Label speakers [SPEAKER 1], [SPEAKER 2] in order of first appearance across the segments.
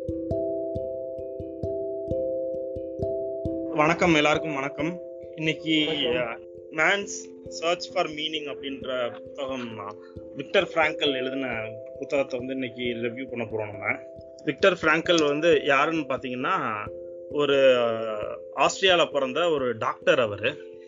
[SPEAKER 1] வணக்கம் எல்லாருக்கும் வணக்கம் இன்னைக்கு மேன்ஸ் சர்ச் ஃபார் மீனிங் அப்படின்ற புத்தகம் விக்டர் பிராங்கல் எழுதின புத்தகத்தை வந்து இன்னைக்கு ரிவ்யூ பண்ண போறோம் நம்ம விக்டர் பிராங்கல் வந்து யாருன்னு பார்த்தீங்கன்னா ஒரு ஆஸ்திரியால பிறந்த ஒரு டாக்டர் அவர்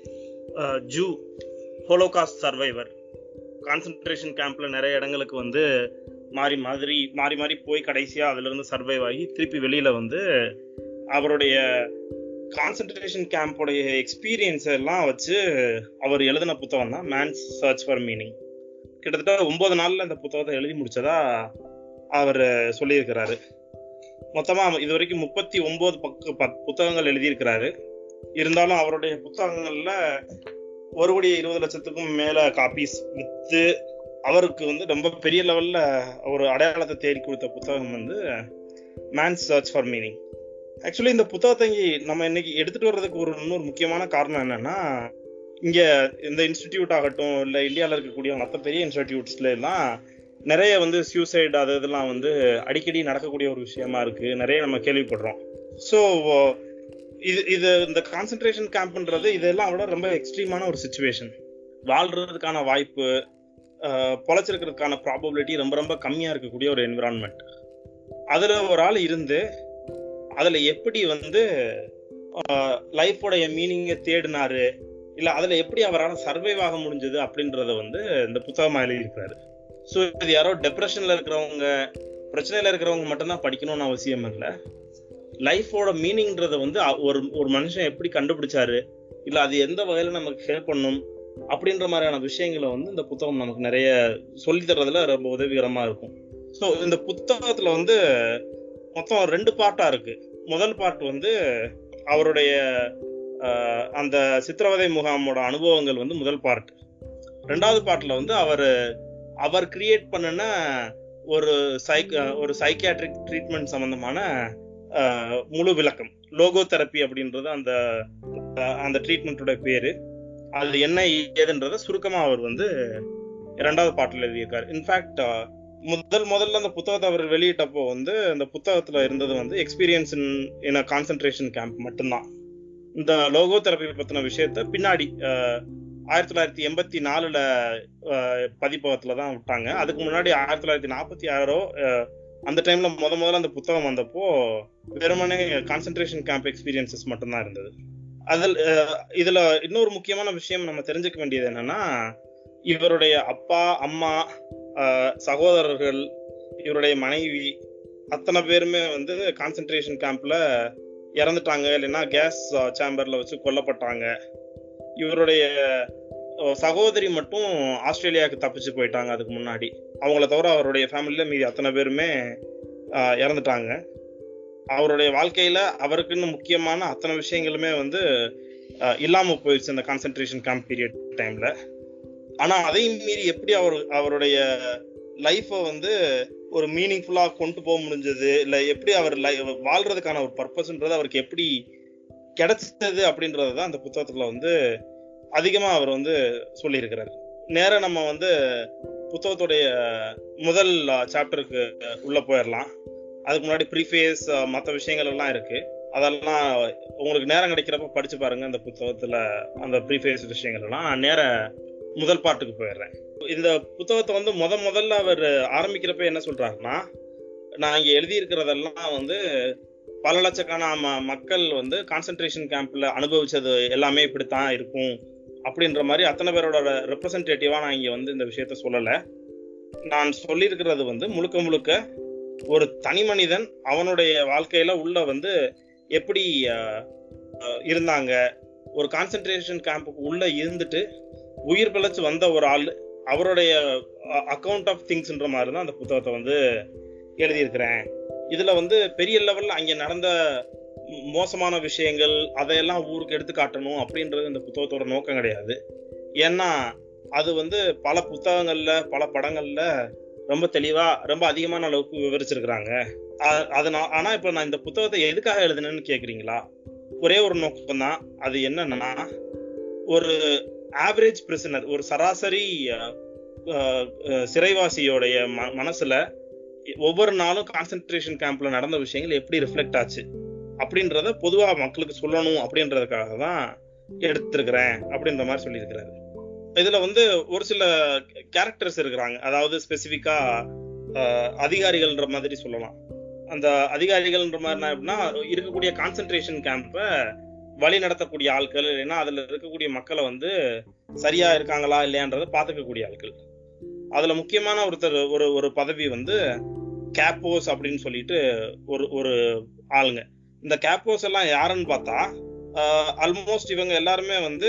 [SPEAKER 1] ஜூ ஹோலோகாஸ்ட் சர்வைவர் கான்சன்ட்ரேஷன் கேம்ப்ல நிறைய இடங்களுக்கு வந்து மாறி மாதிரி மாறி மாறி போய் கடைசியா அதுல இருந்து சர்வைவ் ஆகி திருப்பி வெளியில வந்து அவருடைய கான்சன்ட்ரேஷன் கேம்போடைய எக்ஸ்பீரியன்ஸ் எல்லாம் வச்சு அவர் எழுதின புத்தகம் தான் மேன்ஸ் சர்ச் ஃபார் மீனிங் கிட்டத்தட்ட ஒன்பது நாள்ல இந்த புத்தகத்தை எழுதி முடிச்சதா அவர் சொல்லியிருக்கிறாரு மொத்தமா இது வரைக்கும் முப்பத்தி ஒன்பது பக்க புத்தகங்கள் எழுதியிருக்கிறாரு இருந்தாலும் அவருடைய புத்தகங்கள்ல ஒரு கோடி இருபது லட்சத்துக்கும் மேல காப்பீஸ் வித்து அவருக்கு வந்து ரொம்ப பெரிய லெவல்ல ஒரு அடையாளத்தை தேடி கொடுத்த புத்தகம் வந்து man's search for meaning actually இந்த புத்தகத்தை நம்ம இன்னைக்கு எடுத்துட்டு வர்றதுக்கு ஒரு இன்னொரு முக்கியமான காரணம் என்னன்னா இங்க இந்த இன்ஸ்டிடியூட் ஆகட்டும் இல்ல இந்தியாவில் இருக்கக்கூடிய மற்ற பெரிய இன்ஸ்டிடியூட்ஸ்ல எல்லாம் நிறைய வந்து சூசைட் அது இதெல்லாம் வந்து அடிக்கடி நடக்கக்கூடிய ஒரு விஷயமா இருக்கு நிறைய நம்ம கேள்விப்படுறோம் ஸோ இது இது இந்த கான்சென்ட்ரேஷன் கேம்ப்ன்றது இதெல்லாம் விட ரொம்ப எக்ஸ்ட்ரீமான ஒரு சுச்சுவேஷன் வாழ்றதுக்கான வாய்ப்பு பொழைச்சிருக்கிறதுக்கான ப்ராபபிலிட்டி ரொம்ப ரொம்ப கம்மியா இருக்கக்கூடிய ஒரு என்விரான்மெண்ட் அதுல ஒரு ஆள் இருந்து அதுல எப்படி வந்து லைஃபோடைய மீனிங்கை தேடினாரு இல்ல அதுல எப்படி அவரால் சர்வைவ் ஆக முடிஞ்சது அப்படின்றத வந்து இந்த புத்தகமா எழுதியிருக்காரு ஸோ இது யாரோ டெப்ரெஷன்ல இருக்கிறவங்க பிரச்சனையில இருக்கிறவங்க மட்டும்தான் படிக்கணும்னு அவசியம் இல்லை லைஃபோட மீனிங்ன்றத வந்து ஒரு ஒரு மனுஷன் எப்படி கண்டுபிடிச்சாரு இல்ல அது எந்த வகையில நமக்கு ஹெல்ப் பண்ணும் அப்படின்ற மாதிரியான விஷயங்களை வந்து இந்த புத்தகம் நமக்கு நிறைய சொல்லி தர்றதுல ரொம்ப உதவிகரமா இருக்கும் ஸோ இந்த புத்தகத்துல வந்து மொத்தம் ரெண்டு பார்ட்டா இருக்கு முதல் பார்ட் வந்து அவருடைய அந்த சித்திரவதை முகாமோட அனுபவங்கள் வந்து முதல் பார்ட் ரெண்டாவது பார்ட்ல வந்து அவர் அவர் கிரியேட் பண்ணின ஒரு சைக் ஒரு சைக்கியாட்ரிக் ட்ரீட்மெண்ட் சம்பந்தமான முழு விளக்கம் லோகோ தெரப்பி அப்படின்றது அந்த அந்த ட்ரீட்மெண்ட்டோட பேரு அது என்ன ஏதுன்றத சுருக்கமா அவர் வந்து இரண்டாவது பாட்டில் எழுதியிருக்காரு இன்ஃபேக்ட் முதல் முதல்ல அந்த புத்தகத்தை அவர் வெளியிட்டப்போ வந்து அந்த புத்தகத்துல இருந்தது வந்து experience in in a concentration camp மட்டும்தான் இந்த லோகோ தெரப்பி பத்தின விஷயத்த பின்னாடி ஆயிரத்தி தொள்ளாயிரத்தி எண்பத்தி நாலுல பதிப்பகத்துல தான் விட்டாங்க அதுக்கு முன்னாடி ஆயிரத்தி தொள்ளாயிரத்தி நாற்பத்தி ஆறோ அந்த டைம்ல முத முதல்ல அந்த புத்தகம் வந்தப்போ வெறுமனே கான்சென்ட்ரேஷன் கேம்ப் எக்ஸ்பீரியன்சஸ் மட்டும்தான் இருந்தது அதில் இதுல இன்னொரு முக்கியமான விஷயம் நம்ம தெரிஞ்சுக்க வேண்டியது என்னன்னா இவருடைய அப்பா அம்மா சகோதரர்கள் இவருடைய மனைவி அத்தனை பேருமே வந்து கான்சென்ட்ரேஷன் கேம்ப்ல இறந்துட்டாங்க இல்லைன்னா கேஸ் சேம்பர்ல வச்சு கொல்லப்பட்டாங்க இவருடைய சகோதரி மட்டும் ஆஸ்திரேலியாவுக்கு தப்பிச்சு போயிட்டாங்க அதுக்கு முன்னாடி அவங்கள தவிர அவருடைய ஃபேமிலியில மீதி அத்தனை பேருமே இறந்துட்டாங்க அவருடைய வாழ்க்கையில அவருக்குன்னு முக்கியமான அத்தனை விஷயங்களுமே வந்து இல்லாம போயிடுச்சு அந்த கான்சென்ட்ரேஷன் கேம்ப் பீரியட் டைம்ல ஆனா அதையும் மீறி எப்படி அவர் அவருடைய லைஃப வந்து ஒரு மீனிங்ஃபுல்லா கொண்டு போக முடிஞ்சது இல்ல எப்படி அவர் வாழ்றதுக்கான ஒரு பர்பஸ்ன்றது அவருக்கு எப்படி கிடைச்சது அப்படின்றது தான் அந்த புத்தகத்துல வந்து அதிகமா அவர் வந்து சொல்லியிருக்கிறார் நேர நம்ம வந்து புத்தகத்துடைய முதல் சாப்டருக்கு உள்ள போயிடலாம் அதுக்கு முன்னாடி ப்ரீஃபேஸ் மற்ற விஷயங்கள் எல்லாம் இருக்கு அதெல்லாம் உங்களுக்கு நேரம் கிடைக்கிறப்ப படிச்சு பாருங்க அந்த புத்தகத்துல அந்த ப்ரீஃபேஸ் விஷயங்கள் எல்லாம் நேர முதல் பாட்டுக்கு போயிடுறேன் இந்த புத்தகத்தை வந்து முத முதல்ல அவர் ஆரம்பிக்கிறப்ப என்ன சொல்றாருன்னா நான் இங்க எழுதியிருக்கிறதெல்லாம் வந்து பல லட்சக்கான மக்கள் வந்து கான்சென்ட்ரேஷன் கேம்ப்ல அனுபவிச்சது எல்லாமே இப்படித்தான் இருக்கும் அப்படின்ற மாதிரி அத்தனை பேரோட ரெப்ரசன்டேட்டிவா நான் இங்க வந்து இந்த விஷயத்த சொல்லல நான் சொல்லியிருக்கிறது வந்து முழுக்க முழுக்க ஒரு தனி மனிதன் அவனுடைய வாழ்க்கையில உள்ள வந்து எப்படி இருந்தாங்க ஒரு கான்சென்ட்ரேஷன் கேம்புக்கு உள்ள இருந்துட்டு உயிர் பிழைச்சு வந்த ஒரு ஆள் அவருடைய அக்கௌண்ட் ஆஃப் திங்ஸ்ன்ற மாதிரி தான் அந்த புத்தகத்தை வந்து எழுதியிருக்கிறேன் இதுல வந்து பெரிய லெவல்ல அங்க நடந்த மோசமான விஷயங்கள் அதையெல்லாம் ஊருக்கு எடுத்து காட்டணும் அப்படின்றது இந்த புத்தகத்தோட நோக்கம் கிடையாது ஏன்னா அது வந்து பல புத்தகங்கள்ல பல படங்கள்ல ரொம்ப தெளிவா ரொம்ப அதிகமான அளவுக்கு விவரிச்சிருக்கிறாங்க அதனால ஆனா இப்ப நான் இந்த புத்தகத்தை எதுக்காக எழுதுனேன்னு கேக்குறீங்களா ஒரே ஒரு நோக்கம் தான் அது என்னன்னா ஒரு ஆவரேஜ் பிரிசனர் ஒரு சராசரி சிறைவாசியோடைய ம மனசுல ஒவ்வொரு நாளும் கான்சென்ட்ரேஷன் கேம்ப்ல நடந்த விஷயங்கள் எப்படி ரிஃப்ளெக்ட் ஆச்சு அப்படின்றத பொதுவா மக்களுக்கு சொல்லணும் அப்படின்றதுக்காக தான் எடுத்திருக்கிறேன் அப்படின்ற மாதிரி சொல்லியிருக்கிறாரு இதுல வந்து ஒரு சில கேரக்டர்ஸ் இருக்கிறாங்க அதாவது ஸ்பெசிஃபிக்கா அதிகாரிகள்ன்ற மாதிரி சொல்லலாம் அந்த அதிகாரிகள்ன்ற மாதிரி எப்படின்னா இருக்கக்கூடிய கான்சென்ட்ரேஷன் கேம்பை வழி நடத்தக்கூடிய ஆட்கள் இல்லைன்னா அதுல இருக்கக்கூடிய மக்களை வந்து சரியா இருக்காங்களா இல்லையான்றதை பார்த்துக்கக்கூடிய ஆட்கள் அதுல முக்கியமான ஒருத்தர் ஒரு ஒரு பதவி வந்து கேப்போஸ் அப்படின்னு சொல்லிட்டு ஒரு ஒரு ஆளுங்க இந்த கேப்போஸ் எல்லாம் யாருன்னு பார்த்தா ஆல்மோஸ்ட் இவங்க எல்லாருமே வந்து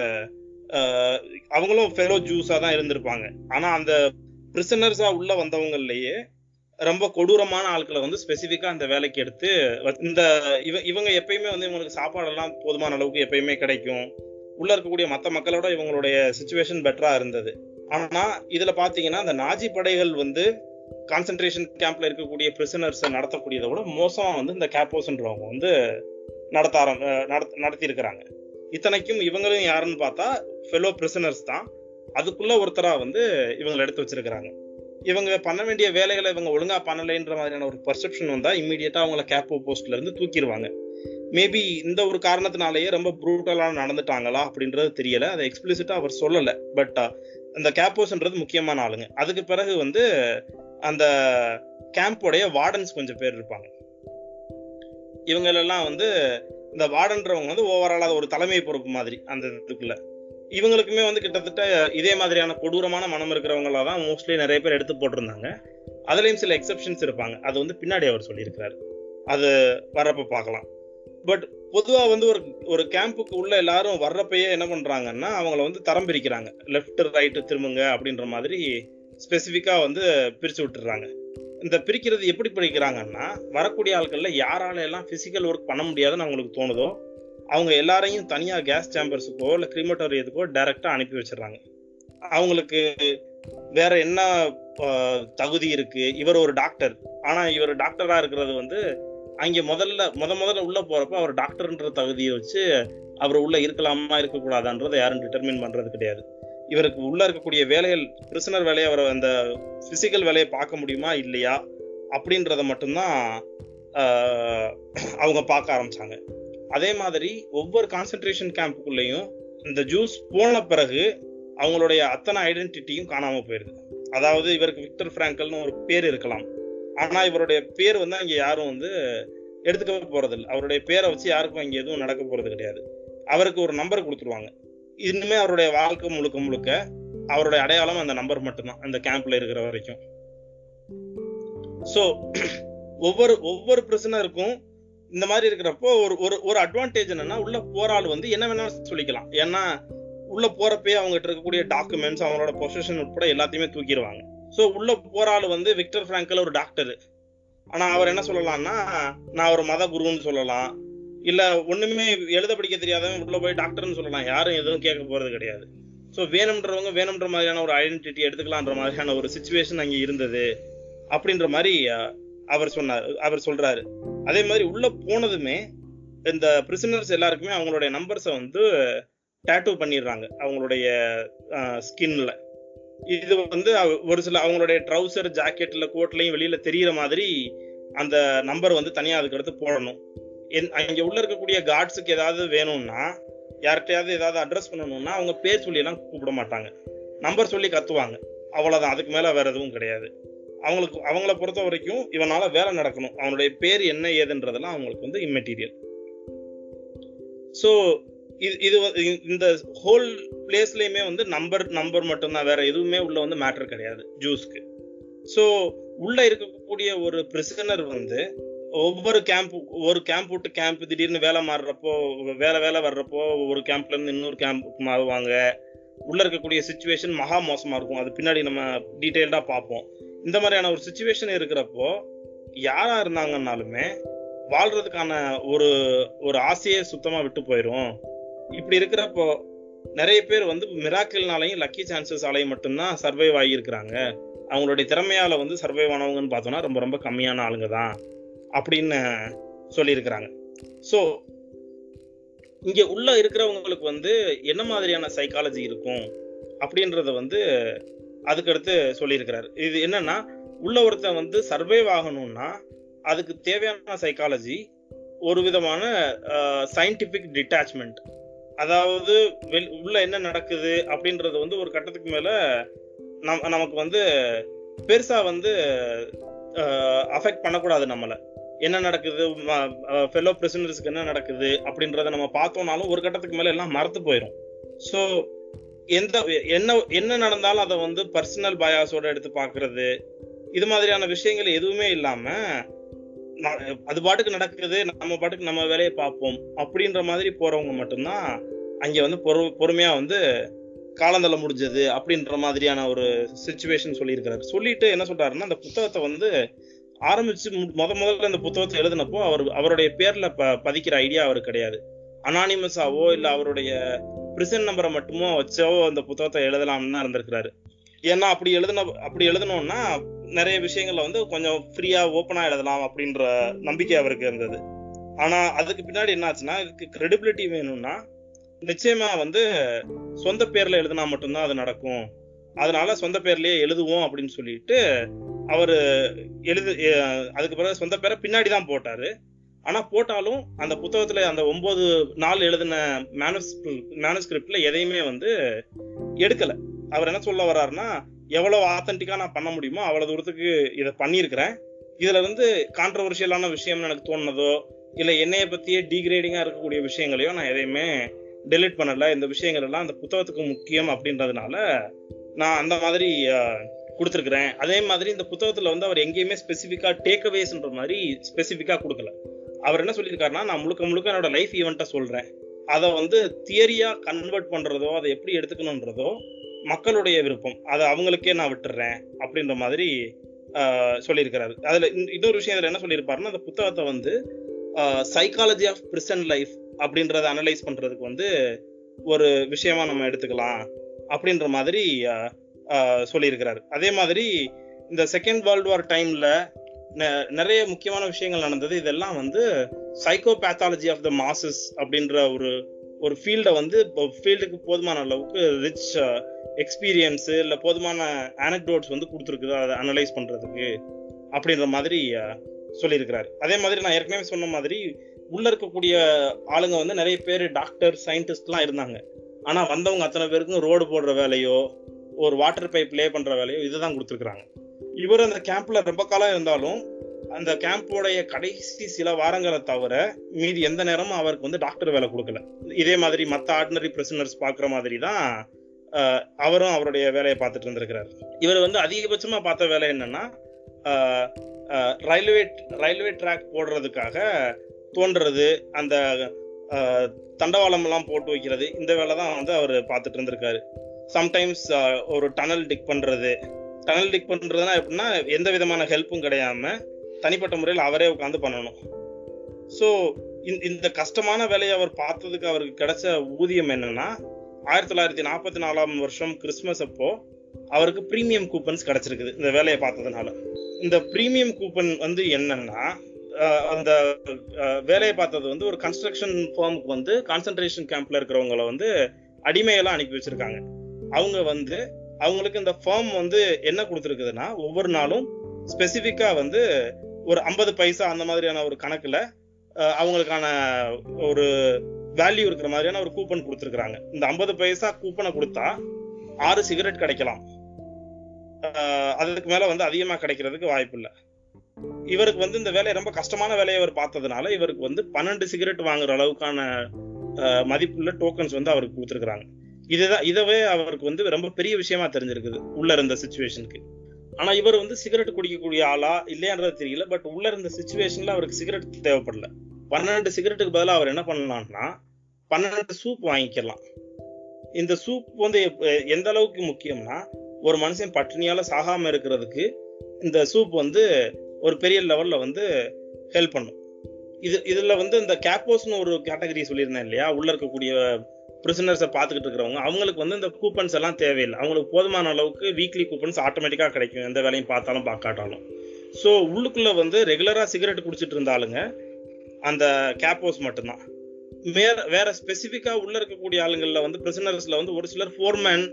[SPEAKER 1] அவங்களும் ஃபெலோ ஜூஸா தான் இருந்திருப்பாங்க ஆனா அந்த பிரிசனர்ஸா உள்ள வந்தவங்கலயே ரொம்ப கொடூரமான ஆட்களை வந்து ஸ்பெசிஃபிக்கா அந்த வேலைக்கு எடுத்து இந்த இவ இவங்க எப்பயுமே வந்து இவங்களுக்கு சாப்பாடெல்லாம் போதுமான அளவுக்கு எப்பயுமே கிடைக்கும் உள்ள இருக்கக்கூடிய மற்ற மக்களோட இவங்களுடைய சுச்சுவேஷன் பெட்டரா இருந்தது ஆனா இதுல பாத்தீங்கன்னா அந்த நாஜி படைகள் வந்து கான்சென்ட்ரேஷன் கேம்ப்ல இருக்கக்கூடிய பிரிசனர்ஸ் நடத்தக்கூடியதை விட மோசமா வந்து இந்த கேப்போஸ்ன்றவங்க வந்து நடத்த ஆரம் நடத்தி இருக்கிறாங்க இத்தனைக்கும் இவங்களும் யாருன்னு பார்த்தா ஃபெலோ பிரிசனர்ஸ் தான் அதுக்குள்ள ஒருத்தரா வந்து இவங்களை எடுத்து வச்சிருக்கிறாங்க இவங்க பண்ண வேண்டிய வேலைகளை இவங்க ஒழுங்கா பண்ணலைன்ற மாதிரியான ஒரு பர்செப்ஷன் வந்தா இம்மீடியட்டா அவங்கள கேப்போ போஸ்ட்ல இருந்து தூக்கிடுவாங்க மேபி இந்த ஒரு காரணத்தினாலேயே ரொம்ப ப்ரூட்டலா நடந்துட்டாங்களா அப்படின்றது தெரியல அதை எக்ஸ்பிளிசிட்டா அவர் சொல்லல பட் அந்த கேப்போஸ்ன்றது முக்கியமான ஆளுங்க அதுக்கு பிறகு வந்து அந்த கேம்போடைய வார்டன்ஸ் கொஞ்சம் பேர் இருப்பாங்க இவங்களெல்லாம் வந்து இந்த வார்டன்றவங்க வந்து ஓவராலா ஒரு தலைமை பொறுப்பு மாதிரி அந்த இதுக்குள்ள இவங்களுக்குமே வந்து கிட்டத்தட்ட இதே மாதிரியான கொடூரமான மனம் இருக்கிறவங்கள தான் மோஸ்ட்லி நிறைய பேர் எடுத்து போட்டிருந்தாங்க அதுலயும் சில எக்ஸப்ஷன்ஸ் இருப்பாங்க அது வந்து பின்னாடி அவர் சொல்லியிருக்கிறாரு அது வர்றப்ப பார்க்கலாம் பட் பொதுவா வந்து ஒரு ஒரு கேம்புக்கு உள்ள எல்லாரும் வர்றப்பயே என்ன பண்றாங்கன்னா அவங்கள வந்து தரம் பிரிக்கிறாங்க லெஃப்ட் ரைட்டு திரும்புங்க அப்படின்ற மாதிரி ஸ்பெசிஃபிக்கா வந்து பிரிச்சு விட்டுறாங்க இந்த பிரிக்கிறது எப்படி பிரிக்கிறாங்கன்னா வரக்கூடிய ஆட்கள்ல யாரால எல்லாம் பிசிக்கல் ஒர்க் பண்ண முடியாதுன்னு அவங்களுக்கு தோணுதோ அவங்க எல்லாரையும் தனியா கேஸ் சேம்பர்ஸுக்கோ இல்ல கிரிமட்டோரியத்துக்கோ டைரக்டா அனுப்பி வச்சிடறாங்க அவங்களுக்கு வேற என்ன தகுதி இருக்கு இவர் ஒரு டாக்டர் ஆனா இவர் டாக்டரா இருக்கிறது வந்து அங்க முதல்ல முத முதல்ல உள்ள போறப்ப அவர் டாக்டர்ன்ற தகுதியை வச்சு அவர் உள்ள இருக்கலாமா இருக்கக்கூடாதான்றதை யாரும் டிட்டர்மின் பண்றது கிடையாது இவருக்கு உள்ள இருக்கக்கூடிய வேலைகள் பிரிசனர் வேலையை அவர் அந்த பிசிக்கல் வேலையை பார்க்க முடியுமா இல்லையா அப்படின்றத மட்டும்தான் அவங்க பார்க்க ஆரம்பிச்சாங்க அதே மாதிரி ஒவ்வொரு கான்சென்ட்ரேஷன் கேம்புக்குள்ளேயும் இந்த ஜூஸ் போன பிறகு அவங்களுடைய அத்தனை ஐடென்டிட்டியும் காணாம போயிருது அதாவது இவருக்கு விக்டர் பிராங்கல்னு ஒரு பேர் இருக்கலாம் ஆனா இவருடைய பேர் வந்து அங்க யாரும் வந்து எடுத்துக்கவே போறது இல்லை அவருடைய பேரை வச்சு யாருக்கும் அங்க எதுவும் நடக்க போறது கிடையாது அவருக்கு ஒரு நம்பர் கொடுத்துருவாங்க இன்னுமே அவருடைய வாழ்க்கை முழுக்க முழுக்க அவருடைய அடையாளம் அந்த நம்பர் மட்டும்தான் அந்த கேம்ப்ல இருக்கிற வரைக்கும் சோ ஒவ்வொரு ஒவ்வொரு பிரச்சனைக்கும் இந்த மாதிரி இருக்கிறப்போ ஒரு ஒரு ஒரு அட்வான்டேஜ் என்னன்னா உள்ள போராள் வந்து என்ன வேணாலும் சொல்லிக்கலாம் ஏன்னா உள்ள போறப்பே அவங்ககிட்ட இருக்கக்கூடிய டாக்குமெண்ட்ஸ் அவங்களோட பொசிஷன் உட்பட எல்லாத்தையுமே தூக்கிடுவாங்க சோ உள்ள போராள் வந்து விக்டர் பிராங்கல் ஒரு டாக்டர் ஆனா அவர் என்ன சொல்லலாம்னா நான் ஒரு மத குருன்னு சொல்லலாம் இல்ல ஒண்ணுமே எழுத படிக்க தெரியாதவன் உள்ள போய் டாக்டர்னு சொல்லலாம் யாரும் எதுவும் கேட்க போறது கிடையாது ஸோ வேணும்ன்றவங்க வேணும்ன்ற மாதிரியான ஒரு ஐடென்டிட்டி எடுத்துக்கலான்ற மாதிரியான ஒரு சுச்சுவேஷன் அங்க இருந்தது அப்படின்ற மாதிரி அவர் சொன்னார் அவர் சொல்றாரு அதே மாதிரி உள்ள போனதுமே இந்த பிரிசனர்ஸ் எல்லாருக்குமே அவங்களுடைய நம்பர்ஸை வந்து டேட்டூ பண்ணிடுறாங்க அவங்களுடைய ஸ்கின்ல இது வந்து ஒரு சில அவங்களுடைய ட்ரௌசர் ஜாக்கெட்ல கோட்லயும் வெளியில தெரியற மாதிரி அந்த நம்பர் வந்து தனியா அதுக்கு அடுத்து போடணும் அங்க உள்ள இருக்கக்கூடிய கார்ட்ஸுக்கு ஏதாவது வேணும்னா யார்கிட்டயாவது ஏதாவது அட்ரஸ் பண்ணணும்னா அவங்க பேர் சொல்லி எல்லாம் கூப்பிட மாட்டாங்க நம்பர் சொல்லி கத்துவாங்க அவ்வளவுதான் அதுக்கு மேல வேற எதுவும் கிடையாது அவங்களுக்கு அவங்கள பொறுத்த வரைக்கும் இவனால வேலை நடக்கணும் அவனுடைய பேர் என்ன ஏதுன்றதெல்லாம் அவங்களுக்கு வந்து இம்மெட்டீரியல் ஸோ இது இது இந்த ஹோல் பிளேஸ்லயுமே வந்து நம்பர் நம்பர் மட்டும்தான் வேற எதுவுமே உள்ள வந்து மேட்டர் கிடையாது ஜூஸ்க்கு ஸோ உள்ள இருக்கக்கூடிய ஒரு பிரிசனர் வந்து ஒவ்வொரு கேம்ப் ஒரு கேம்ப் விட்டு கேம்ப் திடீர்னு வேலை மாறுறப்போ வேலை வேலை வர்றப்போ ஒரு கேம்ப்ல இருந்து இன்னொரு கேம்ப் மாறுவாங்க உள்ள இருக்கக்கூடிய சுச்சுவேஷன் மகா மோசமா இருக்கும் அது பின்னாடி நம்ம டீட்டெயில்டா பார்ப்போம் இந்த மாதிரியான ஒரு சுச்சுவேஷன் இருக்கிறப்போ யாரா இருந்தாங்கன்னாலுமே வாழ்றதுக்கான ஒரு ஒரு ஆசையே சுத்தமா விட்டு போயிடும் இப்படி இருக்கிறப்போ நிறைய பேர் வந்து மிராக்கிள்னாலையும் லக்கி சான்சஸ் ஆலையும் மட்டும்தான் சர்வைவ் ஆகியிருக்கிறாங்க அவங்களுடைய திறமையால வந்து சர்வைவ் ஆனவங்கன்னு பார்த்தோம்னா ரொம்ப ரொம்ப கம்மியான ஆளுங்க தான் அப்படின்னு சொல்லியிருக்கிறாங்க ஸோ இங்க உள்ள இருக்கிறவங்களுக்கு வந்து என்ன மாதிரியான சைக்காலஜி இருக்கும் அப்படின்றத வந்து அதுக்கடுத்து சொல்லியிருக்கிறாரு இது என்னன்னா உள்ள ஒருத்தன் வந்து சர்வைவ் ஆகணும்னா அதுக்கு தேவையான சைக்காலஜி ஒரு விதமான சயின்டிபிக் டிட்டாச்மெண்ட் அதாவது உள்ள என்ன நடக்குது அப்படின்றது வந்து ஒரு கட்டத்துக்கு மேல நம் நமக்கு வந்து பெருசா வந்து அஃபெக்ட் பண்ணக்கூடாது நம்மள என்ன நடக்குது ஃபெல்லோ பிரிசனர்ஸ்க்கு என்ன நடக்குது அப்படின்றத நம்ம பார்த்தோம்னாலும் ஒரு கட்டத்துக்கு மேல எல்லாம் மறந்து போயிடும் ஸோ எந்த என்ன என்ன நடந்தாலும் அதை வந்து பர்சனல் பயாஸோட எடுத்து பார்க்கிறது இது மாதிரியான விஷயங்கள் எதுவுமே இல்லாம அது பாட்டுக்கு நடக்குது நம்ம பாட்டுக்கு நம்ம வேலையை பார்ப்போம் அப்படின்ற மாதிரி போறவங்க மட்டும்தான் அங்க வந்து பொறு பொறுமையா வந்து காலந்தள்ள முடிஞ்சது அப்படின்ற மாதிரியான ஒரு சுச்சுவேஷன் சொல்லியிருக்கிறாரு சொல்லிட்டு என்ன சொல்றாருன்னா அந்த புத்தகத்தை வந்து ஆரம்பிச்சு முத முதல்ல இந்த புத்தகத்தை எழுதினப்போ அவர் அவருடைய பேர்ல ப பதிக்கிற ஐடியா அவருக்கு கிடையாது அனானிமஸாவோ இல்ல அவருடைய பிரிசன் நம்பரை மட்டுமோ வச்சோ அந்த புத்தகத்தை எழுதலாம்னு தான் இருந்திருக்கிறாரு ஏன்னா அப்படி எழுதின அப்படி எழுதணும்னா நிறைய விஷயங்கள்ல வந்து கொஞ்சம் ஃப்ரீயா ஓப்பனா எழுதலாம் அப்படின்ற நம்பிக்கை அவருக்கு இருந்தது ஆனா அதுக்கு பின்னாடி என்னாச்சுன்னா இதுக்கு கிரெடிபிலிட்டி வேணும்னா நிச்சயமா வந்து சொந்த பேர்ல எழுதினா மட்டும்தான் அது நடக்கும் அதனால சொந்த பேர்லயே எழுதுவோம் அப்படின்னு சொல்லிட்டு அவரு எழுது அதுக்கு பிறகு சொந்த பேரை பின்னாடி தான் போட்டாரு ஆனா போட்டாலும் அந்த புத்தகத்துல அந்த ஒன்பது நாள் எழுதின மேனுஸ்கிரிப்ட்ல எதையுமே வந்து எடுக்கல அவர் என்ன சொல்ல வர்றாருன்னா எவ்வளவு ஆத்தன்டிக்கா நான் பண்ண முடியுமோ அவ்வளவு தூரத்துக்கு இதை பண்ணியிருக்கிறேன் இதுல வந்து கான்ட்ரவர்ஷியலான விஷயம் எனக்கு தோணுனதோ இல்ல என்னைய பத்தியே டீக்ரேடிங்கா இருக்கக்கூடிய விஷயங்களையோ நான் எதையுமே டெலிட் பண்ணல இந்த விஷயங்கள் எல்லாம் அந்த புத்தகத்துக்கு முக்கியம் அப்படின்றதுனால நான் அந்த மாதிரி கொடுத்துருக்கிறேன் அதே மாதிரி இந்த புத்தகத்துல வந்து அவர் எங்கேயுமே ஸ்பெசிஃபிக்கா டேக் அவேஸ்ன்ற மாதிரி ஸ்பெசிஃபிக்கா கொடுக்கல அவர் என்ன சொல்லியிருக்காருன்னா நான் முழுக்க முழுக்க என்னோட லைஃப் ஈவெண்ட்டை சொல்றேன் அதை வந்து தியரியா கன்வெர்ட் பண்றதோ அதை எப்படி எடுத்துக்கணுன்றதோ மக்களுடைய விருப்பம் அதை அவங்களுக்கே நான் விட்டுறேன் அப்படின்ற மாதிரி சொல்லியிருக்கிறாரு அதுல இன்னொரு விஷயம் இதுல என்ன சொல்லியிருப்பாருன்னா அந்த புத்தகத்தை வந்து சைக்காலஜி ஆஃப் பிரிசன்ட் லைஃப் அப்படின்றத அனலைஸ் பண்றதுக்கு வந்து ஒரு விஷயமா நம்ம எடுத்துக்கலாம் அப்படின்ற மாதிரி சொல்லியிருக்கிறாரு அதே மாதிரி இந்த செகண்ட் வேர்ல்டு வார் டைம்ல நிறைய முக்கியமான விஷயங்கள் நடந்தது இதெல்லாம் வந்து psychopathology of the masses அப்படின்ற ஒரு ஒரு ஃபீல்டை வந்து ஃபீல்டுக்கு போதுமான அளவுக்கு ரிச் எக்ஸ்பீரியன்ஸ் இல்லை போதுமான ஆனக்டோட்ஸ் வந்து கொடுத்துருக்குது அதை அனலைஸ் பண்றதுக்கு அப்படின்ற மாதிரி சொல்லியிருக்கிறாரு அதே மாதிரி நான் ஏற்கனவே சொன்ன மாதிரி உள்ள இருக்கக்கூடிய ஆளுங்க வந்து நிறைய பேர் டாக்டர் சயின்டிஸ்ட்லாம் இருந்தாங்க ஆனா வந்தவங்க அத்தனை பேருக்கும் ரோடு போடுற வேலையோ ஒரு வாட்டர் பைப் லே பண்ற வேலையோ இதுதான் கொடுத்துருக்காங்க இவர் அந்த கேம்ப்ல ரொம்ப காலம் இருந்தாலும் அந்த கேம்போடைய கடைசி சில வாரங்களை தவிர மீதி எந்த நேரமும் அவருக்கு வந்து டாக்டர் வேலை கொடுக்கல இதே மாதிரி மற்ற ஆர்டினரி பிரசனர்ஸ் பாக்குற மாதிரி தான் அவரும் அவருடைய வேலையை பார்த்துட்டு இருந்திருக்கிறார் இவர் வந்து அதிகபட்சமா பார்த்த வேலை என்னன்னா ரயில்வே ரயில்வே ட்ராக் போடுறதுக்காக தோன்றது அந்த தண்டவாளம் எல்லாம் போட்டு வைக்கிறது இந்த வேலை தான் வந்து அவர் பார்த்துட்டு இருந்திருக்காரு சம்டைம்ஸ் ஒரு டனல் டிக் பண்றது டனல் டிக் பண்றதுனா எப்படின்னா எந்த விதமான ஹெல்ப்பும் கிடையாம தனிப்பட்ட முறையில் அவரே உட்காந்து பண்ணணும் ஸோ இந்த கஷ்டமான வேலையை அவர் பார்த்ததுக்கு அவருக்கு கிடைச்ச ஊதியம் என்னன்னா ஆயிரத்தி தொள்ளாயிரத்தி நாற்பத்தி நாலாம் வருஷம் கிறிஸ்மஸ் அப்போ அவருக்கு ப்ரீமியம் கூப்பன்ஸ் கிடைச்சிருக்குது இந்த வேலையை பார்த்ததுனால இந்த ப்ரீமியம் கூப்பன் வந்து என்னன்னா அந்த வேலையை பார்த்தது வந்து ஒரு கன்ஸ்ட்ரக்ஷன் ஃபார்முக்கு வந்து கான்சென்ட்ரேஷன் கேம்ப்ல இருக்கிறவங்கள வந்து அடிமையெல்லாம் அனுப்பி வச்சிருக்காங்க அவங்க வந்து அவங்களுக்கு இந்த ஃபார்ம் வந்து என்ன கொடுத்துருக்குதுன்னா ஒவ்வொரு நாளும் ஸ்பெசிஃபிக்கா வந்து ஒரு ஐம்பது பைசா அந்த மாதிரியான ஒரு கணக்குல அவங்களுக்கான ஒரு வேல்யூ இருக்கிற மாதிரியான ஒரு கூப்பன் கொடுத்துருக்காங்க இந்த ஐம்பது பைசா கூப்பனை கொடுத்தா ஆறு சிகரெட் கிடைக்கலாம் அதுக்கு மேல வந்து அதிகமா கிடைக்கிறதுக்கு வாய்ப்பு இல்லை இவருக்கு வந்து இந்த வேலையை ரொம்ப கஷ்டமான வேலையை அவர் பார்த்ததுனால இவருக்கு வந்து பன்னெண்டு சிகரெட் வாங்குற அளவுக்கான மதிப்புள்ள டோக்கன்ஸ் வந்து அவருக்கு கொடுத்துருக்காங்க இதுதான் இதவே அவருக்கு வந்து ரொம்ப பெரிய விஷயமா தெரிஞ்சிருக்குது உள்ள இருந்த சுச்சுவேஷனுக்கு ஆனா இவர் வந்து சிகரெட் குடிக்கக்கூடிய ஆளா இல்லையான்றது தெரியல பட் உள்ள இருந்த சுச்சுவேஷன்ல அவருக்கு சிகரெட் தேவைப்படல பன்னெண்டு சிகரெட்டுக்கு பதிலாக அவர் என்ன பண்ணலாம்னா பன்னெண்டு சூப் வாங்கிக்கலாம் இந்த சூப் வந்து எந்த அளவுக்கு முக்கியம்னா ஒரு மனுஷன் பட்டினியால சாகாம இருக்கிறதுக்கு இந்த சூப் வந்து ஒரு பெரிய லெவல்ல வந்து ஹெல்ப் பண்ணும் இது இதுல வந்து இந்த கேப்போஸ்னு ஒரு கேட்டகரி சொல்லியிருந்தேன் இல்லையா உள்ள இருக்கக்கூடிய பிரிசனர்ஸை பார்த்துக்கிட்டு இருக்கிறவங்க அவங்களுக்கு வந்து இந்த கூப்பன்ஸ் எல்லாம் தேவையில்லை அவங்களுக்கு போதுமான அளவுக்கு வீக்லி கூப்பன்ஸ் ஆட்டோமேட்டிக்காக கிடைக்கும் எந்த வேலையும் பார்த்தாலும் பார்க்காட்டாலும் ஸோ உள்ளுக்குள்ள வந்து ரெகுலரா சிகரெட் குடிச்சிட்டு இருந்தாலுங்க அந்த கேப்போஸ் மட்டும்தான் வேற வேற ஸ்பெசிஃபிக்கா உள்ள இருக்கக்கூடிய ஆளுங்கள்ல வந்து பிரிசனர்ஸ்ல வந்து ஒரு சிலர் ஃபோர்மேன்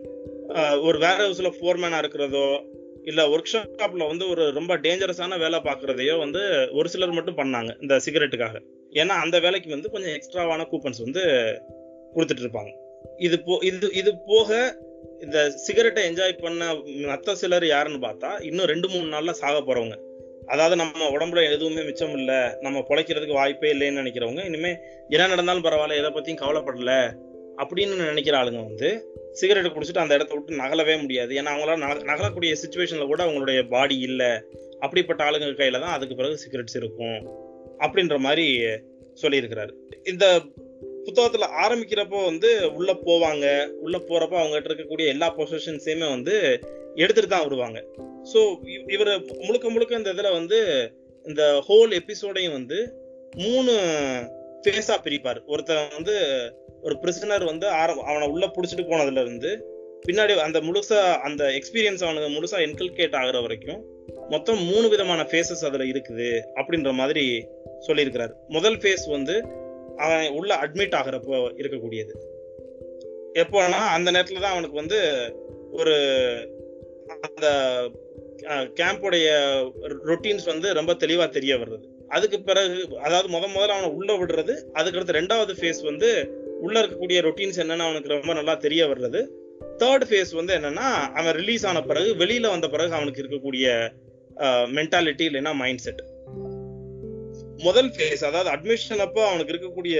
[SPEAKER 1] ஆஹ் ஒரு வேர் ஹவுஸ்ல ஃபோர்மேனா இருக்கிறதோ இல்ல ஒர்க் ஷாப்ல வந்து ஒரு ரொம்ப டேஞ்சரஸான வேலை பார்க்கறதையோ வந்து ஒரு சிலர் மட்டும் பண்ணாங்க இந்த சிகரெட்டுக்காக ஏன்னா அந்த வேலைக்கு வந்து கொஞ்சம் எக்ஸ்ட்ராவான கூப்பன்ஸ் வந்து கொடுத்துட்டு இருப்பாங்க இது போ இது இது போக இந்த சிகரெட்டை என்ஜாய் பண்ண மத்த சிலர் யாருன்னு பார்த்தா இன்னும் ரெண்டு மூணு நாள்ல சாக போறவங்க அதாவது நம்ம உடம்புல எதுவுமே மிச்சம் இல்ல நம்ம பொழைக்கிறதுக்கு வாய்ப்பே இல்லைன்னு நினைக்கிறவங்க இனிமே என்ன நடந்தாலும் பரவாயில்ல எதை பத்தியும் கவலைப்படல அப்படின்னு நினைக்கிற ஆளுங்க வந்து சிகரெட் குடிச்சிட்டு அந்த இடத்த விட்டு நகலவே முடியாது ஏன்னா அவங்களால நக- நகலக்கூடிய சுச்சுவேஷன்ல கூட அவங்களுடைய பாடி இல்ல அப்படிப்பட்ட ஆளுங்க கையில தான் அதுக்கு பிறகு சிகரெட்ஸ் இருக்கும் அப்படின்ற மாதிரி சொல்லியிருக்கிறாரு இந்த புத்தகத்துல ஆரம்பிக்கிறப்போ வந்து உள்ள போவாங்க உள்ள போறப்ப அவங்ககிட்ட இருக்கக்கூடிய எல்லா பொசிஷன்ஸையுமே வந்து எடுத்துட்டு தான் வருவாங்க ஸோ இவர் முழுக்க முழுக்க இந்த இதுல வந்து இந்த ஹோல் எபிசோடையும் வந்து மூணு ஃபேஸா பிரிப்பார் ஒருத்தன் வந்து ஒரு பிரிசனர் வந்து ஆரம் அவனை உள்ள புடிச்சிட்டு போனதுல இருந்து பின்னாடி அந்த முழுசா அந்த எக்ஸ்பீரியன்ஸ் அவனுக்கு முழுசா இன்கல்கேட் ஆகுற வரைக்கும் மொத்தம் மூணு விதமான ஃபேஸஸ் அதுல இருக்குது அப்படின்ற மாதிரி சொல்லியிருக்கிறாரு முதல் ஃபேஸ் வந்து அவன் உள்ள அட்மிட் ஆகுறப்போ இருக்கக்கூடியது எப்போனா அந்த நேரத்துல தான் அவனுக்கு வந்து ஒரு அந்த கேம்போடைய ரொட்டீன்ஸ் வந்து ரொம்ப தெளிவா தெரிய வர்றது அதுக்கு பிறகு அதாவது முத முதல்ல அவனை உள்ள விடுறது அதுக்கடுத்து ரெண்டாவது ஃபேஸ் வந்து உள்ள இருக்கக்கூடிய ரொட்டீன்ஸ் என்னன்னு அவனுக்கு ரொம்ப நல்லா தெரிய வர்றது தேர்ட் ஃபேஸ் வந்து என்னன்னா அவன் ரிலீஸ் ஆன பிறகு வெளியில வந்த பிறகு அவனுக்கு இருக்கக்கூடிய மென்டாலிட்டி இல்லைன்னா மைண்ட் செட் முதல் ஃபேஸ் அதாவது அட்மிஷன் அப்போ அவனுக்கு இருக்கக்கூடிய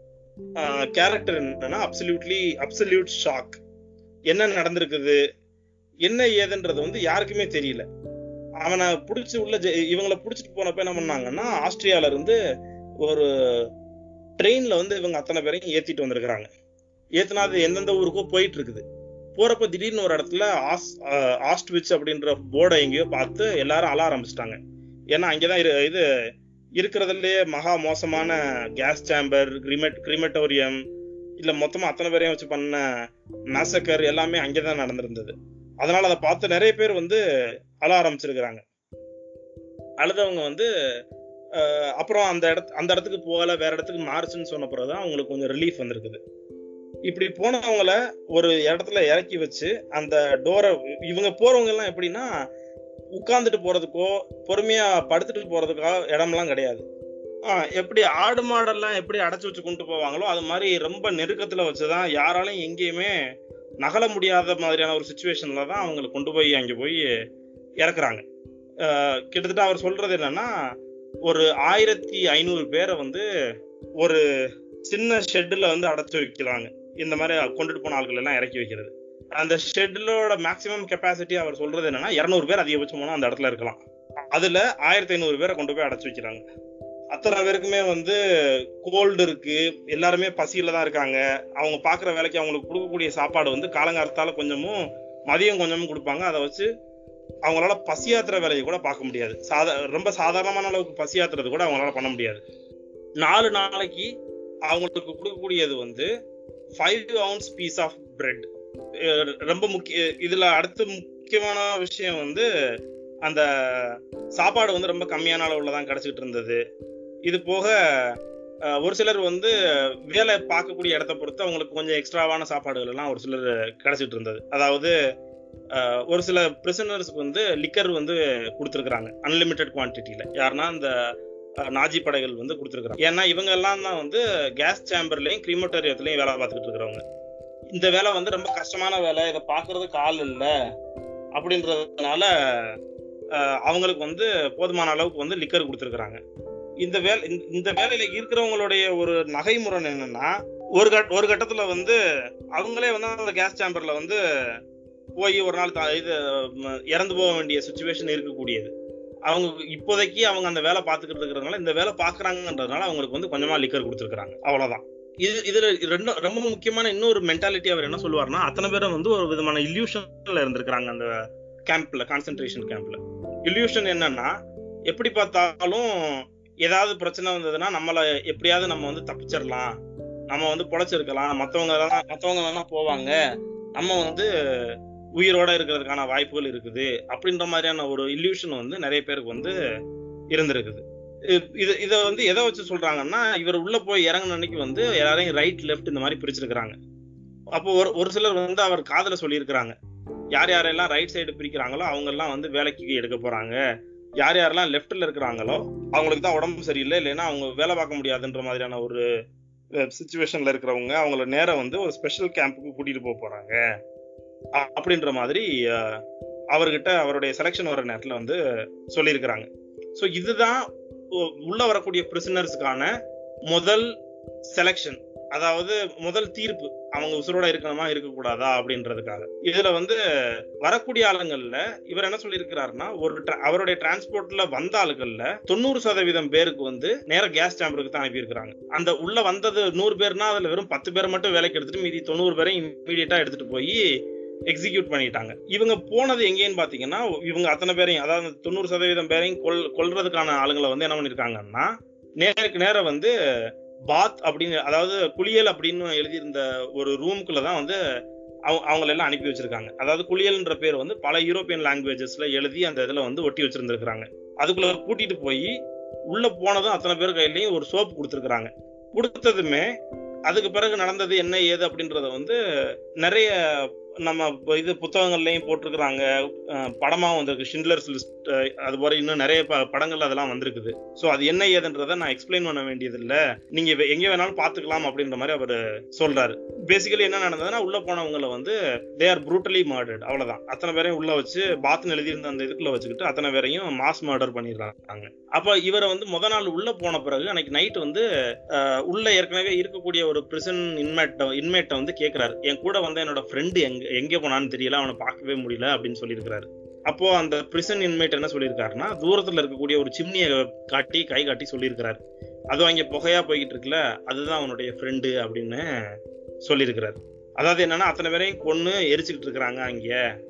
[SPEAKER 1] கேரக்டர் என்னன்னா அப்சல்யூட்லி அப்சல்யூட் ஷாக் என்ன நடந்திருக்குது என்ன ஏதுன்றது வந்து யாருக்குமே தெரியல அவனை புடிச்சு உள்ள ஜெ- இவங்களை புடிச்சிட்டு போனப்ப என்ன பண்ணாங்கன்னா ஆஸ்திரியால இருந்து ஒரு ட்ரெயின்ல வந்து இவங்க அத்தனை பேரையும் ஏத்திட்டு வந்திருக்கிறாங்க ஏத்துனா அது எந்தெந்த ஊருக்கோ போயிட்டு இருக்குது போறப்ப திடீர்னு ஒரு இடத்துல ஆஸ் ஆஹ் ஆஸ்ட்விச் அப்படின்ற போர்டை எங்கேயோ பார்த்து எல்லாரும் அழ ஆரம்பிச்சிட்டாங்க ஏன்னா அங்கேதான் இரு- இது இருக்கிறதுலயே மகா மோசமான கேஸ் சேம்பர் கிரிமெட் கிரிமெட்டோரியம் இல்ல மொத்தமா அத்தனை பேரையும் வச்சு பண்ண மேசக்கர் எல்லாமே அங்கேதான் நடந்திருந்தது அதனால அதை பார்த்து நிறைய பேர் வந்து அழ ஆரம்பிச்சிருக்கிறாங்க அழுதவங்க வந்து அஹ், அப்புறம் அந்த இடத்து அந்த இடத்துக்கு போகல வேற இடத்துக்கு மாறுச்சுன்னு சொன்ன பிறகுதான் அவங்களுக்கு கொஞ்சம் ரிலீஃப் வந்திருக்குது இப்படி போனவங்கள ஒரு இடத்துல இறக்கி வச்சு அந்த டோரை இவங்க போறவங்க எல்லாம் எப்படின்னா உட்கார்ந்துட்டு போறதுக்கோ பொறுமையா படுத்துட்டு போறதுக்கோ இடம்லாம் கிடையாது ஆஹ் எப்படி ஆடு மாடெல்லாம் எப்படி அடைச்சு வச்சு கொண்டு போவாங்களோ அது மாதிரி ரொம்ப நெருக்கத்துல வச்சுதான் யாராலையும் எங்கேயுமே நகல முடியாத மாதிரியான ஒரு சுச்சுவேஷன்ல தான் அவங்களை கொண்டு போய் அங்க போய் இறக்குறாங்க ஆஹ் கிட்டத்தட்ட அவர் சொல்றது என்னன்னா ஒரு ஆயிரத்தி ஐநூறு பேரை வந்து ஒரு சின்ன ஷெட்ல வந்து அடைச்சு வைக்கிறாங்க இந்த மாதிரி கொண்டுட்டு போன ஆட்கள் எல்லாம் இறக்கி வைக்கிறது அந்த ஷெட்லோட மேக்ஸிமம் கெப்பாசிட்டி அவர் சொல்றது என்னன்னா இருநூறு பேர் அதிகபட்சம் போனா அந்த இடத்துல இருக்கலாம் அதுல ஆயிரத்தி ஐநூறு பேரை கொண்டு போய் அடைச்சு வைக்கிறாங்க அத்தனை பேருக்குமே வந்து கோல்டு இருக்கு எல்லாருமே பசியில தான் இருக்காங்க அவங்க பாக்குற வேலைக்கு அவங்களுக்கு கொடுக்கக்கூடிய சாப்பாடு வந்து காலங்காலத்தால கொஞ்சமும் மதியம் கொஞ்சமும் கொடுப்பாங்க அதை வச்சு அவங்களால பசியாத்துற வேலையை கூட பார்க்க முடியாது சாதா ரொம்ப சாதாரணமான அளவுக்கு பசியாத்துறது கூட அவங்களால பண்ண முடியாது நாலு நாளைக்கு அவங்களுக்கு கொடுக்கக்கூடியது வந்து five ounce piece of bread ரொம்ப முக்கிய இதுல அடுத்த முக்கியமான விஷயம் வந்து அந்த சாப்பாடு வந்து ரொம்ப கம்மியான அளவுல தான் கிடைச்சிட்டு இருந்தது இது போக அஹ், ஒரு சிலர் வந்து வேலை பார்க்கக்கூடிய இடத்த பொறுத்து அவங்களுக்கு கொஞ்சம் எக்ஸ்ட்ராவான சாப்பாடுகள் எல்லாம் ஒரு சிலர் கிடைச்சிட்டு இருந்தது அதாவது அஹ், ஒரு சில பிரிசனர்ஸ்க்கு வந்து லிக்கர் வந்து கொடுத்துருக்குறாங்க அன்லிமிட்டெட் குவான்டிட்டியில யாருன்னா இந்த அஹ், நாஜி படைகள் வந்து கொடுத்துருக்குறாங்க ஏன்னா இவங்க எல்லாம் தான் வந்து கேஸ் சேம்பர்லயும் கிரிமட்டோரியத்துலயும் வேலை பார்த்துக்கிட்டு இருக்கிறவங்க இந்த வேலை வந்து ரொம்ப கஷ்டமான வேலை இதை பார்க்கறதுக்கு ஆள் இல்லை அப்படின்றதுனால அஹ், அவங்களுக்கு வந்து போதுமான அளவுக்கு வந்து லிக்கர் கொடுத்துருக்குறாங்க இந்த வேலை இந்த- இந்த வேலையில இருக்கிறவங்களுடைய ஒரு நகைமுறை என்னன்னா ஒரு கட் ஒரு கட்டத்துல வந்து அவங்களே வந்து அந்த கேஸ் சேம்பர்ல வந்து போய் ஒரு நாள் தா- இது ம, இறந்து போக வேண்டிய சுச்சுவேஷன் இருக்கக்கூடியது அவங்க இப்போதைக்கு அவங்க அந்த வேலை பார்த்துக்கிட்டு இருக்கிறதுனால இந்த வேலை பார்க்கறாங்கன்றதுனால அவங்களுக்கு வந்து கொஞ்சமா லிக்கர் கொடுத்துருக்காங்க அவ்வளவுதான் இது இதுல ரெண்டு ரொம்ப முக்கியமான இன்னொரு மென்டாலிட்டி அவர் என்ன சொல்லுவாருன்னா அத்தனை பேரும் வந்து ஒரு விதமான இல்யூஷன்ல இருந்திருக்கிறாங்க அந்த கேம்ப்ல கான்சென்ட்ரேஷன் கேம்ப்ல இல்யூஷன் என்னன்னா எப்படி பார்த்தாலும் ஏதாவது பிரச்சனை வந்ததுன்னா நம்மள எப்படியாவது நம்ம வந்து தப்பிச்சிடலாம் நம்ம வந்து பொழைச்சிருக்கலாம் மத்தவங்க தான் மத்தவங்க வேணா போவாங்க நம்ம வந்து உயிரோட இருக்கிறதுக்கான வாய்ப்புகள் இருக்குது அப்படின்ற மாதிரியான ஒரு இல்யூஷன் வந்து நிறைய பேருக்கு வந்து இருந்திருக்குது இ- இது இத வந்து எதை வச்சு சொல்றாங்கன்னா இவர் உள்ள போய் இறங்கின அன்னைக்கு வந்து எல்லாரையும் ரைட் லெஃப்ட் இந்த மாதிரி பிரிச்சிருக்கிறாங்க அப்போ ஒரு ஒரு சிலர் வந்து அவர் காதுல சொல்லியிருக்கிறாங்க யார் யாரெல்லாம் ரைட் சைடு பிரிக்கிறாங்களோ அவங்க எல்லாம் வந்து வேலைக்கு எடுக்க போறாங்க யார் யாரெல்லாம் லெஃப்ட்ல இருக்கிறாங்களோ அவங்களுக்கு தான் உடம்பு சரியில்லை இல்லைன்னா அவங்க வேலை பார்க்க முடியாதுன்ற மாதிரியான ஒரு சுச்சுவேஷன்ல இருக்கிறவங்க அவங்கள நேரம் வந்து ஒரு ஸ்பெஷல் கேம்புக்கு கூட்டிட்டு போக போறாங்க அ- அப்படின்ற மாதிரி அஹ், அவர்கிட்ட அவருடைய செலெக்ஷன் வர நேரத்துல வந்து சொல்லியிருக்கிறாங்க ஸோ இதுதான் உ- உள்ள வரக்கூடிய பிரிசனர்ஸ்க்கான முதல் செலெக்ஷன் அதாவது முதல் தீர்ப்பு அவங்க உசுரோட இருக்கணுமா இருக்கக்கூடாதா அப்படின்றதுக்காக இதுல வந்து வரக்கூடிய ஆளுங்கள்ல இவர் என்ன சொல்லியிருக்கிறாருன்னா ஒரு tra- அவருடைய டிரான்ஸ்போர்ட்ல வந்த ஆளுகள்ல தொண்ணூறு சதவீதம் பேருக்கு வந்து நேர கேஸ் சேம்பருக்கு தான் அனுப்பியிருக்கிறாங்க அந்த உள்ள வந்தது நூறு பேர்னா அதுல வெறும் பத்து பேர் மட்டும் வேலைக்கு எடுத்துட்டு மீதி தொண்ணூறு பேரை இம்மீடியட்டா எடுத்துட்டு போய் எக்ஸிக்யூட் பண்ணிட்டாங்க இவங்க போனது எங்கேன்னு பாத்தீங்கன்னா இவங்க அத்தனை பேரையும் அதாவது தொண்ணூறு சதவீதம் பேரையும் கொல் கொல்றதுக்கான ஆளுங்களை வந்து என்ன பண்ணிருக்காங்கன்னா நேருக்கு நேரம் வந்து பாத் அப்படின்னு அதாவது குளியல் அப்படின்னு எழுதியிருந்த ஒரு ரூம்குள்ள தான் வந்து அவங்க அவங்கள எல்லாம் அனுப்பி வச்சிருக்காங்க அதாவது குளியல்ன்ற பேர் வந்து பல யூரோப்பியன் லாங்குவேஜஸ்ல எழுதி அந்த இதுல வந்து ஒட்டி வச்சிருந்திருக்காங்க அதுக்குள்ள கூட்டிட்டு போய் உள்ள போனதும் அத்தனை பேர் கையிலயும் ஒரு சோப்பு கொடுத்துருக்காங்க கொடுத்ததுமே அதுக்கு பிறகு நடந்தது என்ன ஏது அப்படின்றத வந்து நிறைய நம்ம இப்ப இது புத்தகங்கள்லயும் போட்டிருக்கிறாங்க அஹ் படமாவும் வந்திருக்கு ஷிண்ட்லர்ஸ் லிஸ்ட் அது போல இன்னும் நிறைய ப- படங்கள் அதெல்லாம் வந்திருக்குது ஸோ அது என்ன ஏதுன்றதை நான் எக்ஸ்பிளைன் பண்ண வேண்டியது இல்ல நீங்க வே- எங்க வேணாலும் பாத்துக்கலாம் அப்படின்ற மாதிரி அவர் சொல்றாரு பேசிக்கலி என்ன நடந்ததுன்னா உள்ள போனவங்களை வந்து தே ஆர் ப்ரூட்டலி மர்டர்ட் அவ்வளவுதான் அத்தனை பேரையும் உள்ள வச்சு பாத்னு எழுதியிருந்த அந்த இதுக்குள்ள வச்சுக்கிட்டு அத்தனை பேரையும் மாஸ் மர்டர் பண்ணிடுறாங்க அப்ப இவரை வந்து முத நாள் உள்ள போன பிறகு அன்னைக்கு நைட் வந்து அஹ், உள்ள ஏற்கனவே இருக்கக்கூடிய ஒரு பிரிசன் இன்மேட் இன்மேட்டை வந்து கேக்குறாரு என் கூட வந்த என்னோட ஃப்ரெண்டு எங்க எங்க போனான்னு தெரியல அவனை பார்க்கவே முடியல அப்படின்னு சொல்லியிருக்கிறாரு அப்போ அந்த பிரிசன் இன்மேட் என்ன சொல்லியிருக்காருன்னா தூரத்துல இருக்கக்கூடிய ஒரு சிம்னியை காட்டி கை காட்டி சொல்லியிருக்கிறாரு அதுவும் அங்க புகையா போய்கிட்டு இருக்குல்ல அதுதான் அவனுடைய ஃப்ரெண்டு அப்படின்னு சொல்லியிருக்கிறாரு அதாவது என்னன்னா அத்தனை பேரையும் கொன்னு எரிச்சுக்கிட்டு இருக்கிறாங்க அங்க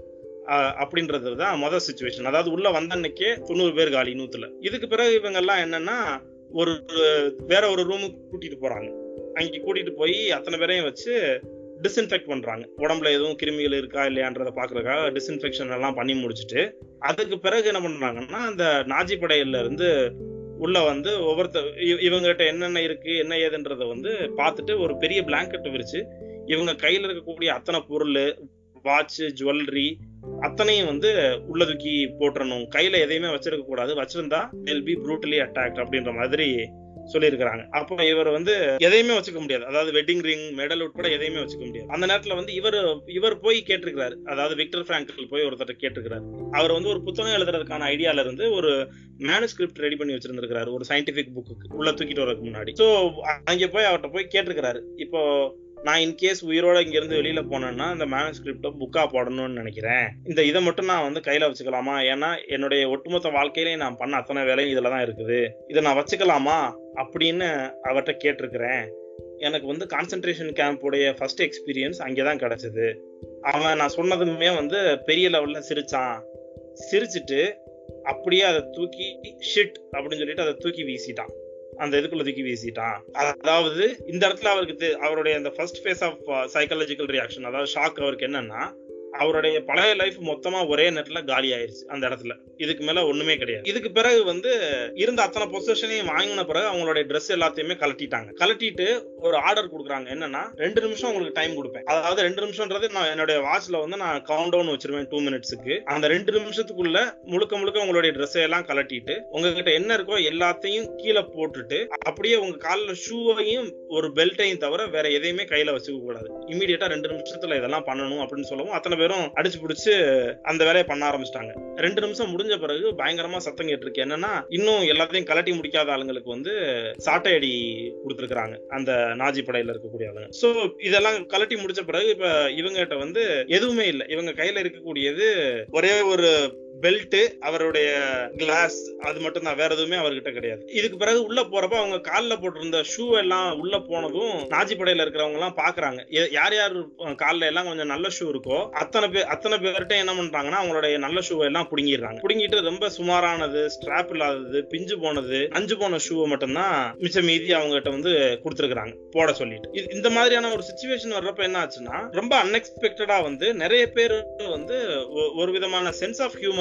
[SPEAKER 1] அஹ் அப்படின்றது தான் மொதல் சுச்சுவேஷன் அதாவது உள்ள வந்த அன்னைக்கே தொண்ணூறு பேர் காலி நூத்துல இதுக்கு பிறகு இவங்க எல்லாம் என்னன்னா ஒரு வேற ஒரு ரூமுக்கு கூட்டிட்டு போறாங்க அங்க கூட்டிட்டு போய் அத்தனை பேரையும் வச்சு டிஸ்இன்ஃபெக்ட் பண்றாங்க உடம்புல எதுவும் கிருமிகள் இருக்கா இல்லையான்றத பாக்குறதுக்காக டிஸ்இன்ஃபெக்ஷன் எல்லாம் பண்ணி முடிச்சுட்டு அதுக்கு பிறகு என்ன பண்றாங்கன்னா அந்த நாஜி படையில இருந்து உள்ள வந்து ஒவ்வொருத்த இவ- இவங்ககிட்ட என்னென்ன இருக்கு என்ன ஏதுன்றத வந்து பார்த்துட்டு ஒரு பெரிய பிளாங்கெட் விரிச்சு இவங்க கையில இருக்கக்கூடிய அத்தனை பொருள் வாட்ச் ஜுவல்லரி அத்தனையும் வந்து உள்ள தூக்கி போட்டுறணும் கையில எதையுமே வச்சிருக்க கூடாது வச்சிருந்தா they'll பி brutally attacked அப்படின்ற மாதிரி சொல்லியிருக்கிறாங்க அப்போ இவர் வந்து எதையுமே வச்சுக்க முடியாது அதாவது வெட்டிங் ரிங் மெடல் உட்பட எதையுமே வச்சுக்க முடியாது அந்த நேரத்துல வந்து இவர் இவர் போய் கேட்டிருக்கிறாரு அதாவது விக்டர் பிராங்கல் போய் ஒருத்தர் கேட்டிருக்கிறாரு அவர் வந்து ஒரு புத்தகம் எழுதுறதுக்கான ஐடியால இருந்து ஒரு மேனுஸ்கிரிப்ட் ரெடி பண்ணி வச்சிருந்திருக்கிறாரு ஒரு சயின்டிபிக் புக்கு உள்ள தூக்கிட்டு வரதுக்கு முன்னாடி சோ அங்க போய் அவர்கிட்ட போய் கேட்டிருக்கிறாரு இப்போ நான் இன்கேஸ் உயிரோட இங்க இருந்து வெளியில போனேன்னா இந்த மேனுஸ்கிரிப்ட புக்கா போடணும்னு நினைக்கிறேன் இந்த இதை மட்டும் நான் வந்து கையில வச்சுக்கலாமா ஏன்னா என்னுடைய ஒட்டுமொத்த வாழ்க்கையிலேயே நான் பண்ண அத்தனை வேலையும் இதுல தான் இருக்குது இதை நான் வச்சுக்கலாமா அப்படின்னு அவர்கிட்ட கேட்டிருக்கிறேன் எனக்கு வந்து கான்சென்ட்ரேஷன் கேம்போடைய ஃபர்ஸ்ட் எக்ஸ்பீரியன்ஸ் அங்கேதான் கிடைச்சது அவன் நான் சொன்னதுமே வந்து பெரிய லெவல்ல சிரிச்சான் சிரிச்சிட்டு அப்படியே அதை தூக்கி ஷிட் அப்படின்னு சொல்லிட்டு அதை தூக்கி வீசிட்டான் அந்த இதுக்குள்ள தூக்கி வீசிட்டான் அதாவது இந்த இடத்துல அவருக்கு தெ- அவருடைய அந்த first phase of psychological reaction அதாவது ஷாக் அவருக்கு என்னன்னா அவருடைய பழைய லைஃப் மொத்தமா ஒரே நேரத்துல காலி ஆயிருச்சு அந்த இடத்துல இதுக்கு மேல ஒண்ணுமே கிடையாது இதுக்கு பிறகு வந்து இருந்த அத்தனை பொசிஷனையும் வாங்கின பிறகு அவங்களுடைய Dress எல்லாத்தையுமே கலட்டிட்டாங்க கலட்டிட்டு ஒரு ஆர்டர் கொடுக்குறாங்க என்னன்னா ரெண்டு நிமிஷம் உங்களுக்கு டைம் கொடுப்பேன் அதாவது ரெண்டு நிமிஷம்ன்றது நான் என்னுடைய வாட்ச்ல வந்து நான் கவுண்ட் டவுன் வச்சிருவேன் டூ மினிட்ஸுக்கு அந்த ரெண்டு நிமிஷத்துக்குள்ள முழுக்க முழுக்க உங்களுடைய ட்ரெஸ் எல்லாம் கலட்டிட்டு உங்ககிட்ட என்ன இருக்கோ எல்லாத்தையும் கீழே போட்டுட்டு அப்படியே உங்க காலில் ஷூவையும் ஒரு பெல்ட்டையும் தவிர வேற எதையுமே கையில வச்சுக்க கூடாது இமீடியட்டா ரெண்டு நிமிஷத்துல இதெல்லாம் பண்ணணும் அப்படின்னு சொல்லவும் அத்தனை பேரும் அடிச்சு பிடிச்சு அந்த வேலையை பண்ண ஆரம்பிச்சிட்டாங்க ரெண்டு நிமிஷம் முடிஞ்ச பிறகு பயங்கரமா சத்தம் கேட்டிருக்கு என்னன்னா இன்னும் எல்லாத்தையும் கலட்டி முடிக்காத ஆளுங்களுக்கு வந்து சாட்டை அடி கொடுத்துருக்காங்க அந்த நாஜி படையில இருக்கக்கூடிய ஆளுங்க சோ இதெல்லாம் கலட்டி முடிச்ச பிறகு இப்ப இவங்ககிட்ட வந்து எதுவுமே இல்லை இவங்க கையில இருக்கக்கூடியது ஒரே ஒரு பெல்ட் அவருடைய கிளாஸ் அது மட்டும் தான் வேற எதுவுமே அவர்கிட்ட கிடையாது இதுக்கு பிறகு உள்ள போறப்ப அவங்க கால்ல போட்டிருந்த ஷூ எல்லாம் உள்ள போனதும் நாஜி படையில இருக்கிறவங்க எல்லாம் பாக்குறாங்க எ- யார் யார் கால்ல எல்லாம் கொஞ்சம் நல்ல ஷூ இருக்கோ அத்தனை பேர் அத்தனை பேர்கிட்ட என்ன பண்றாங்கன்னா அவங்களுடைய நல்ல ஷூ எல்லாம் புடுங்கிடுறாங்க புடுங்கிட்டு ரொம்ப சுமாரானது ஸ்ட்ராப் இல்லாதது பிஞ்சு போனது அஞ்சு போன ஷூவை மட்டும்தான் மிச்சம் மீதி அவங்க கிட்ட வந்து கொடுத்துருக்காங்க போட சொல்லிட்டு இது- இந்த மாதிரியான ஒரு சுச்சுவேஷன் வர்றப்ப என்ன ஆச்சுன்னா ரொம்ப அன்எக்ஸ்பெக்டடா வந்து நிறைய பேர் வந்து ஒ- ஒரு விதமான சென்ஸ் ஆஃப் ஹியூமர்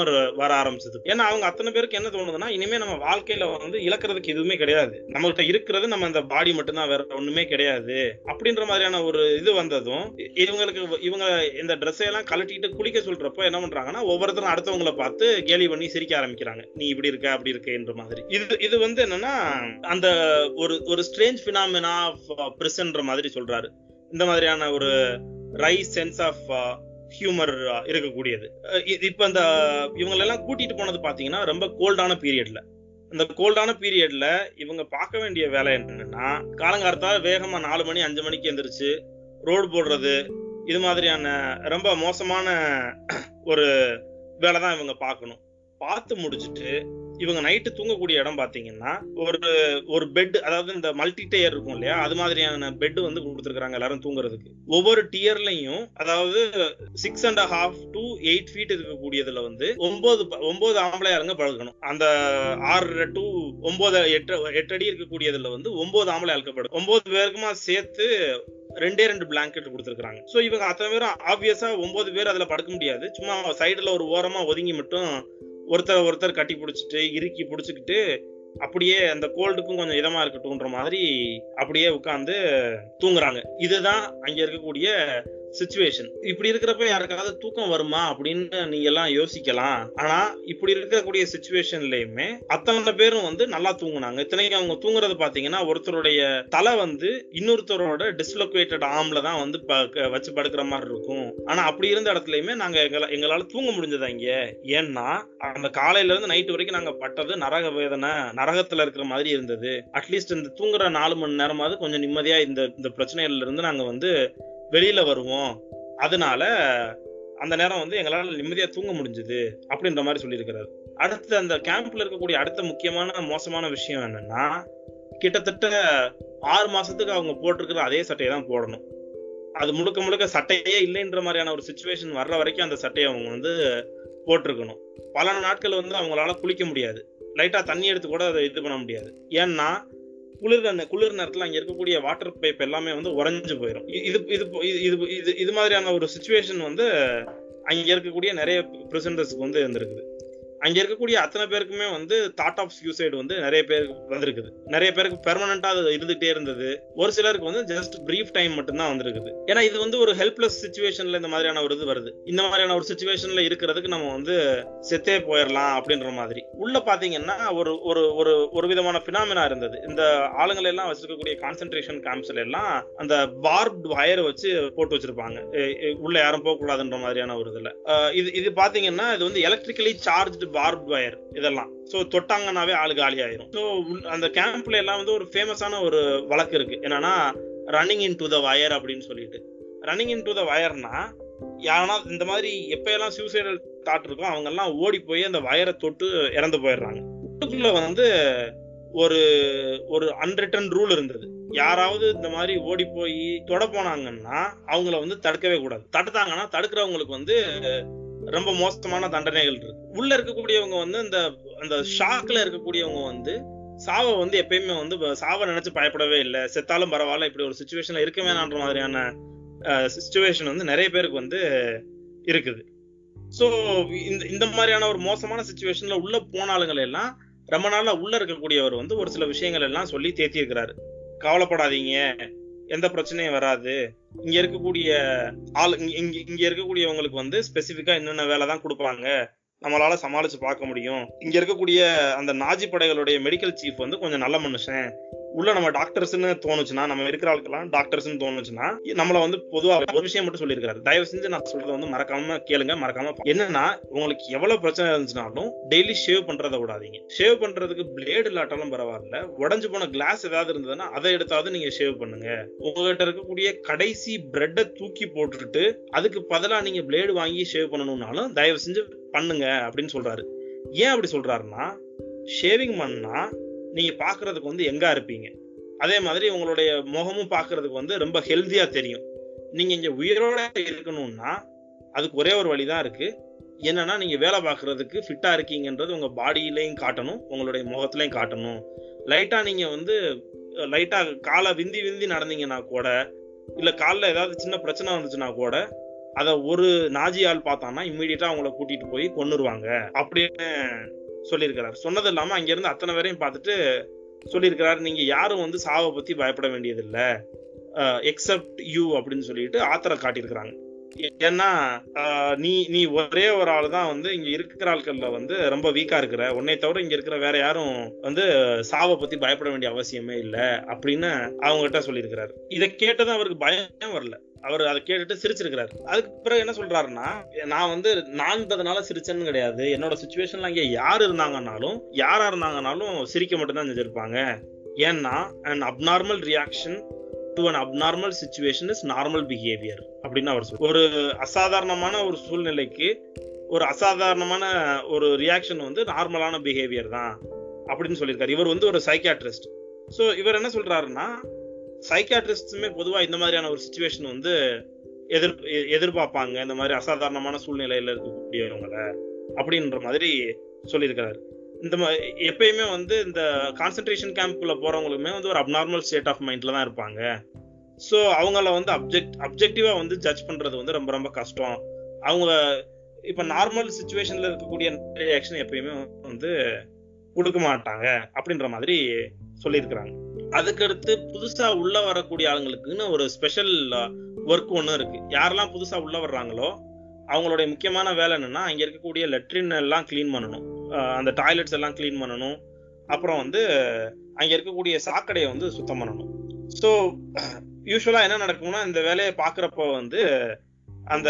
[SPEAKER 1] ஹியூமர் வர ஆரம்பிச்சது ஏன்னா அவங்க அத்தனை பேருக்கு என்ன தோணுதுன்னா இனிமே நம்ம வாழ்க்கையில வந்து இழக்கிறதுக்கு எதுவுமே கிடையாது நம்மகிட்ட இருக்கிறது நம்ம அந்த பாடி மட்டும்தான் வேற ஒண்ணுமே கிடையாது அப்படின்ற மாதிரியான ஒரு இது வந்ததும் இ- இவங்களுக்கு இவங்க இந்த ட்ரெஸ் எல்லாம் கழட்டிட்டு குளிக்க சொல்றப்போ என்ன பண்றாங்கன்னா ஒவ்வொருத்தரும் அடுத்தவங்கள பார்த்து கேலி பண்ணி சிரிக்க ஆரம்பிக்கிறாங்க நீ இப்படி இருக்க அப்படி இருக்கன்ற மாதிரி இது இது வந்து என்னன்னா அந்த ஒரு ஒரு ஸ்ட்ரேஞ்ச் பினாமினா ஆஃப் பிரிசன்ற மாதிரி சொல்றாரு இந்த மாதிரியான ஒரு ரைஸ் சென்ஸ் ஆஃப் ஹியூமர் இருக்கக்கூடியது அஹ் இ- இப்ப இந்த இவங்களெல்லாம் கூட்டிட்டு போனது பாத்தீங்கன்னா ரொம்ப கோல்டான பீரியட்ல இந்த கோல்டான பீரியட்ல இவங்க பார்க்க வேண்டிய வேலை என்னன்னா காலங்காலத்தால வேகமா நாலு மணி அஞ்சு மணிக்கு எந்திரிச்சு ரோடு போடுறது இது மாதிரியான ரொம்ப மோசமான ஒரு வேலை தான் இவங்க பார்க்கணும் பார்த்து முடிச்சுட்டு இவங்க நைட்டு தூங்கக்கூடிய இடம் பாத்தீங்கன்னா ஒரு ஒரு பெட் அதாவது இந்த மல்டி டயர் இருக்கும் இல்லையா அது மாதிரியான பெட் வந்து கொடுத்துருக்காங்க எல்லாரும் தூங்குறதுக்கு ஒவ்வொரு டியர்லயும் அதாவது six and half to eight feet இருக்கக்கூடியதுல வந்து ஒன்பது ப- ஒன்பது ஆம்பளையாருங்க பழகணும் அந்த ஆறு டு ஒன்பது எட்டு எட்டு அடி இருக்கக்கூடியதுல வந்து ஒன்பது ஆம்பளை ஆளுக்கப்படும் ஒன்பது பேருக்குமா சேர்த்து ரெண்டே ரெண்டு பிளாங்கெட் கொடுத்துருக்காங்க சோ இவங்க அத்தனை பேரும் ஆப்வியஸா ஒன்பது பேர் அதுல படுக்க முடியாது சும்மா சைடுல ஒரு ஓரமா ஒதுங்கி மட்டும் ஒருத்தர் ஒருத்தர் கட்டி பிடிச்சிட்டு இறுக்கி பிடிச்சிக்கிட்டு அப்படியே அந்த கோல்டுக்கும் கொஞ்சம் இதமா இருக்கட்டும்ன்ற மாதிரி அப்படியே உட்கார்ந்து தூங்குறாங்க இதுதான் அங்க இருக்கக்கூடிய சுச்சுவேஷன் இப்படி இருக்கிறப்ப யாருக்காவது தூக்கம் வருமா அப்படின்னு நீங்க எல்லாம் யோசிக்கலாம் ஆனா இப்படி இருக்கக்கூடிய சுச்சுவேஷன்லயுமே அத்தனை பேரும் வந்து நல்லா தூங்குனாங்க இத்தனைக்கு அவங்க தூங்குறது பாத்தீங்கன்னா ஒருத்தருடைய தலை வந்து இன்னொருத்தரோட டிஸ்லொகேட்டட் ஆம்ல தான் வந்து ப- வச்சு படுக்கிற மாதிரி இருக்கும் ஆனா அப்படி இருந்த இடத்துலயுமே நாங்க எங்கள- எங்களால தூங்க முடிஞ்சது அங்க ஏன்னா அந்த காலையில இருந்து நைட் வரைக்கும் நாங்க பட்டது நரக வேதனை நரகத்துல இருக்கிற மாதிரி இருந்தது அட்லீஸ்ட் இந்த தூங்குற நாலு மணி நேரமாவது கொஞ்சம் நிம்மதியா இந்த இந்த பிரச்சனைகள்ல இருந்து நாங்க வந்து வெளியில வருவோம் அதனால அந்த நேரம் வந்து எங்களால நிம்மதியா தூங்க முடிஞ்சது அப்படின்ற மாதிரி சொல்லியிருக்கிறாரு அடுத்து அந்த கேம்ப்ல இருக்கக்கூடிய அடுத்த முக்கியமான மோசமான விஷயம் என்னன்னா கிட்டத்தட்ட ஆறு மாசத்துக்கு அவங்க போட்டிருக்கிற அதே சட்டையை தான் போடணும் அது முழுக்க முழுக்க சட்டையே இல்லைன்ற மாதிரியான ஒரு சுச்சுவேஷன் வர்ற வரைக்கும் அந்த சட்டையை அவங்க வந்து போட்டிருக்கணும் பல நாட்கள் வந்து அவங்களால குளிக்க முடியாது லைட்டா தண்ணி எடுத்து கூட அதை இது பண்ண முடியாது ஏன்னா குளிர் அந்த குளிர் நேரத்துல அங்க இருக்கக்கூடிய வாட்டர் பைப் எல்லாமே வந்து உறைஞ்சு போயிடும் இ- இது இது இது இது இது இது மாதிரியான ஒரு சுச்சுவேஷன் வந்து அங்க இருக்கக்கூடிய நிறைய பிரசன்டர்ஸ்க்கு வந்து இருந்திருக்குது அங்க இருக்கக்கூடிய அத்தனை பேருக்குமே வந்து தாட் ஆஃப் சூசைடு வந்து நிறைய பேருக்கு வந்திருக்குது நிறைய பேருக்கு பெர்மனண்டா அது இருந்துட்டே இருந்தது ஒரு சிலருக்கு வந்து ஜஸ்ட் பிரீஃப் டைம் மட்டும்தான் வந்திருக்குது ஏன்னா இது வந்து ஒரு ஹெல்ப்லெஸ் சுச்சுவேஷன்ல இந்த மாதிரியான ஒரு இது வருது இந்த மாதிரியான ஒரு சுச்சுவேஷன்ல இருக்கிறதுக்கு நம்ம வந்து செத்தே போயிடலாம் அப்படின்ற மாதிரி உள்ள பாத்தீங்கன்னா ஒரு ஒரு ஒரு ஒரு விதமான பினாமினா இருந்தது இந்த ஆளுங்களை எல்லாம் வச்சிருக்கக்கூடிய கான்சென்ட்ரேஷன் கேம்ப்ஸ்ல எல்லாம் அந்த பார்ப்ட் வயர் வச்சு போட்டு வச்சிருப்பாங்க எ- எ- உள்ள யாரும் போக கூடாதுன்ற மாதிரியான ஒரு இதுல அஹ் இது இது பாத்தீங்கன்னா இது வந்து எலக்ட்ரிக்கலி சார்ஜ்டு பார்ப்ட் வயர் இதெல்லாம் சோ தொட்டாங்கன்னாவே ஆளு காலி ஆயிரும் ஸோ அந்த கேம்ப்ல எல்லாம் வந்து ஒரு ஃபேமஸான ஒரு வழக்கு இருக்கு என்னன்னா running into the wire அப்படின்னு சொல்லிட்டு ரன்னிங் இன் டு த வயர்னா யாரனா இந்த மாதிரி எப்பயெல்லாம் சூசைடல் தாட் இருக்கோ அவங்க எல்லாம் ஓடி போய் அந்த வயரை தொட்டு இறந்து போயிடுறாங்க உள்ளுக்குள்ள வந்து ஒரு ஒரு அன்ரிட்டன் ரூல் இருந்தது யாராவது இந்த மாதிரி ஓடி போய் தொட போனாங்கன்னா அவங்கள வந்து தடுக்கவே கூடாது தடுத்தாங்கன்னா தடுக்கிறவங்களுக்கு வந்து ரொம்ப மோசமான தண்டனைகள் இருக்கு உள்ள இருக்கக்கூடியவங்க வந்து இந்த அந்த ஷாக்ல இருக்கக்கூடியவங்க வந்து சாவை வந்து எப்பயுமே வந்து ப- சாவை நினைச்சு பயப்படவே இல்லை செத்தாலும் பரவாயில்ல இப்படி ஒரு சுச்சுவேஷன்ல இருக்க வேணான்ற மாதிரியான சுச்சுவேஷன் வந்து நிறைய பேருக்கு வந்து இருக்குது சோ இந்த இந்த மாதிரியான ஒரு மோசமான சுச்சுவேஷன்ல உள்ள போன ஆளுங்களை எல்லாம் ரொம்ப நாளா உள்ள இருக்கக்கூடியவர் வந்து ஒரு சில விஷயங்கள் எல்லாம் சொல்லி தேத்தி இருக்கிறாரு கவலைப்படாதீங்க எந்த பிரச்சனையும் வராது இங்க இருக்கக்கூடிய ஆள் இங்க- இங்க இங்க இருக்கக்கூடியவங்களுக்கு வந்து ஸ்பெசிபிக்கா என்னென்ன வேலை தான் கொடுப்பாங்க நம்மளால சமாளிச்சு பார்க்க முடியும் இங்க இருக்கக்கூடிய அந்த நாஜி படைகளுடைய மெடிக்கல் சீஃப் வந்து கொஞ்சம் நல்ல மனுஷன் உள்ள நம்ம டாக்டர்ஸ்னு தோணுச்சுன்னா நம்ம இருக்கிற ஆளுக்கெல்லாம் டாக்டர்ஸ்னு தோணுச்சுன்னா நம்மள வந்து பொதுவா ஒரு விஷயம் மட்டும் சொல்லியிருக்காரு தயவு செஞ்சு நான் சொல்றதை வந்து மறக்காம கேளுங்க மறக்காம பா- என்னன்னா உங்களுக்கு எவ்வளவு பிரச்சனை இருந்துச்சுனாலும் டெய்லி ஷேவ் பண்றதை விடாதீங்க ஷேவ் பண்றதுக்கு பிளேடு இல்லாட்டாலும் பரவாயில்ல உடஞ்சு போன கிளாஸ் ஏதாவது இருந்ததுன்னா அதை எடுத்தாவது நீங்க ஷேவ் பண்ணுங்க உங்ககிட்ட இருக்கக்கூடிய கடைசி பிரெட்டை தூக்கி போட்டுட்டு அதுக்கு பதிலா நீங்க பிளேடு வாங்கி ஷேவ் பண்ணணும்னாலும் தயவு செஞ்சு பண்ணுங்க அப்படின்னு சொல்றாரு ஏன் அப்படி சொல்றாருன்னா ஷேவிங் பண்ணா நீங்க பாக்குறதுக்கு வந்து எங்கா இருப்பீங்க அதே மாதிரி உங்களுடைய முகமும் பாக்குறதுக்கு வந்து ரொம்ப ஹெல்தியா தெரியும் நீங்க இங்க உயிரோட இருக்கணும்னா அதுக்கு ஒரே ஒரு வழிதான் இருக்கு என்னன்னா நீங்க வேலை பார்க்கறதுக்கு ஃபிட்டா இருக்கீங்கன்றது உங்க பாடியிலையும் காட்டணும் உங்களுடைய முகத்திலையும் காட்டணும் லைட்டா நீங்க வந்து லைட்டா காலை விந்தி விந்தி நடந்தீங்கன்னா கூட இல்ல கால்ல ஏதாவது சின்ன பிரச்சனை வந்துச்சுன்னா கூட அத ஒரு நாஜி ஆள் பார்த்தான்னா இம்மீடியட்டா அவங்கள கூட்டிட்டு போய் கொன்னுருவாங்க அப்படின்னு சொல்லியிருக்கிறார் சொன்னது இல்லாம அங்க இருந்து அத்தனை பேரையும் பார்த்துட்டு சொல்லியிருக்கிறாரு நீங்க யாரும் வந்து சாவை பத்தி பயப்பட வேண்டியதில்ல எக்ஸப்ட் யூ அப்படின்னு சொல்லிட்டு ஆத்தரை காட்டியிருக்கிறாங்க ஏன்னா ஆஹ், நீ நீ ஒரே ஒரு ஆள் தான் வந்து இங்க இருக்கிற ஆட்கள்ல வந்து ரொம்ப வீக்கா இருக்கிற உன்னை தவிர இங்க இருக்கிற வேற யாரும் வந்து சாவை பத்தி பயப்பட வேண்டிய அவசியமே இல்ல அப்படின்னு அவங்க கிட்ட சொல்லியிருக்கிறாரு இதை கேட்டதும் அவருக்கு பயம் வரல அவர் அதை கேட்டுட்டு சிரிச்சிருக்கிறாரு அதுக்கு பிறகு என்ன சொல்றாருன்னா நான் வந்து நான்றதுனால சிரிச்சேன்னு கிடையாது என்னோட சுச்சுவேஷன்ல அங்க யார் இருந்தாங்கன்னாலும் யாரா இருந்தாங்கன்னாலும் சிரிக்க மட்டும்தான் செஞ்சிருப்பாங்க ஏன்னா an abnormal reaction to an abnormal situation is normal behaviour அப்படின்னு அவர் சொல்றாரு ஒரு அசாதாரணமான ஒரு சூழ்நிலைக்கு ஒரு அசாதாரணமான ஒரு ரியாக்ஷன் வந்து நார்மலான பிஹேவியர் தான் அப்படின்னு சொல்லியிருக்காரு இவர் வந்து ஒரு சைக்கியாட்ரிஸ்ட் ஸோ இவர் என்ன சொல்றாருன்னா சைக்கியாட்ரிஸ்டுமே பொதுவா இந்த மாதிரியான ஒரு சுச்சுவேஷன் வந்து எதிர் எ- எதிர்பார்ப்பாங்க இந்த மாதிரி அசாதாரணமான சூழ்நிலையில இருக்கக்கூடியவங்கள அப்படின்ற மாதிரி சொல்லியிருக்கிறாரு இந்த மா- எப்பயுமே வந்து இந்த கான்சென்ட்ரேஷன் கேம்ப்குள்ள போறவங்களுமே வந்து ஒரு அப்நார்மல் ஸ்டேட் ஆஃப் மைண்ட்ல தான் இருப்பாங்க ஸோ அவங்கள வந்து அப்ஜெக்ட் அப்ஜெக்டிவா வந்து ஜட்ஜ் பண்றது வந்து ரொம்ப ரொம்ப கஷ்டம் அவங்க இப்ப நார்மல் சுச்சுவேஷன்ல இருக்கக்கூடிய ரியாக்ஷன் எப்பயுமே வந்து கொடுக்க மாட்டாங்க அப்படின்ற மாதிரி சொல்லியிருக்கிறாங்க அதுக்கடுத்து புதுசா உள்ள வரக்கூடிய ஆளுங்களுக்குன்னு ஒரு ஸ்பெஷல் ஒர்க் ஒன்று இருக்கு யாரெல்லாம் புதுசா உள்ள வர்றாங்களோ அவங்களுடைய முக்கியமான வேலை என்னன்னா அங்க இருக்கக்கூடிய லெட்ரின் எல்லாம் க்ளீன் பண்ணணும் அஹ் அந்த டாய்லெட்ஸ் எல்லாம் க்ளீன் பண்ணணும் அப்புறம் வந்து அங்க இருக்கக்கூடிய சாக்கடையை வந்து சுத்தம் பண்ணணும் ஸோ யூஸ்வலா என்ன நடக்கும்னா இந்த வேலையை பாக்குறப்ப வந்து அந்த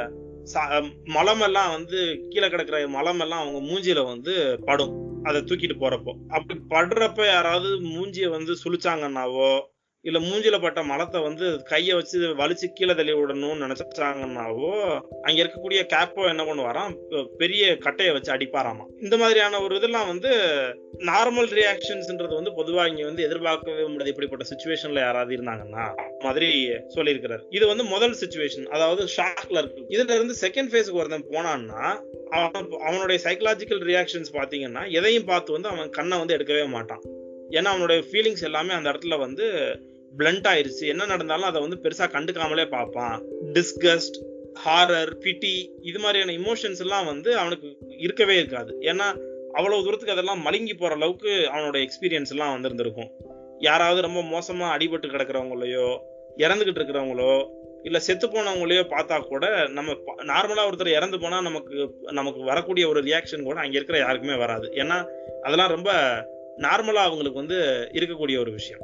[SPEAKER 1] சா- மலம் எல்லாம் வந்து கீழே கிடக்குற மலம் எல்லாம் அவங்க மூஞ்சில வந்து படும் அதை தூக்கிட்டு போறப்போ அப்படி படுறப்ப யாராவது மூஞ்சிய வந்து சுழிச்சாங்கன்னாவோ இல்ல மூஞ்சில பட்ட மலத்தை வந்து கைய வச்சு வலிச்சு கீழே தள்ளி விடணும்னு நினைச்சாங்கன்னாவோ அங்க இருக்கக்கூடிய கேப்போ என்ன பண்ணுவாராம் பெ- பெரிய கட்டையை வச்சு அடிப்பாராமா இந்த மாதிரியான ஒரு இதெல்லாம் வந்து நார்மல் ரியாக்ஷன்ஸ்ன்றது வந்து பொதுவா இங்க வந்து எதிர்பார்க்கவே முடியாது இப்படிப்பட்ட சுச்சுவேஷன்ல யாராவது இருந்தாங்கன்னா மாதிரி சொல்லியிருக்கிறார் இது வந்து முதல் சுச்சுவேஷன் அதாவது ஷாக்ல இருக்கு இதுல இருந்து செகண்ட் ஃபேஸ்க்கு ஒருத்தன் போனான்னா அவன் அவனுடைய சைக்கலாஜிக்கல் ரியாக்ஷன்ஸ் பாத்தீங்கன்னா எதையும் பார்த்து வந்து அவன் கண்ணை வந்து எடுக்கவே மாட்டான் ஏன்னா அவனுடைய ஃபீலிங்ஸ் எல்லாமே அந்த இடத்துல வந்து பிளண்ட் ஆயிருச்சு என்ன நடந்தாலும் அதை வந்து பெருசா கண்டுக்காமலே பார்ப்பான் டிஸ்கஸ்ட் ஹாரர் பிட்டி இது மாதிரியான இமோஷன்ஸ் எல்லாம் வந்து அவனுக்கு இருக்கவே இருக்காது ஏன்னா அவ்வளவு தூரத்துக்கு அதெல்லாம் மழுங்கி போற அளவுக்கு அவனோட எக்ஸ்பீரியன்ஸ் எல்லாம் வந்திருந்திருக்கும் யாராவது ரொம்ப மோசமா அடிபட்டு கிடக்குறவங்களையோ இறந்துகிட்டு இருக்கிறவங்களோ இல்ல செத்து போனவங்களையோ பார்த்தா கூட நம்ம நார்மலா ஒருத்தர் இறந்து போனா நமக்கு நமக்கு வரக்கூடிய ஒரு ரியாக்ஷன் கூட அங்க இருக்கிற யாருக்குமே வராது ஏன்னா அதெல்லாம் ரொம்ப நார்மலா அவங்களுக்கு வந்து இருக்கக்கூடிய ஒரு விஷயம்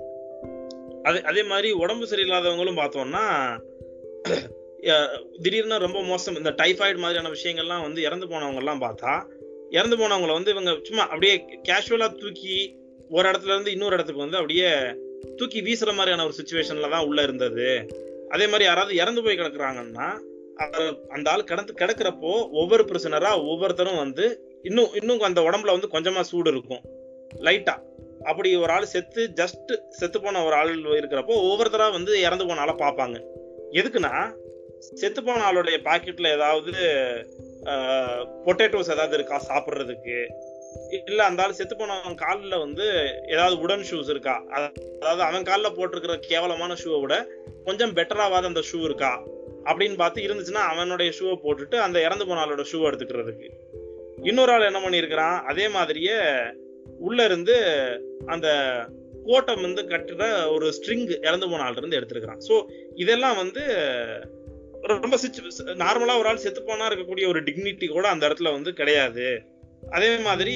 [SPEAKER 1] அதே அதே மாதிரி உடம்பு சரியில்லாதவங்களும் பார்த்தோம்னா அஹ் திடீர்னு ரொம்ப மோசம் இந்த டைஃபாய்டு மாதிரியான விஷயங்கள்லாம் வந்து இறந்து போனவங்க எல்லாம் பார்த்தா இறந்து போனவங்கள வந்து இவங்க சும்மா அப்படியே கேஷுவலா தூக்கி ஒரு இடத்துல இருந்து இன்னொரு இடத்துக்கு வந்து அப்படியே தூக்கி வீசுற மாதிரியான ஒரு சுச்சுவேஷன்ல தான் உள்ள இருந்தது அதே மாதிரி யாராவது இறந்து போய் கிடக்குறாங்கன்னா அவர் அந்த ஆள் கிடந்து கிடக்குறப்போ ஒவ்வொரு பிரச்சனரா ஒவ்வொருத்தரும் வந்து இன்னும் இன்னும் அந்த உடம்புல வந்து கொஞ்சமா சூடு இருக்கும் லைட்டா அப்படி ஒரு ஆள் செத்து ஜஸ்ட் செத்து போன ஒரு ஆள் இருக்கிறப்போ ஒவ்வொருத்தரா வந்து இறந்து போன ஆளை பார்ப்பாங்க எதுக்குன்னா செத்து போன ஆளுடைய பாக்கெட்ல ஏதாவது பொட்டேட்டோஸ் ஏதாவது இருக்கா சாப்பிட்றதுக்கு இல்ல அந்த ஆள் செத்து போனவன் கால்ல வந்து ஏதாவது உடன் ஷூஸ் இருக்கா அத- அதாவது அவன் கால்ல போட்டிருக்கிற கேவலமான ஷூவை விட கொஞ்சம் பெட்டராவாத அந்த ஷூ இருக்கா அப்படின்னு பார்த்து இருந்துச்சுன்னா அவனுடைய ஷூவை போட்டுட்டு அந்த இறந்து போன ஆளோட ஷூவை எடுத்துக்கிறதுக்கு இன்னொரு ஆள் என்ன பண்ணியிருக்கிறான் அதே மாதிரியே உள்ள இருந்து அந்த கோட்டை வந்து கட்டுற ஒரு ஸ்ட்ரிங் இறந்து போன ஆள்ல இருந்து எடுத்திருக்கிறான் சோ இதெல்லாம் வந்து ரொம்ப நார்மலா ஒரு ஆள் செத்து போனா இருக்கக்கூடிய ஒரு டிக்னிட்டி கூட அந்த இடத்துல வந்து கிடையாது அதே மாதிரி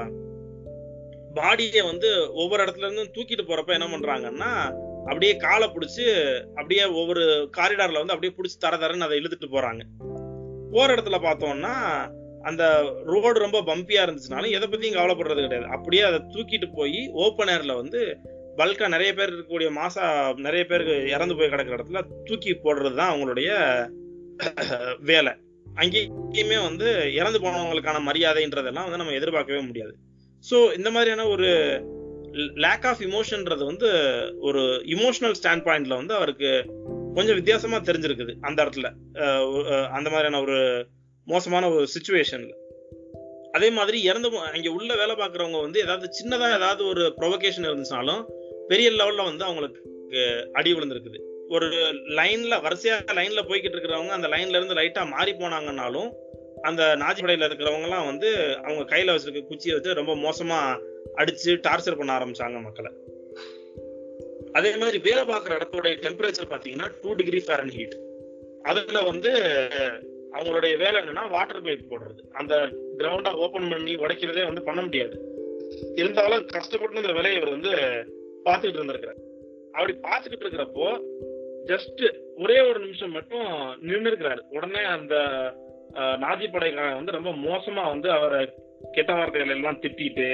[SPEAKER 1] பாடியை வந்து ஒவ்வொரு இடத்துல இருந்தும் தூக்கிட்டு போறப்ப என்ன பண்றாங்கன்னா அப்படியே காலை பிடிச்சு அப்படியே ஒவ்வொரு காரிடார்ல வந்து அப்படியே பிடிச்சி தர தரன்னு அதை இழுத்துட்டு போறாங்க போற இடத்துல பார்த்தோம்னா அந்த ரோடு ரொம்ப பம்பியா இருந்துச்சுனாலும் எதை பத்தியும் கவலைப்படுறது கிடையாது அப்படியே அதை தூக்கிட்டு போய் ஓப்பன் ஏர்ல வந்து பல்கா நிறைய பேர் இருக்கக்கூடிய மாசா நிறைய பேருக்கு இறந்து போய் கிடக்குற இடத்துல தூக்கி போடுறது தான் அவங்களுடைய வேலை அங்கேயுமே வந்து இறந்து போனவங்களுக்கான மரியாதைன்றதெல்லாம் வந்து நம்ம எதிர்பார்க்கவே முடியாது ஸோ இந்த மாதிரியான ஒரு லேக் ஆஃப் இமோஷன்ன்றது வந்து ஒரு இமோஷனல் ஸ்டாண்ட் பாயிண்ட்ல வந்து அவருக்கு கொஞ்சம் வித்தியாசமா தெரிஞ்சிருக்குது அந்த இடத்துல அந்த மாதிரியான ஒரு மோசமான ஒரு சுச்சுவேஷன்ல அதே மாதிரி இறந்து அங்க உள்ள வேலை பார்க்குறவங்க வந்து ஏதாவது சின்னதா ஏதாவது ஒரு ப்ரொவகேஷன் இருந்துச்சுனாலும் பெரிய லெவல்ல வந்து அவங்களுக்கு அடி விழுந்திருக்குது ஒரு லைன்ல வரிசையா லைன்ல போய்கிட்டு இருக்கிறவங்க அந்த லைன்ல இருந்து லைட்டா மாறி போனாங்கன்னாலும் அந்த நாஜி படையில இருக்கிறவங்க எல்லாம் வந்து அவங்க கையில வச்சிருக்க குச்சியை வச்சு ரொம்ப மோசமா அடிச்சு டார்ச்சர் பண்ண ஆரம்பிச்சாங்க மக்களை அதே மாதிரி வேலை பார்க்குற இடத்தோட டெம்பரேச்சர் பாத்தீங்கன்னா டூ டிகிரி ஃபேரன் ஹீட் அதுல வந்து அவங்களுடைய வேலை என்னன்னா வாட்டர் பைப் போடுறது அந்த கிரவுண்டா ஓபன் பண்ணி உடைக்கிறதே வந்து பண்ண முடியாது இருந்தாலும் கஷ்டப்பட்டு இந்த வேலையை இவர் வந்து பார்த்துக்கிட்டு இருந்திருக்கிறார் அப்படி பார்த்துக்கிட்டு இருக்கிறப்போ ஜஸ்ட் ஒரே ஒரு நிமிஷம் மட்டும் நின்று இருக்கிறாரு உடனே அந்த அஹ், நாஜி படைக்காரன் வந்து ரொம்ப மோசமா வந்து அவரை கெட்ட வார்த்தைகள் எல்லாம் திட்டிட்டு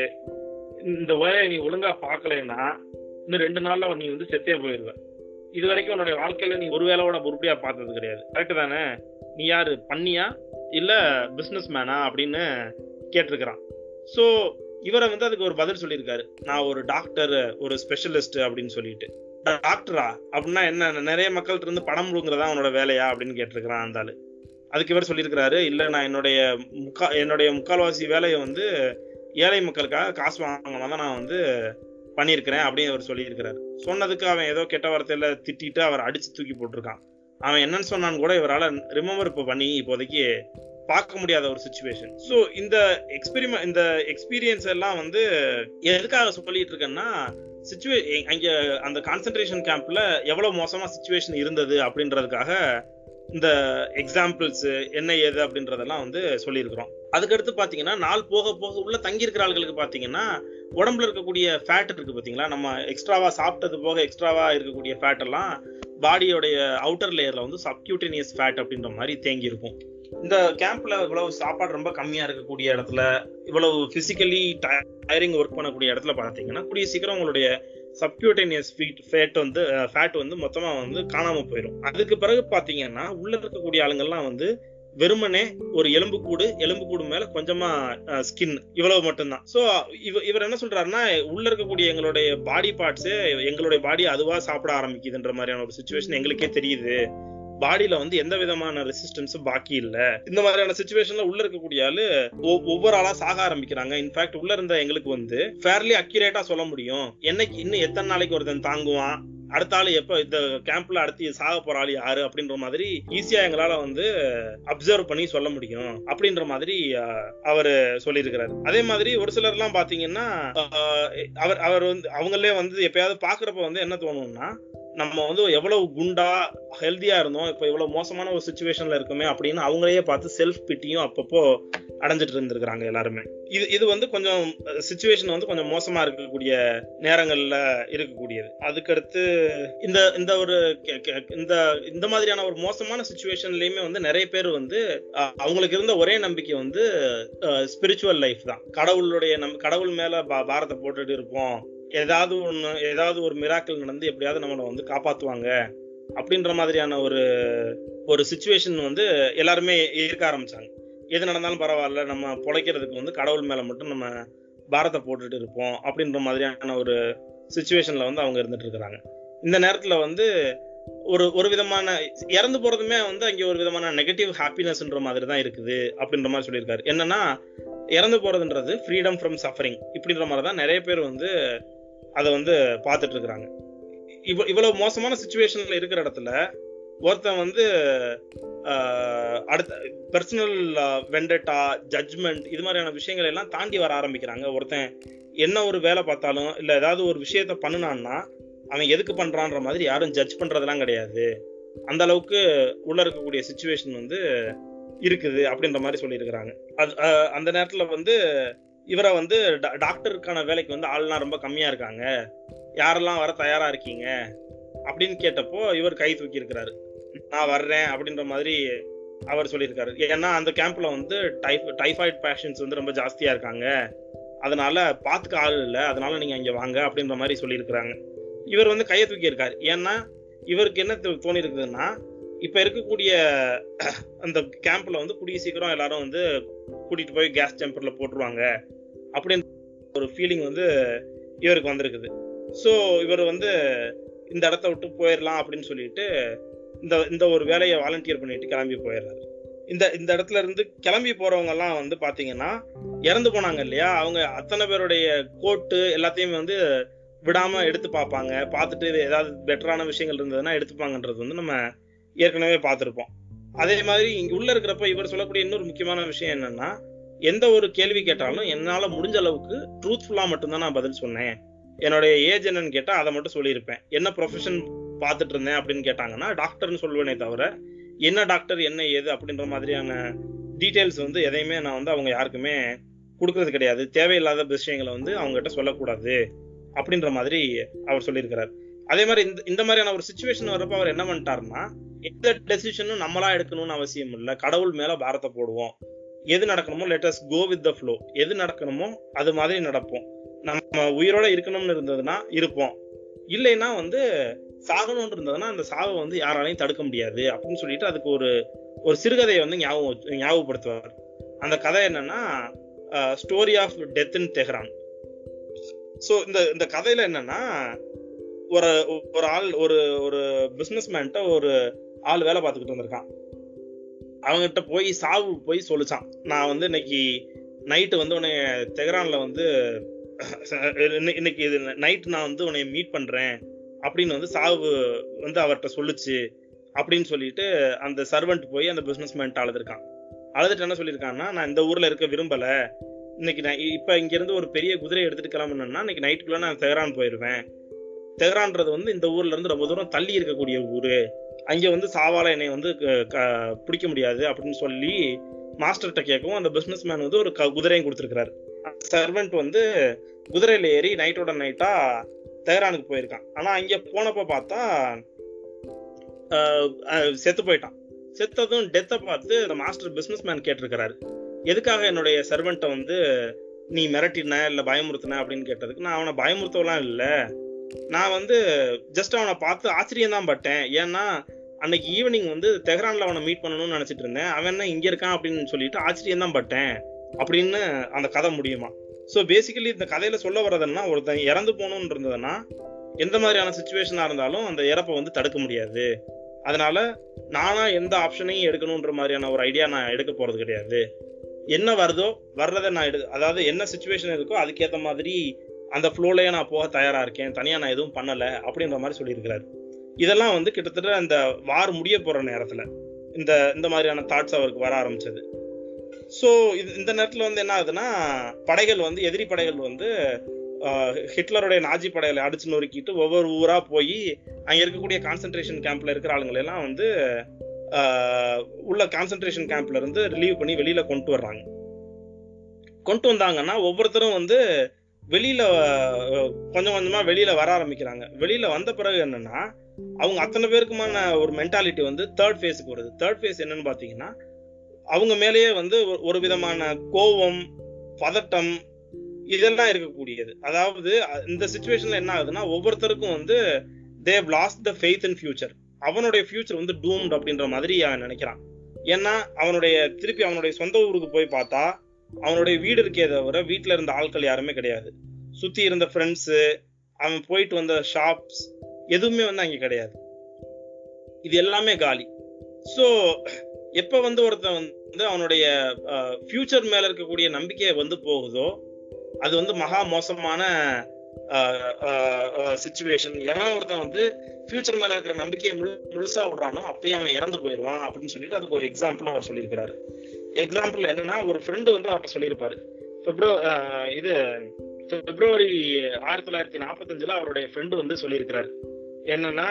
[SPEAKER 1] இந்த வேலையை நீ ஒழுங்கா பார்க்கலைன்னா இன்னும் ரெண்டு நாள்ல நீ வந்து செத்தே போயிருவ இது வரைக்கும் உன்னுடைய வாழ்க்கையில நீ ஒரு வேலையோட உருப்படியா பார்த்தது கிடையாது கரெக்ட் தானே நீ யாரு பண்ணியா இல்ல பிசினஸ் மேனா அப்படின்னு கேட்டிருக்கிறான் ஸோ இவரை வந்து அதுக்கு ஒரு பதில் சொல்லியிருக்காரு நான் ஒரு டாக்டர் ஒரு ஸ்பெஷலிஸ்ட் அப்படின்னு சொல்லிட்டு டாக்டரா அப்படின்னா என்ன நிறைய மக்கள்கிட்ட இருந்து பணம் முழுங்குறதா அவனோட வேலையா அப்படின்னு கேட்டிருக்கிறான் அந்த ஆளு அதுக்கு இவர் சொல்லியிருக்கிறாரு இல்ல நான் என்னுடைய முக்கா என்னுடைய முக்கால்வாசி வேலையை வந்து ஏழை மக்களுக்காக காசு வாங்கணும் தான் நான் வந்து பண்ணியிருக்கிறேன் அப்படின்னு அவர் சொல்லியிருக்கிறாரு சொன்னதுக்கு அவன் ஏதோ கெட்ட வார்த்தையில திட்டிட்டு அவர் அடிச்சு தூக்கி போட்டிருக்கான் அவன் என்னன்னு சொன்னான்னு கூட இவரால ரிமெம்பர் இப்போ பண்ணி இப்போதைக்கு பார்க்க முடியாத ஒரு சுச்சுவேஷன் ஸோ இந்த எக்ஸ்பெரிமெண்ட் இந்த எக்ஸ்பீரியன்ஸ் எல்லாம் வந்து எதுக்காக சொல்லிட்டு இருக்கேன்னா சுச்சுவே அங்க அந்த கான்சென்ட்ரேஷன் கேம்ப்ல எவ்வளவு மோசமா சுச்சுவேஷன் இருந்தது அப்படின்றதுக்காக இந்த எக்ஸாம்பிள்ஸ் என்ன ஏது அப்படின்றதெல்லாம் வந்து சொல்லியிருக்கிறோம் அதுக்கடுத்து பாத்தீங்கன்னா நாள் போக போக உள்ள தங்கி இருக்கிற ஆள்களுக்கு பாத்தீங்கன்னா உடம்புல இருக்கக்கூடிய ஃபேட் இருக்கு பாத்தீங்களா நம்ம எக்ஸ்ட்ராவா சாப்பிட்டது போக எக்ஸ்ட்ராவா இருக்கக்கூடிய ஃபேட் எல்லாம் பாடியோடைய அவுட்டர் லேயர்ல வந்து சப்கியூட்டேனியஸ் ஃபேட் அப்படின்ற மாதிரி தேங்கி இருக்கும் இந்த கேம்ப்ல இவ்வளவு சாப்பாடு ரொம்ப கம்மியா இருக்கக்கூடிய இடத்துல இவ்வளவு பிசிக்கலி டயரிங் ஒர்க் பண்ணக்கூடிய இடத்துல பாத்தீங்கன்னா கூடிய சீக்கிரம் உங்களுடைய சப்கியூட்டேனியஸ் ஃபேட் வந்து ஃபேட் வந்து மொத்தமா வந்து காணாம போயிடும் அதுக்கு பிறகு பாத்தீங்கன்னா உள்ள இருக்கக்கூடிய ஆளுங்கள்லாம் வந்து வெறுமனே ஒரு எலும்புக்கூடு எலும்புக்கூடு மேல கொஞ்சமா ஸ்கின் இவ்வளவு மட்டும்தான் சோ இவ இவர் என்ன சொல்றாருன்னா உள்ள இருக்கக்கூடிய எங்களுடைய பாடி பார்ட்ஸ் எங்களுடைய பாடி அதுவா சாப்பிட ஆரம்பிக்குதுன்ற மாதிரியான ஒரு சுச்சுவேஷன் எங்களுக்கே தெரியுது பாடியில வந்து எந்த விதமான ரெசிஸ்டன்ஸும் பாக்கி இல்ல இந்த மாதிரியான சுச்சுவேஷன்ல உள்ள இருக்கக்கூடிய ஆளு ஒ- ஒவ்வொரு ஆளா சாக ஆரம்பிக்கிறாங்க இன்ஃபேக்ட் உள்ள இருந்த எங்களுக்கு வந்து ஃபேர்லி அக்யூரேட்டா சொல்ல முடியும் என்னைக்கு இன்னும் எத்தனை நாளைக்கு ஒருத்தன் தாங்குவான் அடுத்த ஆளு எப்ப இந்த கேம்ப்ல அடுத்து சாக போற ஆளு யாரு அப்படின்ற மாதிரி ஈஸியா எங்களால வந்து அப்சர்வ் பண்ணி சொல்ல முடியும் அப்படின்ற மாதிரி அஹ், அவரு சொல்லியிருக்கிறாரு அதே மாதிரி ஒரு சிலர் எல்லாம் பாத்தீங்கன்னா அஹ், அவர் அவர் வந்து அவங்களே வந்து எப்பயாவது பாக்குறப்ப வந்து என்ன தோணும்னா நம்ம வந்து எவ்வளவு குண்டா ஹெல்தியா இருந்தோம் இப்போ இவ்வளவு மோசமான ஒரு சுச்சுவேஷன்ல இருக்குமே அப்படின்னு அவங்களையே பார்த்து செல்ஃப் பிட்டியும் அப்பப்போ அடைஞ்சிட்டு இருந்திருக்கிறாங்க எல்லாருமே இது இது வந்து கொஞ்சம் சுச்சுவேஷன் வந்து கொஞ்சம் மோசமா இருக்கக்கூடிய நேரங்கள்ல இருக்கக்கூடியது அதுக்கடுத்து இந்த இந்த ஒரு கெ- கெ- இந்த இந்த மாதிரியான ஒரு மோசமான சுச்சுவேஷன்லயுமே வந்து நிறைய பேர் வந்து அஹ், அவங்களுக்கு இருந்த ஒரே நம்பிக்கை வந்து ஸ்பிரிச்சுவல் லைஃப் தான் கடவுளுடைய நம் கடவுள் மேல பா- பாரத்தை போட்டுட்டு இருப்போம் ஏதாவது ஒண்ணு ஏதாவது ஒரு மிராக்கள் நடந்து எப்படியாவது நம்மளை வந்து காப்பாத்துவாங்க அப்படின்ற மாதிரியான ஒரு ஒரு சுச்சுவேஷன் வந்து எல்லாருமே இருக்க ஆரம்பிச்சாங்க எது நடந்தாலும் பரவாயில்ல நம்ம பொழைக்கிறதுக்கு வந்து கடவுள் மேல மட்டும் நம்ம பாரத்தை போட்டுட்டு இருப்போம் அப்படின்ற மாதிரியான ஒரு சுச்சுவேஷன்ல வந்து அவங்க இருந்துட்டு இருக்கிறாங்க இந்த நேரத்துல வந்து ஒரு ஒரு விதமான இறந்து போறதுமே வந்து அங்கே ஒரு விதமான நெகட்டிவ் ஹாப்பினஸ்ன்ற மாதிரி தான் இருக்குது அப்படின்ற மாதிரி சொல்லியிருக்காரு என்னன்னா இறந்து போறதுன்றது ஃப்ரீடம் ஃப்ரம் சஃபரிங் இப்படின்ற மாதிரி தான் நிறைய பேர் வந்து அதை வந்து பார்த்துட்டு இருக்கிறாங்க இவ்வ இவ்வளவு மோசமான சுச்சுவேஷன்ல இருக்கிற இடத்துல ஒருத்தன் வந்து ஆஹ், அடுத்த பர்சனல் வெண்டட்டா ஜட்ஜ்மெண்ட் இது மாதிரியான விஷயங்கள் எல்லாம் தாண்டி வர ஆரம்பிக்கிறாங்க ஒருத்தன் என்ன ஒரு வேலை பார்த்தாலும் இல்ல ஏதாவது ஒரு விஷயத்த பண்ணுனான்னா அவன் எதுக்கு பண்றான்ற மாதிரி யாரும் ஜட்ஜ் பண்றதெல்லாம் கிடையாது அந்த அளவுக்கு உள்ள இருக்கக்கூடிய சுச்சுவேஷன் வந்து இருக்குது அப்படின்ற மாதிரி சொல்லியிருக்கிறாங்க அது ஆஹ், அந்த நேரத்துல வந்து இவரை வந்து டா- டாக்டருக்கான வேலைக்கு வந்து ஆள்லாம் ரொம்ப கம்மியா இருக்காங்க யாரெல்லாம் வர தயாரா இருக்கீங்க அப்படின்னு கேட்டப்போ இவர் கை தூக்கி இருக்கிறாரு நான் வர்றேன் அப்படின்ற மாதிரி அவர் சொல்லியிருக்காரு ஏன்னா அந்த கேம்ப்ல வந்து டைப் டைஃபாய்டு பேஷண்ட்ஸ் வந்து ரொம்ப ஜாஸ்தியா இருக்காங்க அதனால பாத்துக்க ஆள் இல்லை அதனால நீங்க இங்க வாங்க அப்படின்ற மாதிரி சொல்லியிருக்கிறாங்க இவர் வந்து கையை தூக்கி இருக்காரு ஏன்னா இவருக்கு என்ன தோ- தோணி இருக்குதுன்னா இப்ப இருக்கக்கூடிய அந்த கேம்ப்ல வந்து கூடிய சீக்கிரம் எல்லாரும் வந்து கூட்டிட்டு போய் கேஸ் சேம்பர்ல போட்டுருவாங்க அப்படின்னு ஒரு ஃபீலிங் வந்து இவருக்கு வந்திருக்குது ஸோ இவர் வந்து இந்த இடத்த விட்டு போயிடலாம் அப்படின்னு சொல்லிட்டு இந்த இந்த ஒரு வேலையை வாலண்டியர் பண்ணிட்டு கிளம்பி போயிடுறாரு இந்த இந்த இடத்துல இருந்து கிளம்பி போறவங்க எல்லாம் வந்து பாத்தீங்கன்னா இறந்து போனாங்க இல்லையா அவங்க அத்தனை பேருடைய கோட்டு எல்லாத்தையுமே வந்து விடாம எடுத்து பார்ப்பாங்க பார்த்துட்டு இது ஏதாவது பெட்டரான விஷயங்கள் இருந்ததுன்னா எடுத்துப்பாங்கன்றது வந்து நம்ம ஏற்கனவே பார்த்துருப்போம் அதே மாதிரி இங்க உள்ள இருக்கிறப்ப இவர் சொல்லக்கூடிய இன்னொரு முக்கியமான விஷயம் என்னன்னா எந்த ஒரு கேள்வி கேட்டாலும் என்னால முடிஞ்ச அளவுக்கு ட்ரூத்ஃபுல்லா மட்டும்தான் நான் பதில் சொன்னேன் என்னுடைய ஏஜ் என்னன்னு கேட்டா அதை மட்டும் சொல்லியிருப்பேன் என்ன ப்ரொஃபஷன் பார்த்துட்டு இருந்தேன் அப்படின்னு கேட்டாங்கன்னா டாக்டர்னு சொல்லுவேனே தவிர என்ன டாக்டர் என்ன ஏது அப்படின்ற மாதிரியான டீட்டெயில்ஸ் வந்து எதையுமே நான் வந்து அவங்க யாருக்குமே கொடுக்கறது கிடையாது தேவையில்லாத விஷயங்களை வந்து அவங்க கிட்ட சொல்லக்கூடாது அப்படின்ற மாதிரி அவர் சொல்லியிருக்கிறார் அதே மாதிரி இந்த இந்த மாதிரியான ஒரு சுச்சுவேஷன் வரப்ப அவர் என்ன பண்ணிட்டாருன்னா எந்த டெசிஷனும் நம்மளா எடுக்கணும்னு அவசியம் இல்லை கடவுள் மேல பாரத்தை போடுவோம் எது நடக்கணுமோ let's go with the flow எது நடக்கணுமோ அது மாதிரி நடப்போம் நம்ம உயிரோட இருக்கணும்னு இருந்ததுன்னா இருப்போம் இல்லைன்னா வந்து சாகணும்னு இருந்ததுன்னா அந்த சாவை வந்து யாராலையும் தடுக்க முடியாது அப்படின்னு சொல்லிட்டு அதுக்கு ஒரு ஒரு சிறுகதையை வந்து ஞாபகம் ஞாபகப்படுத்துவார் அந்த கதை என்னன்னா story of death in Tehran so இந்த இந்த கதையில என்னன்னா ஒரு ஒரு ஆள் ஒரு ஒரு பிசினஸ் மேன்ட்ட ஒரு ஆள் வேலை பார்த்துக்கிட்டு வந்திருக்கான் அவங்ககிட்ட போய் சாவு போய் சொல்லிச்சான் நான் வந்து இன்னைக்கு நைட்டு வந்து உன்னை தெஹ்ரான்ல வந்து இன்னைக்கு இது நைட் நான் வந்து உன்னை மீட் பண்றேன் அப்படின்னு வந்து சாவு வந்து அவர்கிட்ட சொல்லுச்சு அப்படின்னு சொல்லிட்டு அந்த சர்வெண்ட் போய் அந்த பிசினஸ் மேன்ட்ட அழுதுருக்கான் அழுதுட்டு என்ன சொல்லியிருக்கான்னா நான் இந்த ஊர்ல இருக்க விரும்பல இன்னைக்கு நான் இப்ப இங்க இருந்து ஒரு பெரிய குதிரை எடுத்துட்டு கிளம்பணும்னா இன்னைக்கு நைட்டுக்குள்ள நான் தெஹ்ரான் போயிருவேன் தெஹ்ரான்றது வந்து இந்த ஊர்ல இருந்து ரொம்ப தூரம் தள்ளி இருக்கக்கூடிய ஊரு அங்க வந்து சாவால என்னை வந்து பிடிக்க முடியாது அப்படின்னு சொல்லி மாஸ்டர்கிட்ட கேட்கவும் அந்த பிசினஸ் மேன் வந்து ஒரு குதிரையும் கொடுத்துருக்காரு சர்வெண்ட் வந்து குதிரையில ஏறி நைட்டோட நைட்டா தெஹ்ரானுக்கு போயிருக்கான் ஆனா அங்க போனப்ப பார்த்தா செத்து போயிட்டான் செத்ததும் டெத்தை பார்த்து அந்த மாஸ்டர் பிசினஸ் மேன் கேட்டிருக்கிறாரு எதுக்காக என்னுடைய சர்வெண்ட்டை வந்து நீ மிரட்டின இல்ல பயமுறுத்தின அப்படின்னு கேட்டதுக்கு நான் அவனை பயமுறுத்தவெல்லாம் இல்ல நான் வந்து ஜஸ்ட் அவனை பார்த்து ஆச்சரியம் தான் பட்டேன் ஏன்னா அன்னைக்கு ஈவினிங் வந்து தெஹ்ரான்ல அவனை மீட் பண்ணணும்னு நினைச்சிட்டு இருந்தேன் அவன் என்ன இங்க இருக்கான் அப்படின்னு சொல்லிட்டு ஆச்சரியம் தான் பட்டேன் அப்படின்னு அந்த கதை முடியுமா ஸோ பேசிக்கலி இந்த கதையில சொல்ல வர்றதுன்னா ஒருத்தன் இறந்து போகணும்னு இருந்ததுன்னா எந்த மாதிரியான சுச்சுவேஷனா இருந்தாலும் அந்த இறப்பை வந்து தடுக்க முடியாது அதனால நானா எந்த ஆப்ஷனையும் எடுக்கணுன்ற மாதிரியான ஒரு ஐடியா நான் எடுக்க போறது கிடையாது என்ன வருதோ வர்றதை நான் எடு அதாவது என்ன சுச்சுவேஷன் இருக்கோ அதுக்கேற்ற மாதிரி அந்த ஃப்ளோலயே நான் போக தயாரா இருக்கேன் தனியா நான் எதுவும் பண்ணல அப்படின்ற மாதிரி சொல்லியிருக்கிறாரு இதெல்லாம் வந்து கிட்டத்தட்ட அந்த வார் முடிய போற நேரத்துல இந்த இந்த மாதிரியான தாட்ஸ் அவருக்கு வர ஆரம்பிச்சது ஸோ இது இந்த நேரத்துல வந்து என்ன ஆகுதுன்னா படைகள் வந்து எதிரி படைகள் வந்து ஹிட்லருடைய நாஜி படைகளை அடிச்சு நொறுக்கிட்டு ஒவ்வொரு ஊரா போய் அங்க இருக்கக்கூடிய கான்சென்ட்ரேஷன் கேம்ப்ல இருக்கிற ஆளுங்களை எல்லாம் வந்து உள்ள கான்சென்ட்ரேஷன் கேம்ப்ல இருந்து ரிலீவ் பண்ணி வெளியில கொண்டு வர்றாங்க கொண்டு வந்தாங்கன்னா ஒவ்வொருத்தரும் வந்து வெளியில கொஞ்சம் கொஞ்சமா வெளியில வர ஆரம்பிக்கிறாங்க வெளியில வந்த பிறகு என்னன்னா அவங்க அத்தனை பேருக்குமான ஒரு மென்டாலிட்டி வந்து தேர்ட் ஃபேஸுக்கு வருது தேர்ட் ஃபேஸ் என்னன்னு பாத்தீங்கன்னா அவங்க மேலேயே வந்து ஒரு விதமான கோபம் பதட்டம் இதெல்லாம் இருக்கக்கூடியது அதாவது இந்த சுச்சுவேஷன்ல என்ன ஆகுதுன்னா ஒவ்வொருத்தருக்கும் வந்து they lost the faith in future அவனுடைய ஃபியூச்சர் வந்து டூம்ட் அப்படின்ற மாதிரி அவன் நினைக்கிறான் ஏன்னா அவனுடைய திருப்பி அவனுடைய சொந்த ஊருக்கு போய் பார்த்தா அவனுடைய வீடு இருக்கே தவிர வீட்டுல இருந்த ஆட்கள் யாருமே கிடையாது சுத்தி இருந்த ஃப்ரெண்ட்ஸு அவன் போயிட்டு வந்த ஷாப்ஸ் எதுவுமே வந்து அங்க கிடையாது இது எல்லாமே காலி ஸோ எப்ப வந்து ஒருத்தன் வந்து அவனுடைய ஃபியூச்சர் மேல இருக்கக்கூடிய நம்பிக்கையை வந்து போகுதோ அது வந்து மகா மோசமான சுச்சுவேஷன் எவன் ஒருத்தன் வந்து ஃபியூச்சர் மேல இருக்கிற நம்பிக்கையை முழு முழுசா விடுறானோ அப்பயே அவன் இறந்து போயிடுவான் அப்படின்னு சொல்லிட்டு அதுக்கு ஒரு எக்ஸாம்பிள் அவர் சொல்லியிருக்கிறாரு எக்ஸாம்பிள் என்னன்னா ஒரு ஃப்ரெண்டு வந்து அவர்கிட்ட சொல்லியிருப்பாரு பிப்ரவரி இது பிப்ரவரி ஆயிரத்தி தொள்ளாயிரத்தி நாற்பத்தஞ்சுல அவருடைய ஃப்ரெண்டு வந்து சொல்லியிருக்கிறாரு என்னன்னா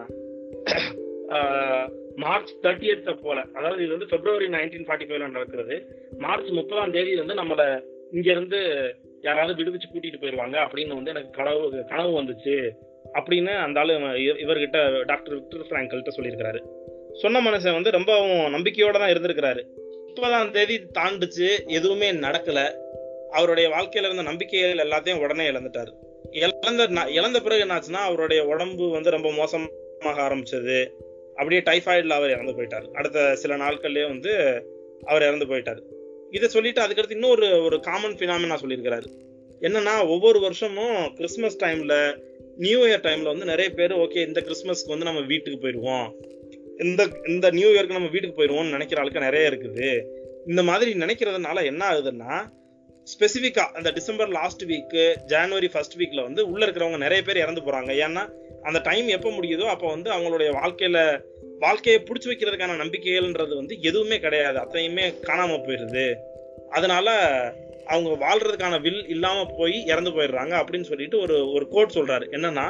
[SPEAKER 1] மார்ச் தேர்ட்டியத்த போல அதாவது இது வந்து பிப்ரவரி நைன்டீன் ஃபார்ட்டி ஃபைவ்ல நடக்கிறது மார்ச் முப்பதாம் தேதி வந்து நம்மள இங்க இருந்து யாராவது விடுவிச்சு கூட்டிட்டு போயிருவாங்க அப்படின்னு வந்து எனக்கு கனவு கனவு வந்துச்சு அப்படின்னு அந்த ஆளு இவர்கிட்ட டாக்டர் விக்டர் பிராங்கல்கிட்ட சொல்லியிருக்கிறாரு சொன்ன மனுஷன் வந்து ரொம்பவும் நம்பிக்கையோட தான் இருந்திருக்கிறாரு முப்பதாம் தேதி தாண்டுச்சு எதுவுமே நடக்கல அவருடைய வாழ்க்கையில இருந்த நம்பிக்கைகள் எல்லாத்தையும் உடனே இழந்துட்டாரு இழந்த இழந்த பிறகு என்னாச்சுன்னா அவருடைய உடம்பு வந்து ரொம்ப மோசமாக ஆரம்பிச்சது அப்படியே டைஃபாய்டில் அவர் இறந்து போயிட்டார் அடுத்த சில நாட்கள்லயே வந்து அவர் இறந்து போயிட்டார் இதை சொல்லிட்டு அதுக்கடுத்து இன்னொரு ஒரு காமன் ஃபினாமினா சொல்லியிருக்கிறாரு என்னன்னா ஒவ்வொரு வருஷமும் கிறிஸ்மஸ் டைம்ல நியூ இயர் டைம்ல வந்து நிறைய பேர் ஓகே இந்த கிறிஸ்மஸ்க்கு வந்து நம்ம வீட்டுக்கு போயிடுவோம் இந்த இந்த நியூ இயர்க்கு நம்ம வீட்டுக்கு போயிடுவோம்னு நினைக்கிற ஆளுக்கு நிறைய இருக்குது இந்த மாதிரி நினைக்கிறதுனால என்ன ஆகுதுன்னா ஸ்பெசிஃபிக்கா அந்த December last week January first வீக்ல வந்து உள்ள இருக்கிறவங்க நிறைய பேர் இறந்து போறாங்க ஏன்னா அந்த டைம் எப்போ முடியுதோ அப்போ வந்து அவங்களுடைய வாழ்க்கையில வாழ்க்கையை பிடிச்சி வைக்கிறதுக்கான நம்பிக்கைகள்ன்றது வந்து எதுவுமே கிடையாது அத்தனையுமே காணாம போயிடுது அதனால அவங்க வாழ்றதுக்கான வில் இல்லாம போய் இறந்து போயிடுறாங்க அப்படின்னு சொல்லிட்டு ஒரு ஒரு கோட் சொல்றாரு என்னன்னா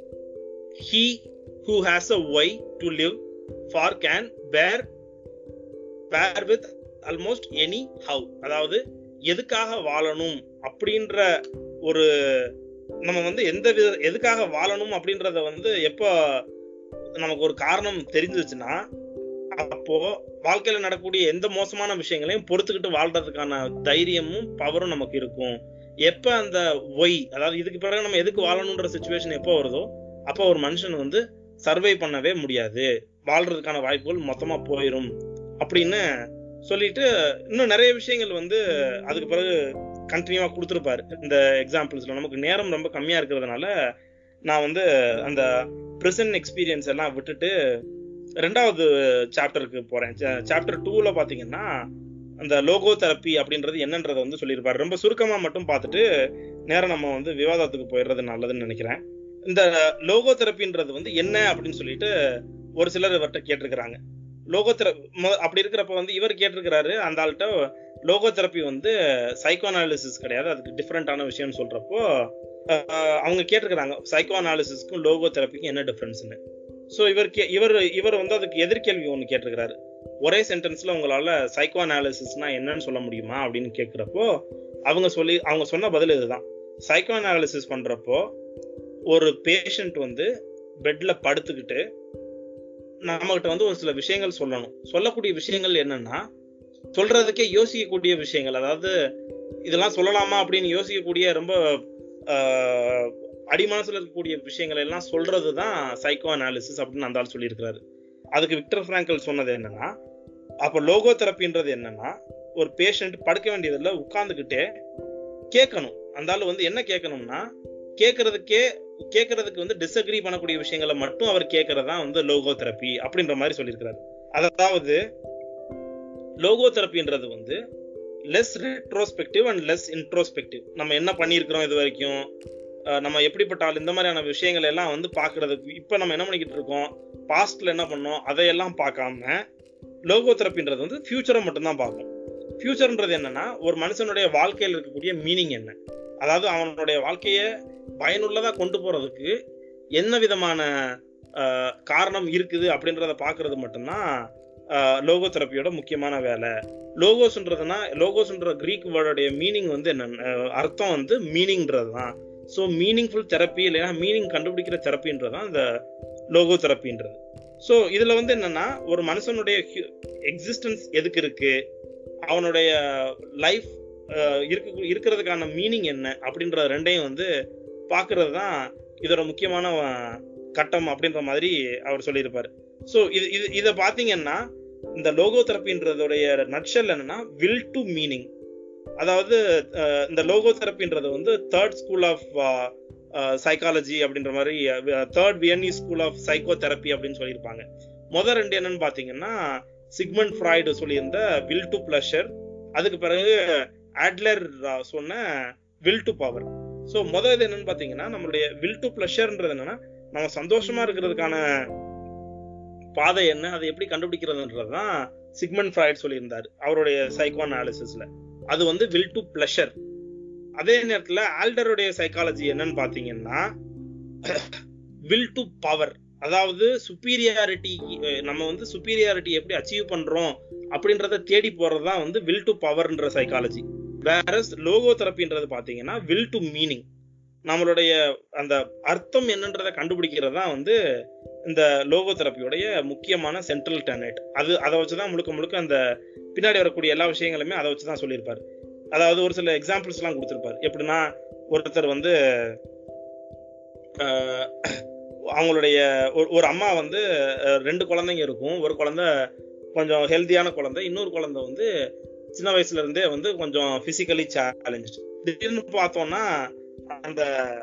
[SPEAKER 1] he who has a why to live for can bear bear with almost any have அதாவது எதுக்காக வாழணும் அப்படின்ற ஒரு நம்ம வந்து எந்த வித எதுக்காக வாழணும் அப்படின்றத வந்து எப்போ நமக்கு ஒரு காரணம் தெரிஞ்சிச்சுன்னா அப்போ வாழ்க்கையில நடக்கக்கூடிய எந்த மோசமான விஷயங்களையும் பொறுத்துக்கிட்டு வாழ்றதுக்கான தைரியமும் பவரும் நமக்கு இருக்கும் எப்ப அந்த ஒய் அதாவது இதுக்கு பிறகு நம்ம எதுக்கு வாழணுன்ற சுச்சுவேஷன் எப்போ வருதோ அப்போ ஒரு மனுஷன் வந்து சர்வை பண்ணவே முடியாது வாழ்றதுக்கான வாய்ப்புகள் மொத்தமா போயிடும் அப்படின்னு சொல்லிட்டு இன்னும் நிறைய விஷயங்கள் வந்து அதுக்கு பிறகு கண்டினியூவா கொடுத்துருப்பாரு இந்த எக்ஸாம்பிள்ஸ்ல நமக்கு நேரம் ரொம்ப கம்மியா இருக்கிறதுனால நான் வந்து அந்த ப்ரெசன்ட் எக்ஸ்பீரியன்ஸ் எல்லாம் விட்டுட்டு ரெண்டாவது சாப்டருக்கு போறேன் சாப்டர் டூல பாத்தீங்கன்னா அந்த லோகோ தெரப்பி அப்படின்றது என்னன்றதை வந்து சொல்லியிருப்பாரு ரொம்ப சுருக்கமா மட்டும் பார்த்துட்டு நேரம் நம்ம வந்து விவாதத்துக்கு போயிடுறது நல்லதுன்னு நினைக்கிறேன் இந்த லோகோ தெரப்பின்றது வந்து என்ன அப்படின்னு சொல்லிட்டு ஒரு சிலர் இவர்கிட்ட கேட்டிருக்கிறாங்க லோகோ தெர அப்படி இருக்கிறப்ப வந்து இவர் கேட்டிருக்கிறாரு அந்த ஆள்கிட்ட லோகோ தெரப்பி வந்து சைக்கோ அனாலிசிஸ் கிடையாது அதுக்கு டிஃப்ரெண்டான விஷயம்னு சொல்றப்போ அவங்க கேட்டிருக்கிறாங்க சைக்கோ அனாலிசிஸ்க்கும் லோகோ தெரப்பிக்கும் என்ன டிஃப்ரென்ஸ்னு ஸோ இவர் கே இவர் இவர் வந்து அதுக்கு எதிர்கேள்வி ஒன்று கேட்டிருக்கிறாரு ஒரே சென்டென்ஸ்ல உங்களால சைக்கோ அனாலிசிஸ்னா என்னன்னு சொல்ல முடியுமா அப்படின்னு கேட்குறப்போ அவங்க சொல்லி அவங்க சொன்ன பதில் இதுதான் சைக்கோ அனாலிசிஸ் பண்றப்போ ஒரு பேஷண்ட் வந்து பெட்ல படுத்துக்கிட்டு நம்மகிட்ட வந்து ஒரு சில விஷயங்கள் சொல்லணும் சொல்லக்கூடிய விஷயங்கள் என்னன்னா சொல்றதுக்கே யோசிக்கக்கூடிய விஷயங்கள் அதாவது இதெல்லாம் சொல்லலாமா அப்படின்னு யோசிக்கக்கூடிய ரொம்ப அடிமனசுல இருக்கக்கூடிய விஷயங்கள் எல்லாம் சொல்றது தான் சைக்கோ அனாலிசிஸ் அப்படின்னு அந்த ஆள் சொல்லியிருக்கிறாரு அதுக்கு விக்டர் பிராங்கல் சொன்னது என்னன்னா அப்போ லோகோ தெரப்பின்றது என்னன்னா ஒரு பேஷண்ட் படுக்க வேண்டியதில்ல உட்கார்ந்துக்கிட்டே கேட்கணும் அந்த ஆள் வந்து என்ன கேட்கணும்னா கேட்கறதுக்கே கேட்கறதுக்கு வந்து டிஸ்அக்ரி பண்ணக்கூடிய விஷயங்களை மட்டும் அவர் கேட்கறதா வந்து லோகோ தெரப்பி அப்படின்ற மாதிரி சொல்லியிருக்கிறாரு அதாவது லோகோ தெரப்பின்றது வந்து less retrospective and less introspective நம்ம என்ன பண்ணியிருக்கிறோம் இது வரைக்கும் நம்ம எப்படிப்பட்ட ஆள் இந்த மாதிரியான விஷயங்கள் எல்லாம் வந்து பாக்குறதுக்கு இப்ப நம்ம என்ன பண்ணிக்கிட்டு இருக்கோம் பாஸ்ட்ல என்ன பண்ணோம் அதையெல்லாம் பார்க்காம லோகோ தெரப்பின்றது வந்து ஃபியூச்சரை மட்டும்தான் பார்க்கும் ஃபியூச்சர்ன்றது என்னன்னா ஒரு மனுஷனுடைய வாழ்க்கையில் இருக்கக்கூடிய மீனிங் என்ன அதாவது அவனுடைய வாழ்க்கைய பயனுள்ளதா கொண்டு போறதுக்கு என்ன விதமான காரணம் இருக்குது அப்படின்றத பாக்குறது மட்டும்தான் லோகோ தெரப்பியோட முக்கியமான வேலை லோகோஸ்ன்றதுனா லோகோஸ்ன்ற கிரீக் வேர்டோடைய மீனிங் வந்து என்ன அர்த்தம் வந்து மீனிங்ன்றது தான் ஸோ மீனிங்ஃபுல் தெரப்பி இல்லைன்னா மீனிங் கண்டுபிடிக்கிற தெரப்பின்றது தான் இந்த லோகோ தெரப்பின்றது ஸோ இதுல வந்து என்னன்னா ஒரு மனுஷனுடைய எக்ஸிஸ்டன்ஸ் எதுக்கு இருக்கு அவனுடைய லைஃப் இருக்க இருக்கிறதுக்கான மீனிங் என்ன அப்படின்ற ரெண்டையும் வந்து பாக்குறது தான் இதோட முக்கியமான கட்டம் அப்படின்ற மாதிரி அவர் சொல்லியிருப்பாரு ஸோ இது இது இதை பார்த்தீங்கன்னா இந்த லோகோ தெரப்பின்றதுடைய நட்ஷல் என்னன்னா வில் டு மீனிங் அதாவது இந்த லோகோ தெரப்பின்றது வந்து தேர்ட் ஸ்கூல் ஆஃப் சைக்காலஜி அப்படின்ற மாதிரி third Viennese school of psychotherapy அப்படின்னு சொல்லியிருப்பாங்க முதல் ரெண்டு என்னன்னு பாத்தீங்கன்னா சிக்மண்ட் ஃப்ராய்டு சொல்லியிருந்த வில் டு பிளஷர் அதுக்கு பிறகு ஆட்லர் சொன்ன வில் டு பவர் ஸோ முதல் இது என்னன்னு பாத்தீங்கன்னா நம்மளுடைய வில் டு பிளஷர்ன்றது என்னன்னா நம்ம சந்தோஷமா இருக்கிறதுக்கான பாதை என்ன அதை எப்படி கண்டுபிடிக்கிறதுன்றது தான் சிக்மண்ட் ஃப்ராய்ட் சொல்லியிருந்தார் அவருடைய சைக்கோ அனாலிசிஸ்ல அது வந்து வில் டு பிளஷர் அதே நேரத்துல ஆல்டருடைய சைக்காலஜி என்னன்னு பாத்தீங்கன்னா வில் டு பவர் அதாவது சுப்பீரியாரிட்டி நம்ம வந்து சுப்பீரியாரிட்டி எப்படி அச்சீவ் பண்றோம் அப்படின்றத தேடி போறதுதான் வந்து வில் டு பவர்ன்ற சைக்காலஜி வேற லோகோ தெரப்பின்றது பாத்தீங்கன்னா வில் டு மீனிங் நம்மளுடைய அந்த அர்த்தம் என்னன்றதை கண்டுபிடிக்கிறது தான் வந்து இந்த லோகோ தெரப்பியோடைய முக்கியமான சென்ட்ரல் டெனட் அது அதை வச்சுதான் முழுக்க முழுக்க அந்த பின்னாடி வரக்கூடிய எல்லா விஷயங்களுமே அதை வச்சுதான் சொல்லியிருப்பாரு அதாவது ஒரு சில எக்ஸாம்பிள்ஸ் எல்லாம் கொடுத்துருப்பாரு எப்படின்னா ஒருத்தர் வந்து அவங்களுடைய ஒரு அம்மா வந்து ரெண்டு குழந்தைங்க இருக்கும் ஒரு குழந்தை கொஞ்சம் ஹெல்த்தியான குழந்தை இன்னொரு குழந்ை வந்து சின்ன வயசுல இருந்தே வந்து கொஞ்சம் பிசிக்கலி சேலஞ்ச் திடீர்னு பார்த்தோம்னா அந்த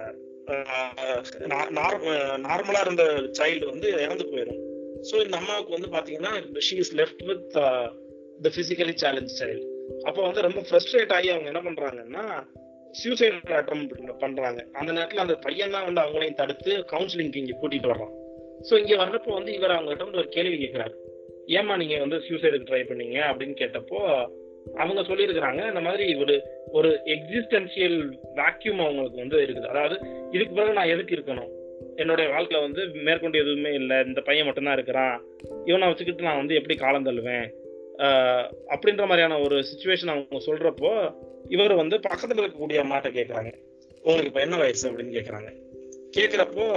[SPEAKER 1] நார்மலா இருந்த சைல்டு வந்து இறந்து போயிடும் ஸோ இந்த அம்மாவுக்கு வந்து பாத்தீங்கன்னா she is left with the physically challenge child அப்போ வந்து ரொம்ப ஃப்ரஸ்ட்ரேட் ஆகி அவங்க என்ன பண்றாங்கன்னா சூசைட் அட்டம் பண்றாங்க அந்த நேரத்துல அந்த பையன் தான் வந்து அவங்களையும் தடுத்து கவுன்சிலிங்க்கு இங்க கூட்டிட்டு வர்றான் சோ இங்க வர்றப்போ வந்து இவர் அவங்க கிட்ட வந்து ஒரு கேள்வி கேட்கிறாரு ஏமா நீங்க வந்து சூசைடுக்கு ட்ரை பண்ணீங்க அப்படின்னு கேட்டப்போ அவங்க சொல்லியிருக்கிறாங்க இந்த மாதிரி ஒரு ஒரு எக்ஸிஸ்டன்சியல் வேக்யூம் அவங்களுக்கு வந்து இருக்குது அதாவது இதுக்கு பிறகு நான் எதுக்கு இருக்கணும் என்னுடைய வாழ்க்கையில வந்து மேற்கொண்டு எதுவுமே இல்லை இந்த பையன் மட்டும்தான் இருக்கிறான் இவனை வச்சுக்கிட்டு நான் வந்து எப்படி காலம் தள்ளுவேன் ஆஹ் அப்படின்ற மாதிரியான ஒரு சுச்சுவேஷன் அவங்க சொல்றப்போ இவர் வந்து பக்கத்துல இருக்கக்கூடிய அம்மாட்ட கேக்குறாங்க உங்களுக்கு இப்ப என்ன வயசு அப்படின்னு கேக்குறாங்க கேக்குறப்போ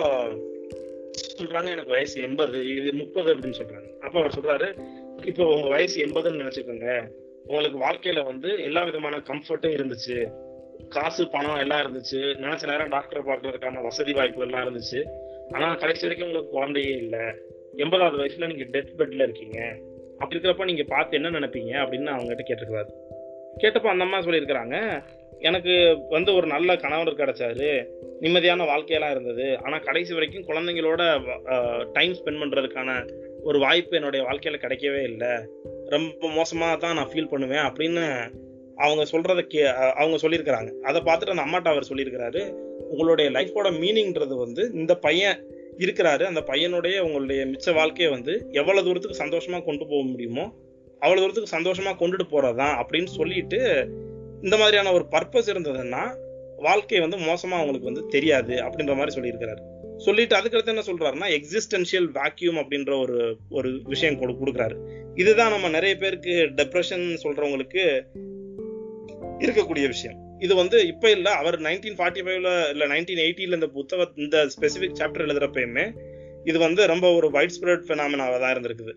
[SPEAKER 1] சொல்றாங்க எனக்கு வயசு எண்பது இது முப்பது அப்படின்னு சொல்றாங்க அப்ப அவர் சொல்றாரு இப்போ உங்க வயசு எண்பதுன்னு நினைச்சுக்கோங்க உங்களுக்கு வாழ்க்கையில வந்து எல்லா விதமான கம்ஃபர்ட்டும் இருந்துச்சு காசு பணம் எல்லாம் இருந்துச்சு நினைச்ச நேரம் டாக்டரை பார்க்கறதுக்கான வசதி வாய்ப்பு எல்லாம் இருந்துச்சு ஆனா கடைசி வரைக்கும் உங்களுக்கு குழந்தையே இல்லை எண்பதாவது வயசுல நீங்க டெத் பெட்ல இருக்கீங்க அப்படி இருக்கிறப்ப நீங்க பார்த்து என்ன நினைப்பீங்க அப்படின்னு அவங்க கிட்ட கேட்டிருக்கிறாரு கேட்டப்ப அந்த அம்மா சொல்லியிருக்கிறாங்க எனக்கு வந்து ஒரு நல்ல கணவர் கிடைச்சாரு நிம்மதியான வாழ்க்கையெல்லாம் இருந்தது ஆனா கடைசி வரைக்கும் குழந்தைங்களோட டைம் ஸ்பெண்ட் பண்றதுக்கான ஒரு வாய்ப்பு என்னுடைய வாழ்க்கையில கிடைக்கவே இல்லை ரொம்ப மோசமா தான் நான் ஃபீல் பண்ணுவேன் அப்படின்னு அவங்க சொல்றத கே அஹ் அவங்க சொல்லியிருக்கிறாங்க அதை பார்த்துட்டு அந்த அம்மாட்ட அவர் சொல்லியிருக்கிறாரு உங்களுடைய லைஃபோட மீனிங்ன்றது வந்து இந்த பையன் இருக்கிறாரு அந்த பையனுடைய உங்களுடைய மிச்ச வாழ்க்கையை வந்து எவ்வளவு தூரத்துக்கு சந்தோஷமா கொண்டு போக முடியுமோ அவ்வளவு தூரத்துக்கு சந்தோஷமா கொண்டுட்டு போறதுதான் அப்படின்னு சொல்லிட்டு இந்த மாதிரியான ஒரு பர்பஸ் இருந்ததுன்னா வாழ்க்கை வந்து மோசமா அவங்களுக்கு வந்து தெரியாது அப்படின்ற மாதிரி சொல்லியிருக்கிறாரு சொல்லிட்டு அதுக்கடுத்து என்ன சொல்றாருன்னா எக்ஸிஸ்டன்ஷியல் வேக்யூம் அப்படின்ற ஒரு ஒரு விஷயம் கொடு கொடுக்குறாரு இதுதான் நம்ம நிறைய பேருக்கு டெப்ரெஷன் சொல்றவங்களுக்கு இருக்கக்கூடிய விஷயம் இது வந்து இப்ப இல்ல அவர் நைன்டீன் ஃபார்ட்டி ஃபைவ்ல இல்ல நைன்டீன் எயிட்டில இந்த புத்தக இந்த ஸ்பெசிபிக் சாப்டர் எழுதுறப்பயுமே இது வந்து ரொம்ப ஒரு வைட் ஸ்ப்ரெட் பெனாமினாவா தான் இருந்திருக்குது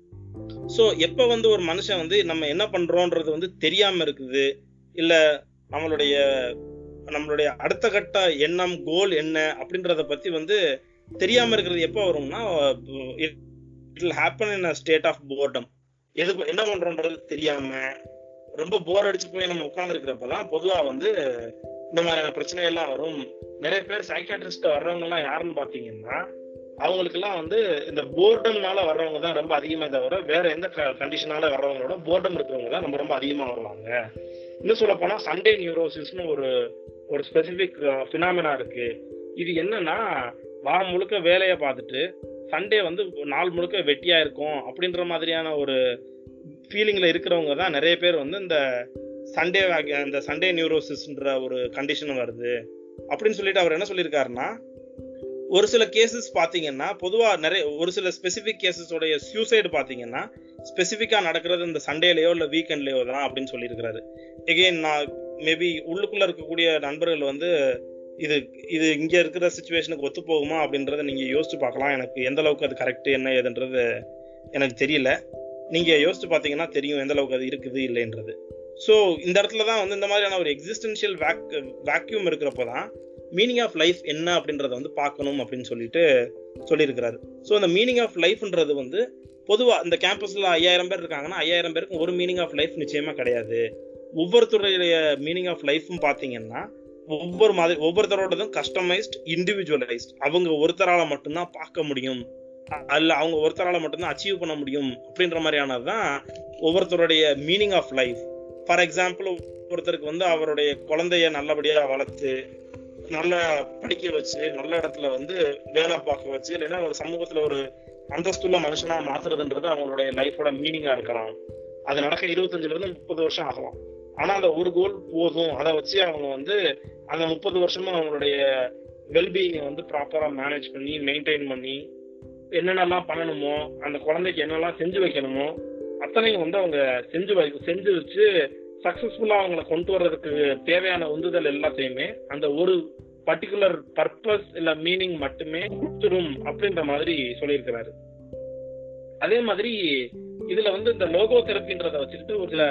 [SPEAKER 1] ஸோ எப்ப வந்து ஒரு மனுஷன் வந்து நம்ம என்ன பண்றோன்றது வந்து தெரியாம இருக்குது இல்ல நம்மளுடைய நம்மளுடைய அடுத்த கட்ட எண்ணம் கோல் என்ன அப்படின்றத பத்தி வந்து தெரியாம இருக்கிறது எப்போ வரும்னா it will happen in a state of boredom எது என்ன பண்றோன்றது தெரியாம ரொம்ப போர் அடிச்சு போய் நம்ம உட்கார்ந்து இருக்கிறப்பதான் பொதுவா வந்து இந்த மாதிரியான பிரச்சனை எல்லாம் வரும் நிறைய பேர் சைக்காட்ரிஸ்ட் வர்றவங்க எல்லாம் யாருன்னு பாத்தீங்கன்னா அவங்களுக்கு எல்லாம் வந்து இந்த போர்டம்னால வர்றவங்க தான் ரொம்ப அதிகமா தவிர வேற எந்த கண்டிஷனால வர்றவங்களோட போர்டம் இருக்கிறவங்க தான் ரொம்ப ரொம்ப அதிகமா வருவாங்க இன்னும் சொல்ல போனா சண்டே நியூரோசிஸ்னு ஒரு ஒரு ஸ்பெசிபிக் பினாமினா இருக்கு இது என்னன்னா வாரம் முழுக்க வேலையை பார்த்துட்டு சண்டே வந்து நாள் முழுக்க வெட்டியா இருக்கும் அப்படின்ற மாதிரியான ஒரு ஃபீலிங்ல இருக்கிறவங்க தான் நிறைய பேர் வந்து இந்த சண்டே இந்த சண்டே நியூரோசிஸ்ன்ற ஒரு கண்டிஷன் வருது அப்படின்னு சொல்லிட்டு அவர் என்ன சொல்லியிருக்காருன்னா ஒரு சில கேசஸ் பாத்தீங்கன்னா பொதுவா நிறைய ஒரு சில ஸ்பெசிபிக் கேசஸோடைய சூசைடு பாத்தீங்கன்னா ஸ்பெசிஃபிக்கா நடக்கிறது இந்த சண்டேலயோ இல்ல வீக்கெண்ட்லயோ தான் அப்படின்னு சொல்லியிருக்கிறாரு எகெயின் நான் மேபி உள்ளுக்குள்ள இருக்கக்கூடிய நண்பர்கள் வந்து இது இது இங்க இருக்கிற சுச்சுவேஷனுக்கு ஒத்து போகுமா அப்படின்றத நீங்க யோசிச்சு பார்க்கலாம் எனக்கு எந்த அளவுக்கு அது கரெக்ட் என்ன ஏதுன்றது எனக்கு தெரியல நீங்க யோசிச்சு பாத்தீங்கன்னா தெரியும் எந்த அளவுக்கு அது இருக்குது இல்லைன்றது ஸோ இந்த இடத்துல தான் வந்து இந்த மாதிரியான ஒரு எக்ஸிஸ்டன்ஷியல் வேக் வேக்யூம் இருக்கிறப்போ தான் மீனிங் ஆஃப் லைஃப் என்ன அப்படின்றத வந்து பார்க்கணும் அப்படின்னு சொல்லிட்டு சொல்லியிருக்கிறாரு ஸோ அந்த மீனிங் ஆஃப் லைஃப்ன்றது வந்து பொதுவாக இந்த கேம்பஸ்ல ஐயாயிரம் பேர் இருக்காங்கன்னா ஐயாயிரம் பேருக்கு ஒரு மீனிங் ஆஃப் லைஃப் நிச்சயமா கிடையாது ஒவ்வொருத்தருடைய மீனிங் ஆஃப் லைஃப்னு பார்த்தீங்கன்னா ஒவ்வொரு மாதிரி ஒவ்வொருத்தரோடதும் கஸ்டமைஸ்ட் இண்டிவிஜுவலைஸ்ட் அவங்க ஒருத்தரால மட்டும்தான் பார்க்க முடியும் அல்ல அவங்க ஒருத்தரால மட்டும்தான் அச்சீவ் பண்ண முடியும் அப்படின்ற மாதிரியானது தான் ஒவ்வொருத்தருடைய meaning of life for example ஒருத்தருக்கு வந்து அவருடைய குழந்தைய நல்லபடியா வளர்த்து நல்லா படிக்க வச்சு நல்ல இடத்துல வந்து வேலை பார்க்க வச்சு இல்லைன்னா ஒரு சமூகத்துல ஒரு அந்தஸ்துள்ள மனுஷனா மாத்துறதுன்றது அவங்களுடைய லைஃபோட மீனிங்கா இருக்கலாம் அது நடக்க இருபத்தஞ்சுல இருந்து முப்பது வருஷம் ஆகலாம் ஆனா அந்த ஒரு கோல் போதும் அதை வச்சு அவங்க வந்து அந்த முப்பது வருஷமா அவங்களுடைய வெல்பீயிங்கை வந்து ப்ராப்பரா மேனேஜ் பண்ணி மெயின்டைன் பண்ணி என்னென்னலாம் பண்ணணுமோ அந்த குழந்தைக்கு என்னெல்லாம் செஞ்சு வைக்கணுமோ அத்தனையும் வந்து அவங்க செஞ்சு வை செஞ்சு வச்சு சக்சஸ்ஃபுல்லா அவங்கள கொண்டு வர்றதுக்கு தேவையான உந்துதல் எல்லாத்தையுமே அந்த ஒரு பர்டிகுலர் பர்பஸ் இல்ல மீனிங் மட்டுமே கொடுத்துடும் அப்படின்ற மாதிரி சொல்லியிருக்கிறாரு அதே மாதிரி இதுல வந்து இந்த லோகோ தெரப்பின்றத வச்சுக்கிட்டு ஒரு சில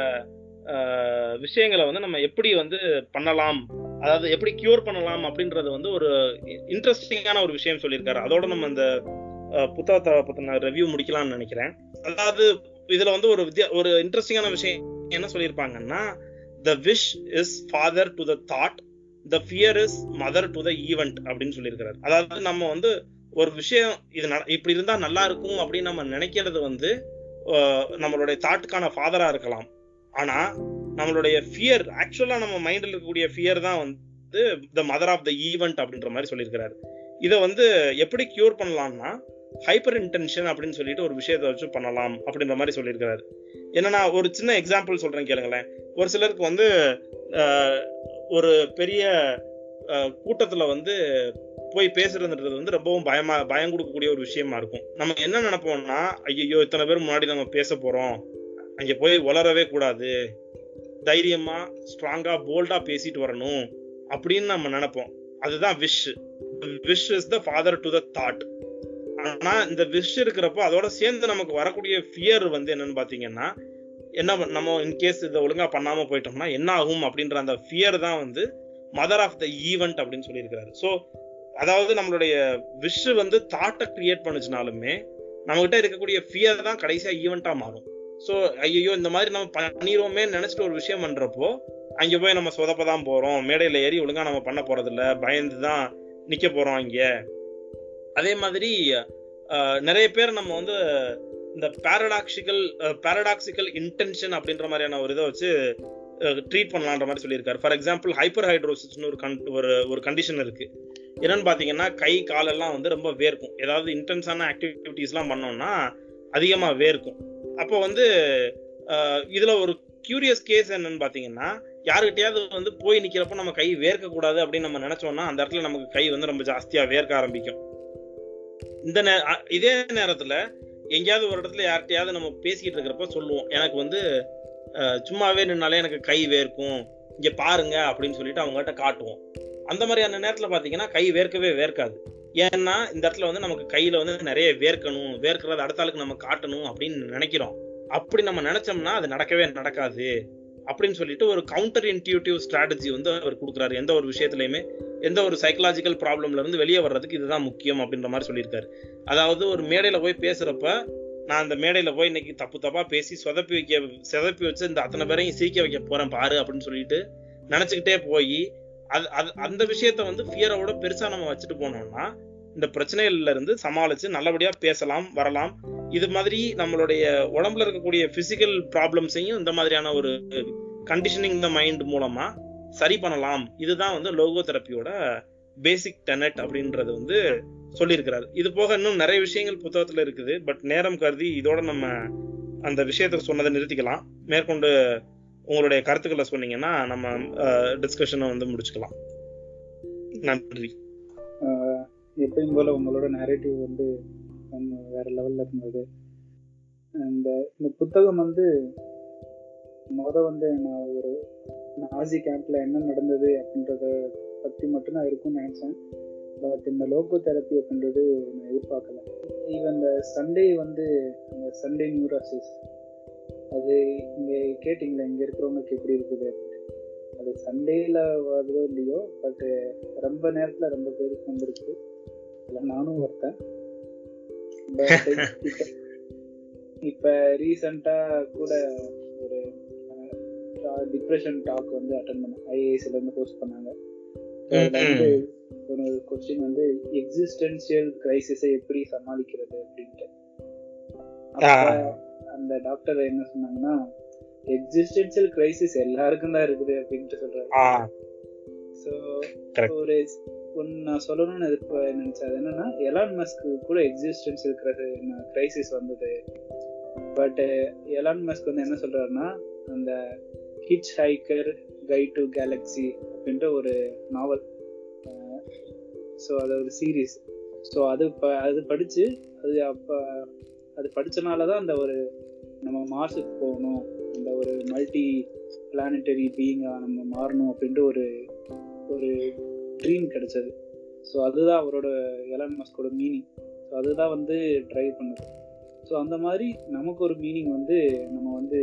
[SPEAKER 1] விஷயங்களை வந்து நம்ம எப்படி வந்து பண்ணலாம் அதாவது எப்படி கியூர் பண்ணலாம் அப்படின்றது வந்து ஒரு இன்ட்ரெஸ்டிங்கான ஒரு விஷயம் சொல்லியிருக்காரு அதோட நம்ம அந்த புத்தகத்தை பத்தின ரிவ்யூ முடிக்கலாம்னு நினைக்கிறேன் அதாவது இதுல வந்து ஒரு வித்தியா ஒரு இன்ட்ரெஸ்டிங்கான விஷயம் என்ன சொல்லியிருப்பாங்கன்னா the wish is father to the thought the fear is mother to the event அப்படின்னு சொல்லியிருக்கிறார் அதாவது நம்ம வந்து ஒரு விஷயம் இது இப்படி இருந்தா நல்லா இருக்கும் அப்படின்னு நம்ம நினைக்கிறது வந்து நம்மளுடைய தாட்டுக்கான ஃபாதரா இருக்கலாம் ஆனா நம்மளுடைய ஃபியர் ஆக்சுவலா நம்ம மைண்ட்ல இருக்கக்கூடிய ஃபியர் தான் வந்து the mother of the event அப்படின்ற மாதிரி சொல்லியிருக்கிறாரு இதை வந்து எப்படி கியூர் பண்ணலாம்னா ஹைப்பர் இன்டென்ஷன் அப்படின்னு சொல்லிட்டு ஒரு விஷயத்தை வச்சு பண்ணலாம் அப்படின்ற மாதிரி சொல்லியிருக்கிறாரு என்னன்னா ஒரு சின்ன எக்ஸாம்பிள் சொல்றேன் கேளுங்களேன் ஒரு சிலருக்கு வந்து ஆஹ், ஒரு பெரிய ஆஹ், கூட்டத்துல வந்து போய் பேசுறதுன்றது வந்து ரொம்பவும் பயமா பயம் கொடுக்கக்கூடிய ஒரு விஷயமா இருக்கும் நம்ம என்ன நினைப்போம்னா ஐயோ இத்தனை பேர் முன்னாடி நம்ம பேச போறோம் அங்க போய் வளரவே கூடாது தைரியமா ஸ்ட்ராங்கா போல்டா பேசிட்டு வரணும் அப்படின்னு நம்ம நினைப்போம் அதுதான் wish wish is the father to the thought ஆனா இந்த விஷ் இருக்கிறப்போ அதோட சேர்ந்து நமக்கு வரக்கூடிய ஃபியர் வந்து என்னன்னு பாத்தீங்கன்னா என்ன பண்- நம்ம இன்கேஸ் இதை ஒழுங்கா பண்ணாம போயிட்டோம்னா என்ன ஆகும் அப்படின்ற அந்த ஃபியர் தான் வந்து மதர் ஆஃப் த ஈவெண்ட் அப்படின்னு சொல்லியிருக்கிறாரு ஸோ அதாவது நம்மளுடைய விஷ் வந்து தாட்டை கிரியேட் பண்ணுச்சுனாலுமே நம்மகிட்ட இருக்கக்கூடிய ஃபியர் தான் கடைசியா ஈவெண்டா மாறும் ஸோ ஐயோ இந்த மாதிரி நம்ம பண்ணிடுவோமே நினைச்சிட்டு ஒரு விஷயம் பண்றப்போ அங்க போய் நம்ம சொதப்ப தான் போறோம் மேடையில ஏறி ஒழுங்கா நம்ம பண்ண போறது இல்ல பயந்து தான் நிக்க போறோம் இங்க அதே மாதிரி அஹ், நிறைய பேர் நம்ம வந்து இந்த பேரடாக்சிக்கல் பேரடாக்சிக்கல் இன்டென்ஷன் அப்படின்ற மாதிரியான ஒரு இதை வச்சு ட்ரீட் பண்ணலான்ற மாதிரி சொல்லியிருக்காரு ஃபார் எக்ஸாம்பிள் ஹைப்பர் ஹைட்ரோசிஸ்னு ஒரு கன் ஒரு ஒரு கண்டிஷன் இருக்கு என்னன்னு பாத்தீங்கன்னா கை காலெல்லாம் வந்து ரொம்ப வேர்க்கும் ஏதாவது இன்டென்ஸான ஆக்டிவிட்டிஸ்லாம் பண்ணோம்னா அதிகமா வேர்க்கும் அப்போ வந்து அஹ், இதுல ஒரு கியூரியஸ் கேஸ் என்னன்னு பாத்தீங்கன்னா யாருக்கிட்டயாவது வந்து போய் நிக்கிறப்போ நம்ம கை வேர்க்க கூடாது அப்படின்னு நம்ம நினைச்சோம்னா அந்த இடத்துல நமக்கு கை வந்து ரொம்ப ஜாஸ்தியா வேர்க்க ஆரம்பிக்கும் இந்த நே- அ- இதே நேரத்துல எங்கேயாவது ஒரு இடத்துல யார்கிட்டயாவது நம்ம பேசிக்கிட்டு இருக்கிறப்ப சொல்லுவோம் எனக்கு வந்து அஹ், சும்மாவே நின்னாலே எனக்கு கை வேர்க்கும் இங்க பாருங்க அப்படின்னு சொல்லிட்டு அவங்ககிட்ட காட்டுவோம் அந்த மாதிரியான நேரத்துல பாத்தீங்கன்னா கை வேர்க்கவே வேர்க்காது ஏன்னா இந்த இடத்துல வந்து நமக்கு கையில வந்து நிறைய வேர்க்கணும் வேர்க்கிறது அடுத்த ஆளுக்கு நம்ம காட்டணும் அப்படின்னு நினைக்கிறோம் அப்படி நம்ம நினைச்சோம்னா அது நடக்கவே நடக்காது அப்படின்னு சொல்லிட்டு ஒரு கவுண்டர் இன்டியூட்டிவ் ஸ்ட்ராட்டஜி வந்து அவர் கொடுக்குறாரு எந்த ஒரு விஷயத்துலயுமே எந்த ஒரு சைக்கலாஜிக்கல் ப்ராப்ளம்ல இருந்து வெளியே வர்றதுக்கு இதுதான் முக்கியம் அப்படின்ற மாதிரி சொல்லியிருக்காரு அதாவது ஒரு மேடையில போய் பேசுறப்ப நான் அந்த மேடையில போய் இன்னைக்கு தப்பு தப்பா பேசி சொதப்பி வைக்க சொதப்பி வச்சு இந்த அத்தனை பேரையும் சிரிக்க வைக்க போறேன் பாரு அப்படின்னு சொல்லிட்டு நினைச்சுக்கிட்டே போய் அது அது அந்த விஷயத்த வந்து ஃபியரோட பெருசா நம்ம வச்சுட்டு போனோம்னா இந்த பிரச்சனைகள்ல இருந்து சமாளிச்சு நல்லபடியா பேசலாம் வரலாம் இது மாதிரி நம்மளுடைய உடம்புல இருக்கக்கூடிய பிசிக்கல் ப்ராப்ளம்ஸையும் இந்த மாதிரியான ஒரு கண்டிஷனிங் த மைண்ட் மூலமா சரி பண்ணலாம் இதுதான் வந்து லோகோ தெரப்பியோட பேசிக் டெனட் அப்படின்றது வந்து சொல்லியிருக்கிறாரு இது போக இன்னும் நிறைய விஷயங்கள் புத்தகத்துல இருக்குது பட் நேரம் கருதி இதோட நம்ம அந்த விஷயத்தை சொன்னதை நிறுத்திக்கலாம் மேற்கொண்டு உங்களுடைய கருத்துக்களை சொன்னீங்கன்னா நம்ம டிஸ்கஷனை வந்து முடிச்சுக்கலாம் நன்றி
[SPEAKER 2] ஆஹ் எப்பயும் போல உங்களோட நேரேட்டிவ் வந்து நம்ம வேற லெவல்ல இருந்தது இந்த இந்த புத்தகம் வந்து முத வந்து நான் ஒரு நாசி கேம்ப்ல என்ன நடந்தது அப்படின்றத பத்தி மட்டும் தான் இருக்கும்னு நினைச்சேன் பட் இந்த லோகோ தெரப்பி அப்படின்றது நான் எதிர்பார்க்கல ஈவன் இந்த சண்டே வந்து அந்த சண்டே நியூராசிஸ் அது இங்க கேட்டிங்களா இங்க இருக்கிறவங்களுக்கு எப்படி இருக்குது அப்படின்ட்டு. அது சண்டேல வருதோ இல்லையோ பட் ரொம்ப நேரத்துல ரொம்ப பேருக்கு வந்திருக்கு அதுல நானும் ஒருத்தன் But இப்ப இப்ப ரீசெண்டா கூட ஒரு டிப்ரெஷன் டாக் வந்து அட்டன் பண்ணேன் ஐஏஎஸ்ல இருந்து ஹோஸ்ட் பண்ணாங்க அதுல வந்து ஒரு கொஸ்டின் வந்து எக்ஸிஸ்டன்சியல் கிரைசிஸை எப்படி சமாளிக்கிறது அப்படின்ட்டு அப்ப அந்த டாக்டர் என்ன சொன்னாங்கன்னா எக்ஸிஸ்டன்சியல் கிரைசிஸ் எல்லாருக்கும் தான் இருக்குது அப்படின்ட்டு சொல்றாரு ஸோ
[SPEAKER 1] Correct.
[SPEAKER 2] ஒரு ஒன்னு நான் சொல்லணும்னு எதிர்ப்பு நினைச்சது என்னன்னா எலான் மஸ்க்கு கூட எக்ஸிஸ்டன்ஸ் இருக்கிறது கிரைசிஸ் வந்தது பட் எலான் மஸ்க் வந்து என்ன சொல்றாருன்னா அந்த hitchhiker guide to galaxy அப்படின்ற ஒரு நாவல் ஸோ அது ஒரு சீரீஸ் ஸோ அது ப- அது படிச்சு அது அப்ப அது படிச்சனால தான் அந்த ஒரு நம்ம மார்ஸுக்கு போகணும் அந்த ஒரு மல்டி பிளானட்டரி பீயிங்கா நம்ம மாறணும் அப்படின்ற ஒரு ஒரு ட்ரீம் கிடைச்சது ஸோ அதுதான் அவரோட எலான் மஸ்கோட மீனிங் ஸோ அதுதான் வந்து ட்ரை பண்ணுது ஸோ அந்த மாதிரி நமக்கு ஒரு மீனிங் வந்து நம்ம வந்து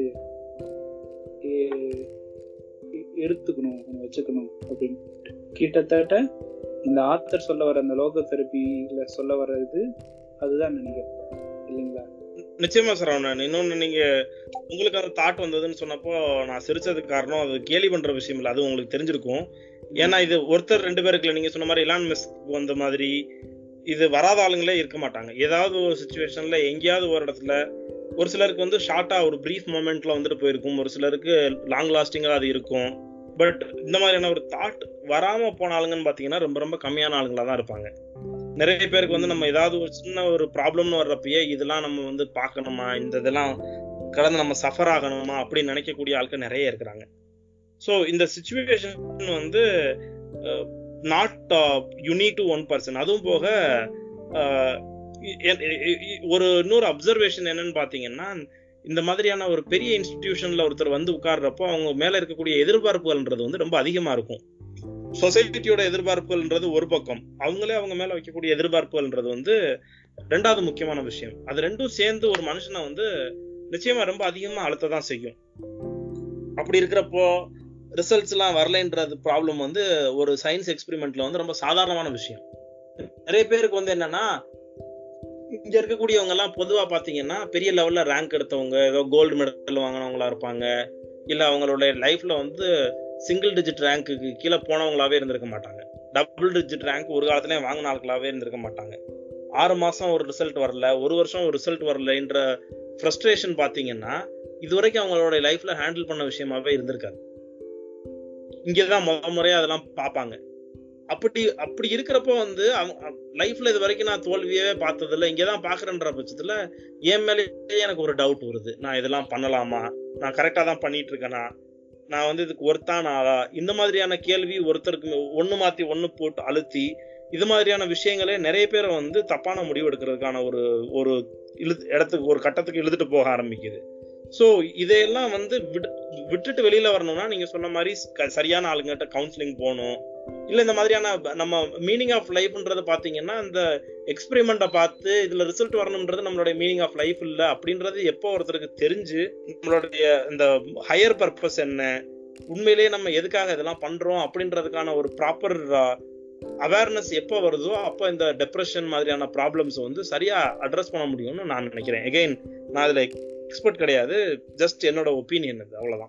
[SPEAKER 2] எ- எ- எடுத்துக்கணும் நம்ம வச்சுக்கணும் அப்படின்னு கிட்டத்தட்ட இந்த ஆத்தர் சொல்ல வர அந்த லோக தெரப்பியில சொல்ல வர்றது அதுதான் நினைக்கிறேன் இல்லைங்களா
[SPEAKER 1] நிச்சயமா சரவணன் இன்னொன்னு நீங்க உங்களுக்கு அந்த தாட் வந்ததுன்னு சொன்னப்போ நான் சிரிச்சதுக்கு காரணம் அது கேலி பண்ற விஷயம் இல்ல அது உங்களுக்கு தெரிஞ்சிருக்கும் ஏன்னா இது ஒருத்தர் ரெண்டு பேருக்கு இல்ல நீங்க சொன்ன மாதிரி இலான் மெஸ்க் வந்த மாதிரி இது வராத ஆளுங்களே இருக்க மாட்டாங்க ஏதாவது ஒரு சுச்சுவேஷன்ல எங்கேயாவது ஒரு இடத்துல ஒரு சிலருக்கு வந்து ஷார்ட்டா ஒரு பிரீஃப் மூமெண்ட்ல வந்துட்டு போயிருக்கும் ஒரு சிலருக்கு லாங் லாஸ்டிங்கா அது இருக்கும் பட் இந்த மாதிரியான ஒரு தாட் வராம போன ஆளுங்கன்னு பாத்தீங்கன்னா ரொம்ப ரொம்ப கம்மியான ஆளுங்களா தான் இருப்பாங்க நிறைய பேருக்கு வந்து நம்ம ஏதாவது ஒரு சின்ன ஒரு ப்ராப்ளம்னு வர்றப்பயே இதெல்லாம் நம்ம வந்து பார்க்கணுமா இந்த இதெல்லாம் கடந்து நம்ம சஃபர் ஆகணுமா அப்படின்னு நினைக்கக்கூடிய ஆட்கள் நிறைய இருக்கிறாங்க ஸோ இந்த சுச்சுவேஷன் வந்து not unique to one person அதுவும் போக அஹ், இ- இ- இ- ஒரு இன்னொரு அப்சர்வேஷன் என்னன்னு பாத்தீங்கன்னா இந்த மாதிரியான ஒரு பெரிய இன்ஸ்டிடியூஷன்ல ஒருத்தர் வந்து உட்கார்றப்போ அவங்க மேல இருக்கக்கூடிய எதிர்பார்ப்புகள்ன்றது வந்து ரொம்ப அதிகமா இருக்கும் சொசைட்டியோட எதிர்பார்ப்புகள்ன்றது ஒரு பக்கம் அவங்களே அவங்க மேல வைக்கக்கூடிய எதிர்பார்ப்புகள்ன்றது வந்து ரெண்டாவது முக்கியமான விஷயம் அது ரெண்டும் சேர்ந்து ஒரு மனுஷனை வந்து நிச்சயமா ரொம்ப அதிகமா அழுத்ததான் செய்யும் அப்படி இருக்கிறப்போ ரிசல்ட்ஸ் எல்லாம் வரலைன்றது ப்ராப்ளம் வந்து ஒரு சயின்ஸ் எக்ஸ்பெரிமெண்ட்ல வந்து ரொம்ப சாதாரணமான விஷயம் நிறைய பேருக்கு வந்து என்னன்னா இங்க இருக்கக்கூடியவங்க எல்லாம் பொதுவா பாத்தீங்கன்னா பெரிய லெவல்ல ரேங்க் எடுத்தவங்க ஏதோ கோல்டு மெடல் வாங்கினவங்களா இருப்பாங்க இல்ல அவங்களுடைய லைஃப்ல வந்து சிங்கிள் டிஜிட் ரேங்க்குக்கு கீழே போனவங்களாவே இருந்திருக்க மாட்டாங்க டபுள் டிஜிட் ரேங்க் ஒரு காலத்துலயும் வாங்கின ஆட்களாவே இருந்திருக்க மாட்டாங்க ஆறு மாசம் ஒரு ரிசல்ட் வரல ஒரு வருஷம் ஒரு ரிசல்ட் வரலன்ற ஃப்ரஸ்ட்ரேஷன் பாத்தீங்கன்னா இது வரைக்கும் அவங்களோட லைஃப்ல ஹேண்டில் பண்ண விஷயமாவே இருந்திருக்காது இங்கதான் முத முறையா அதெல்லாம் பார்ப்பாங்க அப்படி அப்படி இருக்கிறப்போ வந்து லைஃப்ல இது வரைக்கும் நான் தோல்வியவே பார்த்ததில்ல இங்கதான் பாக்குறேன்ற பட்சத்துல என் மேலேயே எனக்கு ஒரு டவுட் வருது நான் இதெல்லாம் பண்ணலாமா நான் கரெக்டா தான் பண்ணிட்டு இருக்கேனா நான் வந்து இதுக்கு ஒருத்தான ஆளா இந்த மாதிரியான கேள்வி ஒருத்தருக்கு ஒண்ணு மாத்தி ஒண்ணு போட்டு அழுத்தி இது மாதிரியான விஷயங்களே நிறைய பேரை வந்து தப்பான முடிவு எடுக்கிறதுக்கான ஒரு ஒரு இழு இடத்துக்கு ஒரு கட்டத்துக்கு இழுத்துட்டு போக ஆரம்பிக்குது ஸோ இதையெல்லாம் வந்து விடு விட்டுட்டு வெளியில வரணும்னா நீங்க சொன்ன மாதிரி க- சரியான ஆளுங்கிட்ட கவுன்சிலிங் போகணும் இல்ல இந்த மாதிரியான ப- நம்ம மீனிங் ஆஃப் லைஃப்ன்றது பாத்தீங்கன்னா இந்த எக்ஸ்பெரிமெண்ட்டை பார்த்து இதுல ரிசல்ட் வரணும்ன்றது நம்மளுடைய மீனிங் ஆஃப் லைஃப் இல்ல அப்படின்றது எப்போ ஒருத்தருக்கு தெரிஞ்சு நம்மளுடைய இந்த ஹையர் பர்பஸ் என்ன உண்மையிலேயே நம்ம எதுக்காக இதெல்லாம் பண்றோம் அப்படின்றதுக்கான ஒரு ப்ராப்பர் அவேர்னஸ் எப்போ வருதோ அப்போ இந்த டெப்ரெஷன் மாதிரியான ப்ராப்ளம்ஸ் வந்து சரியா அட்ரஸ் பண்ண முடியும்னு நான் நினைக்கிறேன் எகைன் நான் இதுல எக்ஸ்பர்ட் கிடையாது ஜஸ்ட் என்னோட ஒப்பீனியன் இது அவ்வளவுதான்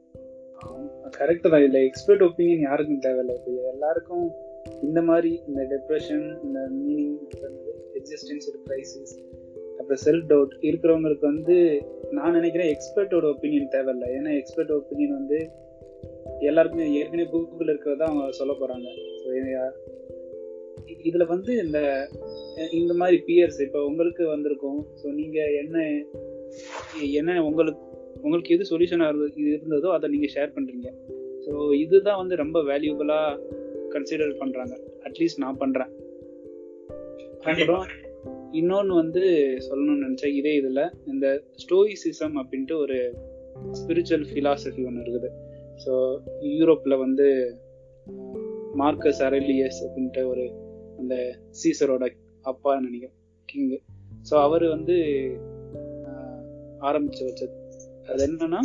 [SPEAKER 2] கரெக்ட் தான் இல்லை எக்ஸ்பர்ட் ஒப்பீனியன் யாருக்கும் தேவையில்லை இப்போ எல்லாருக்கும் இந்த மாதிரி இந்த டெப்ரெஷன் இந்த மீனிங் எக்ஸிஸ்டன்சியல் கிரைசிஸ் அப்புறம் செல்ஃப் டவுட் இருக்கிறவங்களுக்கு வந்து நான் நினைக்கிறேன் எக்ஸ்பர்ட்டோட ஒப்பீனியன் தேவையில்லை ஏன்னா எக்ஸ்பர்ட் ஒப்பீனியன் வந்து எல்லாருக்குமே ஏற்கனவே கூகுள் இருக்கிறதா அவங்க சொல்ல போறாங்க So, யா- இதுல வந்து இந்த இந்த மாதிரி பியர்ஸ் இப்போ உங்களுக்கு வந்திருக்கும் ஸோ நீங்க என்ன என்ன உங்களுக்கு உங்களுக்கு எது சொல்யூஷனாக இருந்ததோ அதை நீங்கள் ஷேர் பண்ணுறீங்க ஸோ இதுதான் வந்து ரொம்ப வேல்யூபிளாக கன்சிடர் பண்ணுறாங்க அட்லீஸ்ட் நான் பண்ணுறேன் அப்புறம் இன்னொன்று வந்து சொல்லணும்னு நினச்சேன் இதே இதில் இந்த ஸ்டோயிசிசம் அப்படின்ட்டு ஒரு ஸ்பிரிச்சுவல் ஃபிலாசபி ஒன்று இருக்குது ஸோ யூரோப்பில் வந்து மார்க்கஸ் அரலியஸ் அப்படின்ட்டு ஒரு அந்த சீசரோட அப்பா நினைக்கிறேன் கிங்கு ஸோ அவர் வந்து ஆஹ், ஆரம்பிச்சு வச்சது அது என்னன்னா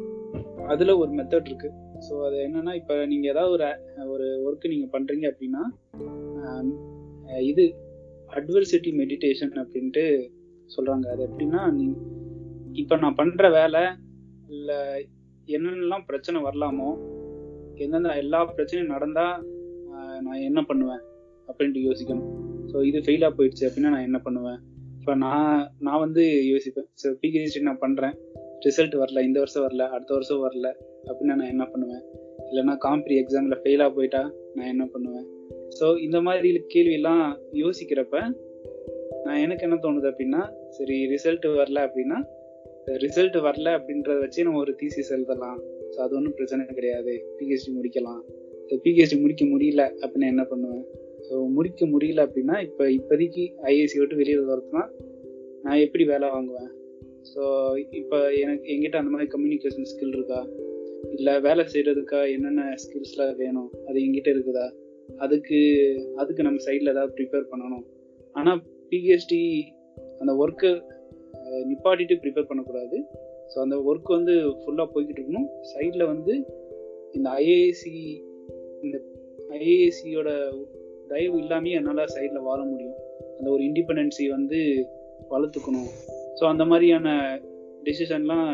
[SPEAKER 2] அதுல ஒரு மெத்தட் இருக்கு ஸோ அது என்னன்னா இப்போ நீங்க ஏதாவது ஒரு ஒரு ஒர்க் நீங்க பண்றீங்க அப்படின்னா ஆம், அஹ் இது அட்வர்சிட்டி மெடிடேஷன் அப்படின்ட்டு சொல்றாங்க அது எப்படின்னா நீ இப்போ நான் பண்ற வேலை இல்ல என்னென்னலாம் பிரச்சனை வரலாமோ எந்தெந்த எல்லா பிரச்சனையும் நடந்தா ஆஹ், நான் என்ன பண்ணுவேன் அப்படின்ட்டு யோசிக்கணும் ஸோ இது ஃபெயிலாக போயிடுச்சு அப்படின்னா நான் என்ன பண்ணுவேன் இப்போ நான் நான் வந்து யோசிப்பேன் ஸோ பிஹெச்டி நான் பண்ணுறேன் ரிசல்ட் வரல இந்த வருஷம் வரல அடுத்த வருஷம் வரல அப்படின்னா நான் என்ன பண்ணுவேன் இல்லைன்னா காம்பரி எக்ஸாமில் ஃபெயிலாக போயிட்டா நான் என்ன பண்ணுவேன் ஸோ இந்த மாதிரி கேள்வியெல்லாம் யோசிக்கிறப்ப நான் எனக்கு என்ன தோணுது அப்படின்னா சரி ரிசல்ட் வரல அப்படின்னா ரிசல்ட் வரல அப்படின்றத வச்சு நம்ம ஒரு தீசிஸ் எழுதலாம் ஸோ அது ஒன்றும் பிரச்சனை கிடையாது பிஹெச்டி முடிக்கலாம் பிஹெச்டி முடிக்க முடியல அப்படின்னா என்ன பண்ணுவேன் ஸோ முடிக்க முடியல அப்படின்னா இப்போ இப்போதைக்கு ஐஏசி விட்டு வெளியே வரதுனா நான் எப்படி வேலை வாங்குவேன் ஸோ இப்போ எனக்கு எங்கிட்ட அந்த மாதிரி கம்யூனிகேஷன் ஸ்கில் இருக்கா இல்லை வேலை செய்கிறதுக்கா என்னென்ன ஸ்கில்ஸ்லாம் வேணும் அது எங்கிட்ட இருக்குதா அதுக்கு அதுக்கு நம்ம சைடில் ஏதாவது ப்ரிப்பேர் பண்ணணும் ஆனால் பிஹெச்டி அந்த ஒர்க்கை நிப்பாட்டிட்டு ப்ரிப்பேர் பண்ணக்கூடாது ஸோ அந்த ஒர்க் வந்து ஃபுல்லாக போய்கிட்டு இருக்கணும் சைடில் வந்து இந்த ஐஏஎஸ்சி இந்த ஐஏஎஸ்சியோட தயவு இல்லாமே என்னால் சைடில் வாழ முடியும் அந்த ஒரு இண்டிபெண்டன்சி வந்து வளர்த்துக்கணும் ஸோ அந்த மாதிரியான டெசிஷன்லாம்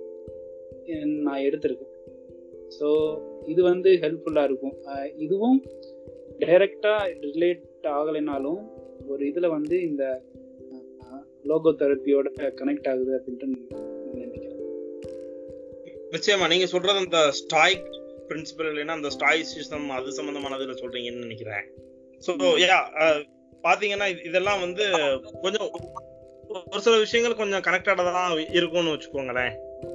[SPEAKER 2] நான் எடுத்திருக்கேன் ஸோ இது வந்து ஹெல்ப்ஃபுல்லாக இருக்கும் அஹ் இதுவும் டைரக்டாக ரிலேட் ஆகலைனாலும் ஒரு இதில் வந்து இந்த லோகோ தெரப்பியோட கனெக்ட் ஆகுது அப்படின்ட்டு நான் நினைக்கிறேன்
[SPEAKER 1] நிச்சயமா நீங்க சொல்றது அந்த ஸ்டாய்க் பிரின்சிபல் இல்லைன்னா அந்த ஸ்டாய்சிசம் அது சம்பந்தமானதுல சொல்றீங்கன்னு நினைக்கிறேன் ஸோ யா பாத்தீங்கன்னா இது- இதெல்லாம் வந்து கொஞ்சம் ஒரு சில விஷயங்கள் கொஞ்சம் கனெக்டடா தான் இருக்கும்னு வச்சுக்கோங்களேன்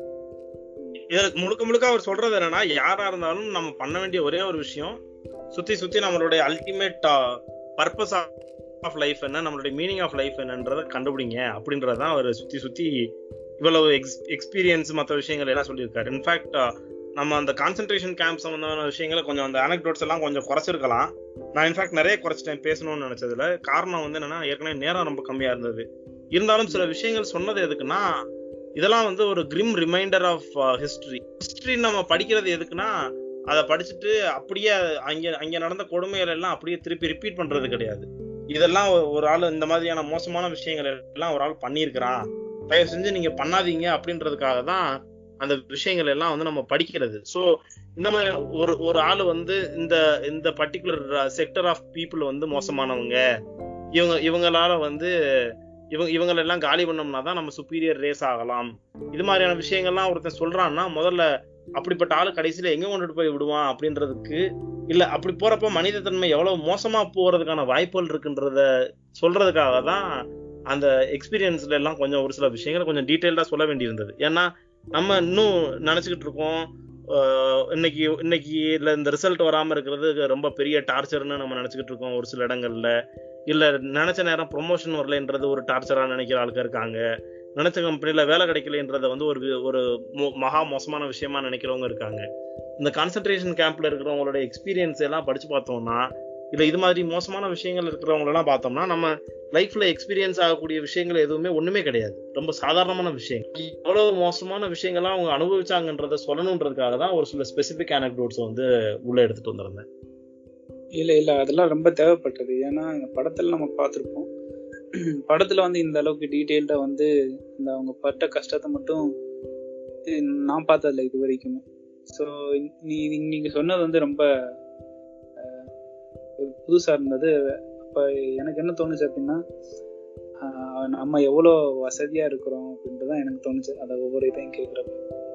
[SPEAKER 1] இதுல முழுக்க முழுக்க அவர் சொல்றது என்னன்னா யாரா இருந்தாலும் நம்ம பண்ண வேண்டிய ஒரே ஒரு விஷயம் சுத்தி சுத்தி நம்மளுடைய அல்டிமேட் பர்பஸ் ஆஃப் லைஃப் என்ன நம்மளுடைய மீனிங் ஆஃப் லைஃப் என்னன்றதை கண்டுபிடிங்க அப்படின்றதான் அவர் சுத்தி சுத்தி இவ்வளவு எக்ஸ் எக்ஸ்பீரியன்ஸ் மற்ற விஷயங்கள் எல்லாம் சொல்லியிருக்காரு இன்ஃபேக்ட் நம்ம அந்த கான்சென்ட்ரேஷன் கேம்ப் சம்பந்தமான விஷயங்களை கொஞ்சம் அந்த அனக்டோட்ஸ் எல்லாம் கொஞ்சம் குறைச்சிருக்கலாம் நான் இன்ஃபேக்ட் நிறைய குறைச்சிட்டேன் பேசணும்னு நினைச்சதுல காரணம் வந்து என்னன்னா ஏற்கனவே நேரம் ரொம்ப கம்மியா இருந்தது இருந்தாலும் சில விஷயங்கள் சொன்னது எதுக்குன்னா இதெல்லாம் வந்து ஒரு grim reminder of history history நம்ம படிக்கிறது எதுக்குன்னா அதை படிச்சுட்டு அப்படியே அங்க அங்க நடந்த கொடுமைகள் எல்லாம் அப்படியே திருப்பி ரிப்பீட் பண்றது கிடையாது இதெல்லாம் ஒரு- ஒரு ஆள் இந்த மாதிரியான மோசமான விஷயங்கள் எல்லாம் ஒரு ஆள் பண்ணியிருக்கிறான் தயவு செஞ்சு நீங்க பண்ணாதீங்க அப்படின்றதுக்காக தான் அந்த விஷயங்கள் எல்லாம் வந்து நம்ம படிக்கிறது ஸோ இந்த மாதிரி ஒரு ஒரு ஆள் வந்து இந்த இந்த பர்டிகுலர் செக்டர் ஆஃப் பீப்புள் வந்து மோசமானவங்க இவங்க இவங்களால வந்து இவங்க இவங்களெல்லாம் காலி பண்ணோம்னா தான் நம்ம சுப்பீரியர் ரேஸ் ஆகலாம் இது மாதிரியான விஷயங்கள்லாம் ஒருத்தன் சொல்றான்னா முதல்ல அப்படிப்பட்ட ஆளு கடைசியில எங்க கொண்டுட்டு போய் விடுவான் அப்படின்றதுக்கு இல்ல அப்படி போறப்ப மனிதத்தன்மை எவ்வளவு மோசமா போறதுக்கான வாய்ப்புகள் இருக்குன்றத சொல்றதுக்காக தான் அந்த எக்ஸ்பீரியன்ஸ்ல எல்லாம் கொஞ்சம் ஒரு சில விஷயங்களை கொஞ்சம் டீட்டெயில்டா சொல்ல வேண்டியிருந்தது ஏன்னா நம்ம இன்னும் நினைச்சுக்கிட்டு இருக்கோம் ஆஹ் இன்னைக்கு இன்னைக்கு இல்ல இந்த ரிசல்ட் வராம இருக்கிறது ரொம்ப பெரிய டார்ச்சர்னு நம்ம நினைச்சுக்கிட்டு இருக்கோம் ஒரு சில இடங்கள்ல இல்ல நினைச்ச நேரம் ப்ரொமோஷன் வரலைன்றது ஒரு டார்ச்சரா நினைக்கிற ஆளுங்க இருக்காங்க நினைச்ச கம்பெனில வேலை கிடைக்கலன்றத வந்து ஒரு வி- ஒரு மோ- மகா மோசமான விஷயமா நினைக்கிறவங்க இருக்காங்க இந்த கான்சென்ட்ரேஷன் கேம்ப்ல இருக்கிறவங்களோட எக்ஸ்பீரியன்ஸ் எல்லாம் படிச்சு பார்த்தோம்னா இல்ல இது மாதிரி மோசமான விஷயங்கள் இருக்கிறவங்க எல்லாம் பார்த்தோம்னா நம்ம லைஃப்ல எக்ஸ்பீரியன்ஸ் ஆகக்கூடிய விஷயங்கள் எதுவுமே ஒண்ணுமே கிடையாது ரொம்ப சாதாரணமான விஷயம் எவ்வளவு மோசமான விஷயங்கள்லாம் அவங்க அனுபவிச்சாங்கன்றத சொல்லணுன்றதுக்காக தான் ஒரு சில ஸ்பெசிபிக் anecdotes வந்து உள்ள எடுத்துட்டு வந்திருந்தேன்
[SPEAKER 2] இல்ல இல்ல அதெல்லாம் ரொம்ப தேவைப்பட்டது ஏன்னா இந்த படத்துல நம்ம பார்த்திருப்போம் படத்துல வந்து இந்த அளவுக்கு டீட்டெயில்டா வந்து இந்த அவங்க பட்ட கஷ்டத்தை மட்டும் இது நான் பார்த்ததில்ல இது வரைக்குமே ஸோ நீ நீங்க சொன்னது வந்து ரொம்ப அஹ், ஒரு புதுசா இருந்தது அப்ப எனக்கு என்ன தோணுச்சு அப்படின்னா ஆஹ், நம்ம எவ்வளோ வசதியா இருக்கிறோம் அப்படின்ட்டு தான் எனக்கு தோணுச்சு அதை ஒவ்வொரு இதையும் கேட்குறப்ப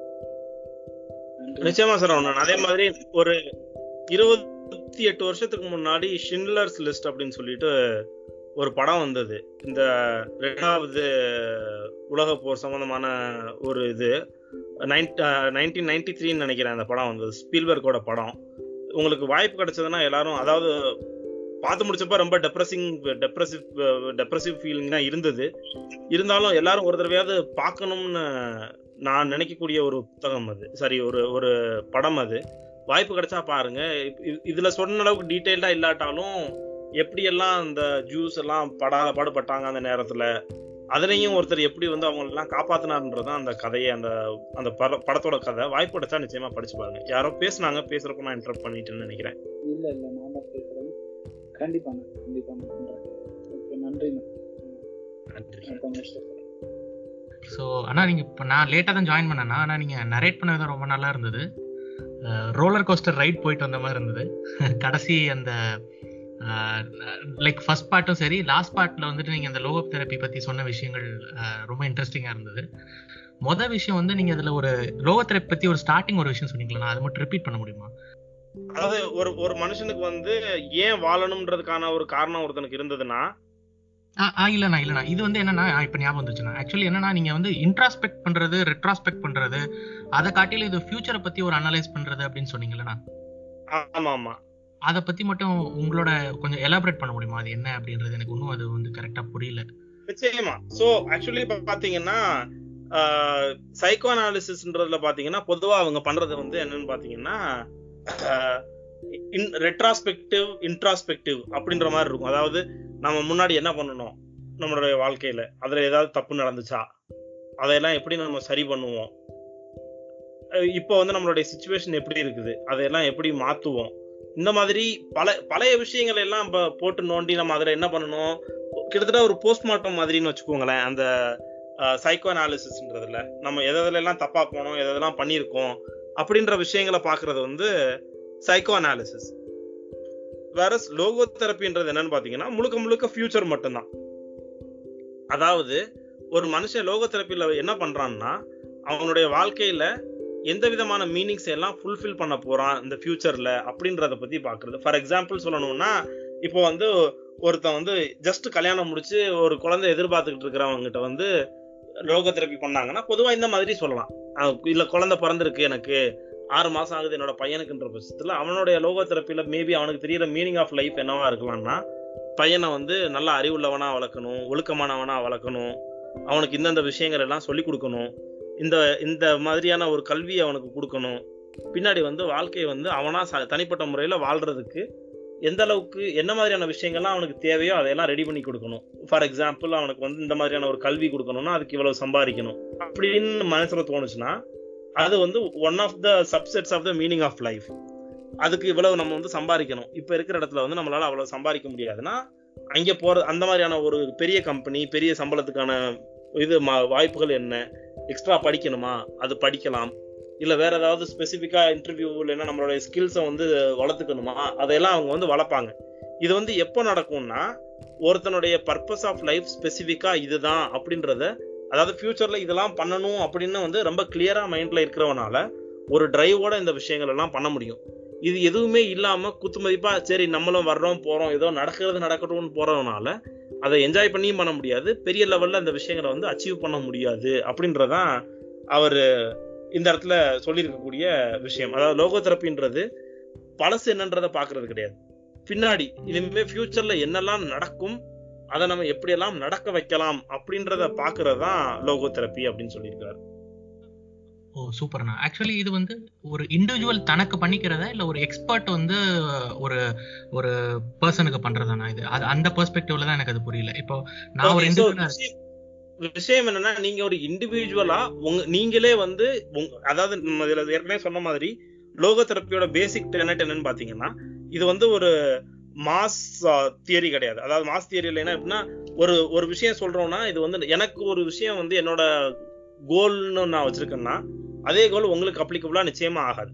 [SPEAKER 2] நன்றி
[SPEAKER 1] நிச்சயமா சார் நான் அதே மாதிரி ஒரு இருபத்தி எட்டு வருஷத்துக்கு முன்னாடி ஷின்லர்ஸ் லிஸ்ட் அப்படின்னு சொல்லிட்டு ஒரு படம் வந்தது இந்த ரெண்டாவது உலக போர் சம்பந்தமான ஒரு இது நைன்டீன் நைன்டி த்ரீன்னு நினைக்கிறேன் அந்த படம் வந்தது ஸ்பீல்பர்க்கோட படம் உங்களுக்கு வாய்ப்பு கிடைச்சதுன்னா எல்லாரும் அதாவது பார்த்து முடிச்சப்ப ரொம்ப டெப்ரெசிங் டெப்ரெசிவ் டெப்ரெசிவ் ஃபீலிங் தான் இருந்தது இருந்தாலும் எல்லாரும் ஒரு தடவையாவது பார்க்கணும்னு நான் நினைக்கக்கூடிய ஒரு புத்தகம் அது சரி ஒரு ஒரு படம் அது வாய்ப்பு கிடைச்சா பாருங்க இ- இ- இதுல சொன்ன அளவுக்கு டீட்டெயில்டா இல்லாட்டாலும் எப்படி எல்லாம் அந்த ஜூஸ் எல்லாம் படாத பாடுபட்டாங்க அந்த நேரத்துல அதுலயும் ஒருத்தர் எப்படி வந்து அவங்க எல்லாம் காப்பாத்தினாருன்றதுதான் அந்த கதையை அந்த அந்த பட- படத்தோட கதை வாய்ப்பு கிடைச்சா நிச்சயமா படிச்சு பாருங்க யாரோ பேசுனாங்க பேசுறப்ப நான் இன்டர்ப்ட் பண்ணிட்டேன்னு நினைக்கிறேன்
[SPEAKER 2] இல்ல இல்ல நான் தான் பேசுறேன் கண்டிப்பா கண்டிப்பா பண்றேன் ஓகே நன்றிண்ணா
[SPEAKER 1] நன்றி
[SPEAKER 2] அப்ப முடிச்சிட்டு
[SPEAKER 3] ஸோ ஆனால் நீங்கள் இப்போ நான் லேட்டாக தான் ஜாயின் பண்ணேன்னா ஆனால் நீங்கள் நரேட் பண்ணது ரொம்ப நல்லா இருந்தது ரோலர் கோஸ்டர் ரைட் போயிட்டு வந்த மாதிரி இருந்தது கடைசி அந்த லைக் ஃபர்ஸ்ட் பார்ட்டும் சரி லாஸ்ட் பார்ட்டில் வந்துட்டு நீங்கள் அந்த லோகோ தெரப்பி பற்றி சொன்ன விஷயங்கள் அஹ், ரொம்ப இன்ட்ரெஸ்டிங்காக இருந்தது மொதல் விஷயம் வந்து நீங்கள் அதில் ஒரு லோகோ தெரப்பி பற்றி ஒரு ஸ்டார்டிங் ஒரு விஷயம் சொன்னீங்களா நான் அதை மட்டும் ரிப்பீட் பண்ண முடியுமா
[SPEAKER 1] அதாவது ஒரு ஒரு மனுஷனுக்கு வந்து ஏன் வாழணும்ன்றதுக்கான ஒரு காரணம் ஒருத்தனுக்கு இருந்ததுன்னா
[SPEAKER 3] ஆ ஆ, இல்லண்ணா இல்லண்ணா இது வந்து என்னன்னா இப்போ ஞாபகம் வந்துச்சுண்ணா ஆக்சுவலி என்னன்னா நீங்க வந்து இன்ட்ராஸ்பெக்ட் பண்றது ரெட்ராஸ்பெக்ட் பண்றது அதை காட்டிலும் இது ஃபியூச்சரை பத்தி ஒரு அனலைஸ் பண்றது அப்படின்னு சொன்னீங்களா
[SPEAKER 1] ஆமா ஆமா
[SPEAKER 3] அதை பத்தி மட்டும் உங்களோட கொஞ்சம் எலாபரேட் பண்ண முடியுமா அது என்ன அப்படின்றது எனக்கு இன்னும் அது வந்து கரெக்டா புரியல
[SPEAKER 1] நிச்சயமா சோ ஆக்சுவலி இப்ப பாத்தீங்கன்னா சைக்கோ அனாலிசிஸ்ன்றதுல பாத்தீங்கன்னா பொதுவா அவங்க பண்றது வந்து என்னன்னு பாத்தீங்கன்னா ரெட்ராஸ்பெக்டிவ் இன்ட்ராஸ்பெக்டிவ் அப்படின்ற மாதிரி இருக்கும் அதாவது நம்ம முன்னாடி என்ன பண்ணணும் நம்மளுடைய வாழ்க்கையில அதுல ஏதாவது தப்பு நடந்துச்சா அதையெல்லாம் எப்படி நம்ம சரி பண்ணுவோம் அஹ் இப்போ வந்து நம்மளுடைய சுச்சுவேஷன் எப்படி இருக்குது அதையெல்லாம் எப்படி மாத்துவோம் இந்த மாதிரி பல பழைய விஷயங்கள் எல்லாம் இப்ப போட்டு நோண்டி நம்ம அதுல என்ன பண்ணணும் கிட்டத்தட்ட ஒரு போஸ்ட்மார்ட்டம் மாதிரின்னு வச்சுக்கோங்களேன் அந்த சைக்கோ அனாலிசிஸ்ன்றதுல நம்ம எதுல எல்லாம் தப்பா போனோம் எதெல்லாம் பண்ணியிருக்கோம் அப்படின்ற விஷயங்களை பாக்குறது வந்து சைக்கோ அனாலிசிஸ் வேற லோகோ தெரப்பின்றது என்னன்னு பாத்தீங்கன்னா முழுக்க முழுக்க ஃபியூச்சர் மட்டும்தான் அதாவது ஒரு மனுஷன் லோக தெரப்பில என்ன பண்றான்னா அவனுடைய வாழ்க்கையில எந்த விதமான மீனிங்ஸ் எல்லாம் ஃபுல்ஃபில் பண்ண போறான் இந்த ஃபியூச்சர்ல அப்படின்றத பத்தி பாக்குறது ஃபார் எக்ஸாம்பிள் சொல்லணும்னா இப்போ வந்து ஒருத்தன் வந்து ஜஸ்ட் கல்யாணம் முடிச்சு ஒரு குழந்தை எதிர்பார்த்துக்கிட்டு இருக்கிறவங்ககிட்ட வந்து லோக தெரப்பி பண்ணாங்கன்னா பொதுவா இந்த மாதிரி சொல்லலாம் அஹ் இல்ல குழந்தை பிறந்திருக்கு எனக்கு ஆறு மாசம் ஆகுது என்னோட பையனுக்குன்ற பட்சத்துல அவனுடைய லோக தெரப்பில மேபி அவனுக்கு தெரியற மீனிங் ஆஃப் லைஃப் என்னவா இருக்கலாம்னா பையனை வந்து நல்ல அறிவுள்ளவனா வளர்க்கணும் ஒழுக்கமானவனா வளர்க்கணும் அவனுக்கு இந்தந்த விஷயங்கள் எல்லாம் சொல்லி கொடுக்கணும் இந்த இந்த மாதிரியான ஒரு கல்வி அவனுக்கு கொடுக்கணும் பின்னாடி வந்து வாழ்க்கையை வந்து அவனா ச- தனிப்பட்ட முறையில வாழ்றதுக்கு எந்த அளவுக்கு என்ன மாதிரியான விஷயங்கள்லாம் அவனுக்கு தேவையோ அதையெல்லாம் ரெடி பண்ணி கொடுக்கணும் ஃபார் எக்ஸாம்பிள் அவனுக்கு வந்து இந்த மாதிரியான ஒரு கல்வி கொடுக்கணும்னா அதுக்கு இவ்வளவு சம்பாதிக்கணும் அப்படின்னு மனசுல தோணுச்சுன்னா அது வந்து one of the subsets of the meaning of life அதுக்கு இவ்வளவு நம்ம வந்து சம்பாதிக்கணும் இப்ப இருக்கிற இடத்துல வந்து நம்மளால அவ்வளவு சம்பாதிக்க முடியாதுன்னா அங்க போற அந்த மாதிரியான ஒரு பெரிய கம்பெனி பெரிய சம்பளத்துக்கான இது ம- வாய்ப்புகள் என்ன எக்ஸ்ட்ரா படிக்கணுமா அது படிக்கலாம் இல்ல வேற ஏதாவது ஸ்பெசிஃபிக்கா இன்டர்வியூ இல்லைன்னா நம்மளுடைய ஸ்கில்ஸை வந்து வளர்த்துக்கணுமா அதையெல்லாம் அவங்க வந்து வளர்ப்பாங்க இது வந்து எப்போ நடக்கும்னா ஒருத்தனுடைய பர்பஸ் ஆஃப் லைஃப் ஸ்பெசிஃபிக்கா இதுதான் அப்படின்றத அதாவது ஃபியூச்சர்ல இதெல்லாம் பண்ணணும் அப்படின்னு வந்து ரொம்ப கிளியரா மைண்ட்ல இருக்கிறவனால ஒரு டிரைவோட இந்த விஷயங்கள் எல்லாம் பண்ண முடியும் இது எதுவுமே இல்லாம குத்துமதிப்பா சரி நம்மளும் வர்றோம் போறோம் ஏதோ நடக்கிறது நடக்கட்டும்னு போறதுனால அதை என்ஜாய் பண்ணியும் பண்ண முடியாது பெரிய லெவல்ல அந்த விஷயங்களை வந்து அச்சீவ் பண்ண முடியாது அப்படின்றதான் அவர் இந்த இடத்துல சொல்லியிருக்கக்கூடிய விஷயம் அதாவது லோகோ தெரப்பின்றது பழசு என்னன்றதை பாக்குறது கிடையாது பின்னாடி இனிமே ஃபியூச்சர்ல என்னெல்லாம் நடக்கும் அதை நம்ம எப்படியெல்லாம் நடக்க வைக்கலாம் அப்படின்றத பாக்குறது தான் லோகோ தெரப்பி அப்படின்னு சொல்லியிருக்காரு
[SPEAKER 3] ஓ சூப்பர்ண்ணா ஆக்சுவலி இது வந்து ஒரு இண்டிவிஜுவல் தனக்கு பண்ணிக்கிறதா இல்ல ஒரு எக்ஸ்பர்ட் வந்து ஒரு ஒரு பர்சனுக்கு பண்றதாண்ணா இது அது அந்த பெர்ஸ்பெக்டிவ்ல தான் எனக்கு அது புரியல இப்போ நான் ஒரு
[SPEAKER 1] Okay, so
[SPEAKER 3] இண்டிவிஜுவல்
[SPEAKER 1] விஷயம் விஷயம் என்னன்னா நீங்க ஒரு இண்டிவிஜுவலா உங்க நீங்களே வந்து உங்க- அதாவது நம்ம இதுல ஏற்கனவே சொன்ன மாதிரி லோகோ தெரப்பியோட பேசிக் டெனட் என்னன்னு பாத்தீங்கன்னா இது வந்து ஒரு மாஸ் தியரி கிடையாது அதாவது மாஸ் தியரி இல்லைன்னா எப்படின்னா ஒரு ஒரு விஷயம் சொல்றோம்னா இது வந்து எனக்கு ஒரு விஷயம் வந்து என்னோட கோல்னு நான் வச்சிருக்கேன்னா அதே கோல் உங்களுக்கு அப்ளிகபிளா நிச்சயமா ஆகாது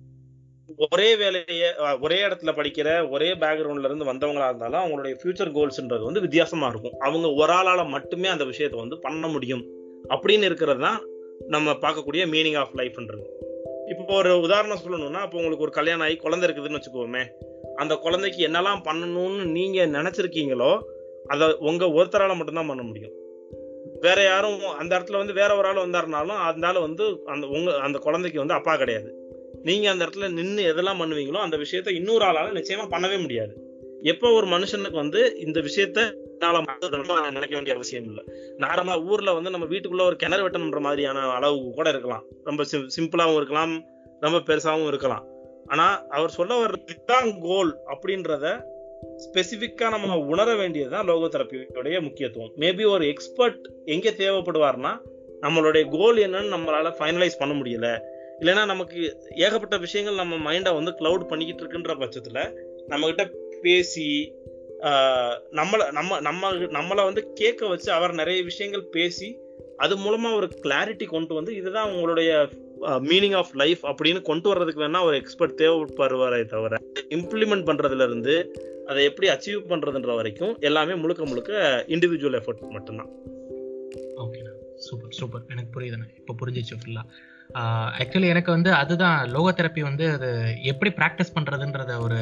[SPEAKER 1] ஒரே வேலையை அஹ், ஒரே இடத்துல படிக்கிற ஒரே பேக்ரவுண்ட்ல இருந்து வந்தவங்களா இருந்தாலும் அவங்களுடைய ஃபியூச்சர் கோல்ஸ்ன்றது வந்து வித்தியாசமா இருக்கும் அவங்க ஒரு ஆளால மட்டுமே அந்த விஷயத்தை வந்து பண்ண முடியும் அப்படின்னு இருக்கிறது தான் நம்ம பார்க்கக்கூடிய மீனிங் ஆஃப் லைஃப்ன்றது இப்போ ஒரு உதாரணம் சொல்லணும்னா இப்போ உங்களுக்கு ஒரு கல்யாணம் ஆகி குழந்தை இருக்குதுன்னு வச்சுக்கோமே அந்த குழந்தைக்கு என்னெல்லாம் பண்ணணும்னு நீங்க நினைச்சிருக்கீங்களோ அதை உங்க ஒருத்தரால மட்டும்தான் பண்ண முடியும் வேற யாரும் அந்த இடத்துல வந்து வேற ஒரு ஆள் வந்தாருனாலும் அந்த ஆள் வந்து அந்த உங்க அந்த குழந்தைக்கு வந்து அப்பா கிடையாது நீங்க அந்த இடத்துல நின்று எதெல்லாம் பண்ணுவீங்களோ அந்த விஷயத்த இன்னொரு ஆளால நிச்சயமா பண்ணவே முடியாது எப்போ ஒரு மனுஷனுக்கு வந்து இந்த விஷயத்த என்னால மட்டும் நான் நினைக்க வேண்டிய அவசியம் இல்லை நார்மலா ஊர்ல வந்து நம்ம வீட்டுக்குள்ள ஒரு கிணறு வெட்டணுன்ற மாதிரியான அளவு கூட இருக்கலாம் ரொம்ப சிம்பிளாவும் இருக்கலாம் ரொம்ப பெருசாவும் இருக்கலாம் ஆனா அவர் சொல்ல வர்ற இதுதான் கோல் அப்படின்றத ஸ்பெசிபிக்கா நம்ம உணர வேண்டியதுதான் லோகோ தெரப்பியோடைய முக்கியத்துவம் மேபி ஒரு எக்ஸ்பர்ட் எங்க தேவைப்படுவார்னா நம்மளுடைய கோல் என்னன்னு நம்மளால ஃபைனலைஸ் பண்ண முடியல இல்லைன்னா நமக்கு ஏகப்பட்ட விஷயங்கள் நம்ம மைண்டை வந்து கிளவுட் பண்ணிக்கிட்டு இருக்குன்ற பட்சத்துல நம்ம கிட்ட பேசி ஆஹ், நம்மள நம்ம நம்ம நம்மளை வந்து கேட்க வச்சு அவர் நிறைய விஷயங்கள் பேசி அது மூலமா ஒரு கிளாரிட்டி கொண்டு வந்து இதுதான் உங்களுடைய மீனிங் ஆஃப் லைஃப் அப்படின்னு கொண்டு வர்றதுக்கு வேணா ஒரு எக்ஸ்பர்ட் தேவைப்படுவாரே தவிர இம்ப்ளிமெண்ட் பண்றதுல இருந்து அதை எப்படி அச்சீவ் பண்றதுன்ற வரைக்கும் எல்லாமே முழுக்க முழுக்க இண்டிவிஜுவல் எஃபர்ட் மட்டும்தான்
[SPEAKER 3] ஓகேண்ணா சூப்பர் சூப்பர் எனக்கு புரியுதுண்ணா இப்போ புரிஞ்சிச்சு ஃபுல்லா ஆக்சுவலி எனக்கு வந்து அதுதான் லோகோ தெரப்பி வந்து அது எப்படி ப்ராக்டிஸ் பண்ணுறதுன்றத ஒரு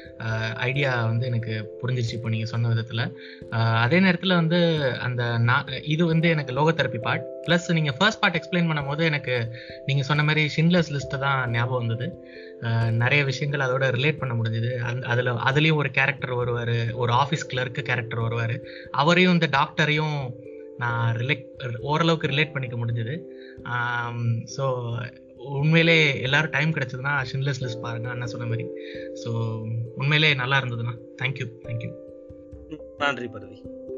[SPEAKER 3] ஐடியா வந்து எனக்கு புரிஞ்சிருச்சு இப்போ நீங்கள் சொன்ன விதத்தில் அதே நேரத்தில் வந்து அந்த நான் இது வந்து எனக்கு லோகோ தெரப்பி பார்ட் ப்ளஸ் நீங்கள் ஃபர்ஸ்ட் பார்ட் எக்ஸ்பிளைன் பண்ணும்போது எனக்கு நீங்கள் சொன்ன மாதிரி ஷின்லர்ஸ் லிஸ்ட்டு தான் ஞாபகம் வந்தது அஹ், நிறைய விஷயங்கள் அதோட ரிலேட் பண்ண முடிஞ்சுது அந்த அதில் அதுலேயும் ஒரு கேரக்டர் வருவார் ஒரு ஆஃபீஸ் கிளர்க்கு கேரக்டர் வருவார் அவரையும் இந்த டாக்டரையும் நான் ரிலேட் ஓரளவுக்கு ரிலேட் பண்ணிக்க முடிஞ்சது ஸோ உண்மையிலே எல்லாரும் டைம் கிடைச்சதுன்னா ஷின்லெஸ் லிஸ்ட் பாருங்க அண்ணா சொன்ன மாதிரி ஸோ உண்மையிலே நல்லா இருந்ததுண்ணா தேங்க்யூ தேங்க்யூ
[SPEAKER 1] நன்றி பரதி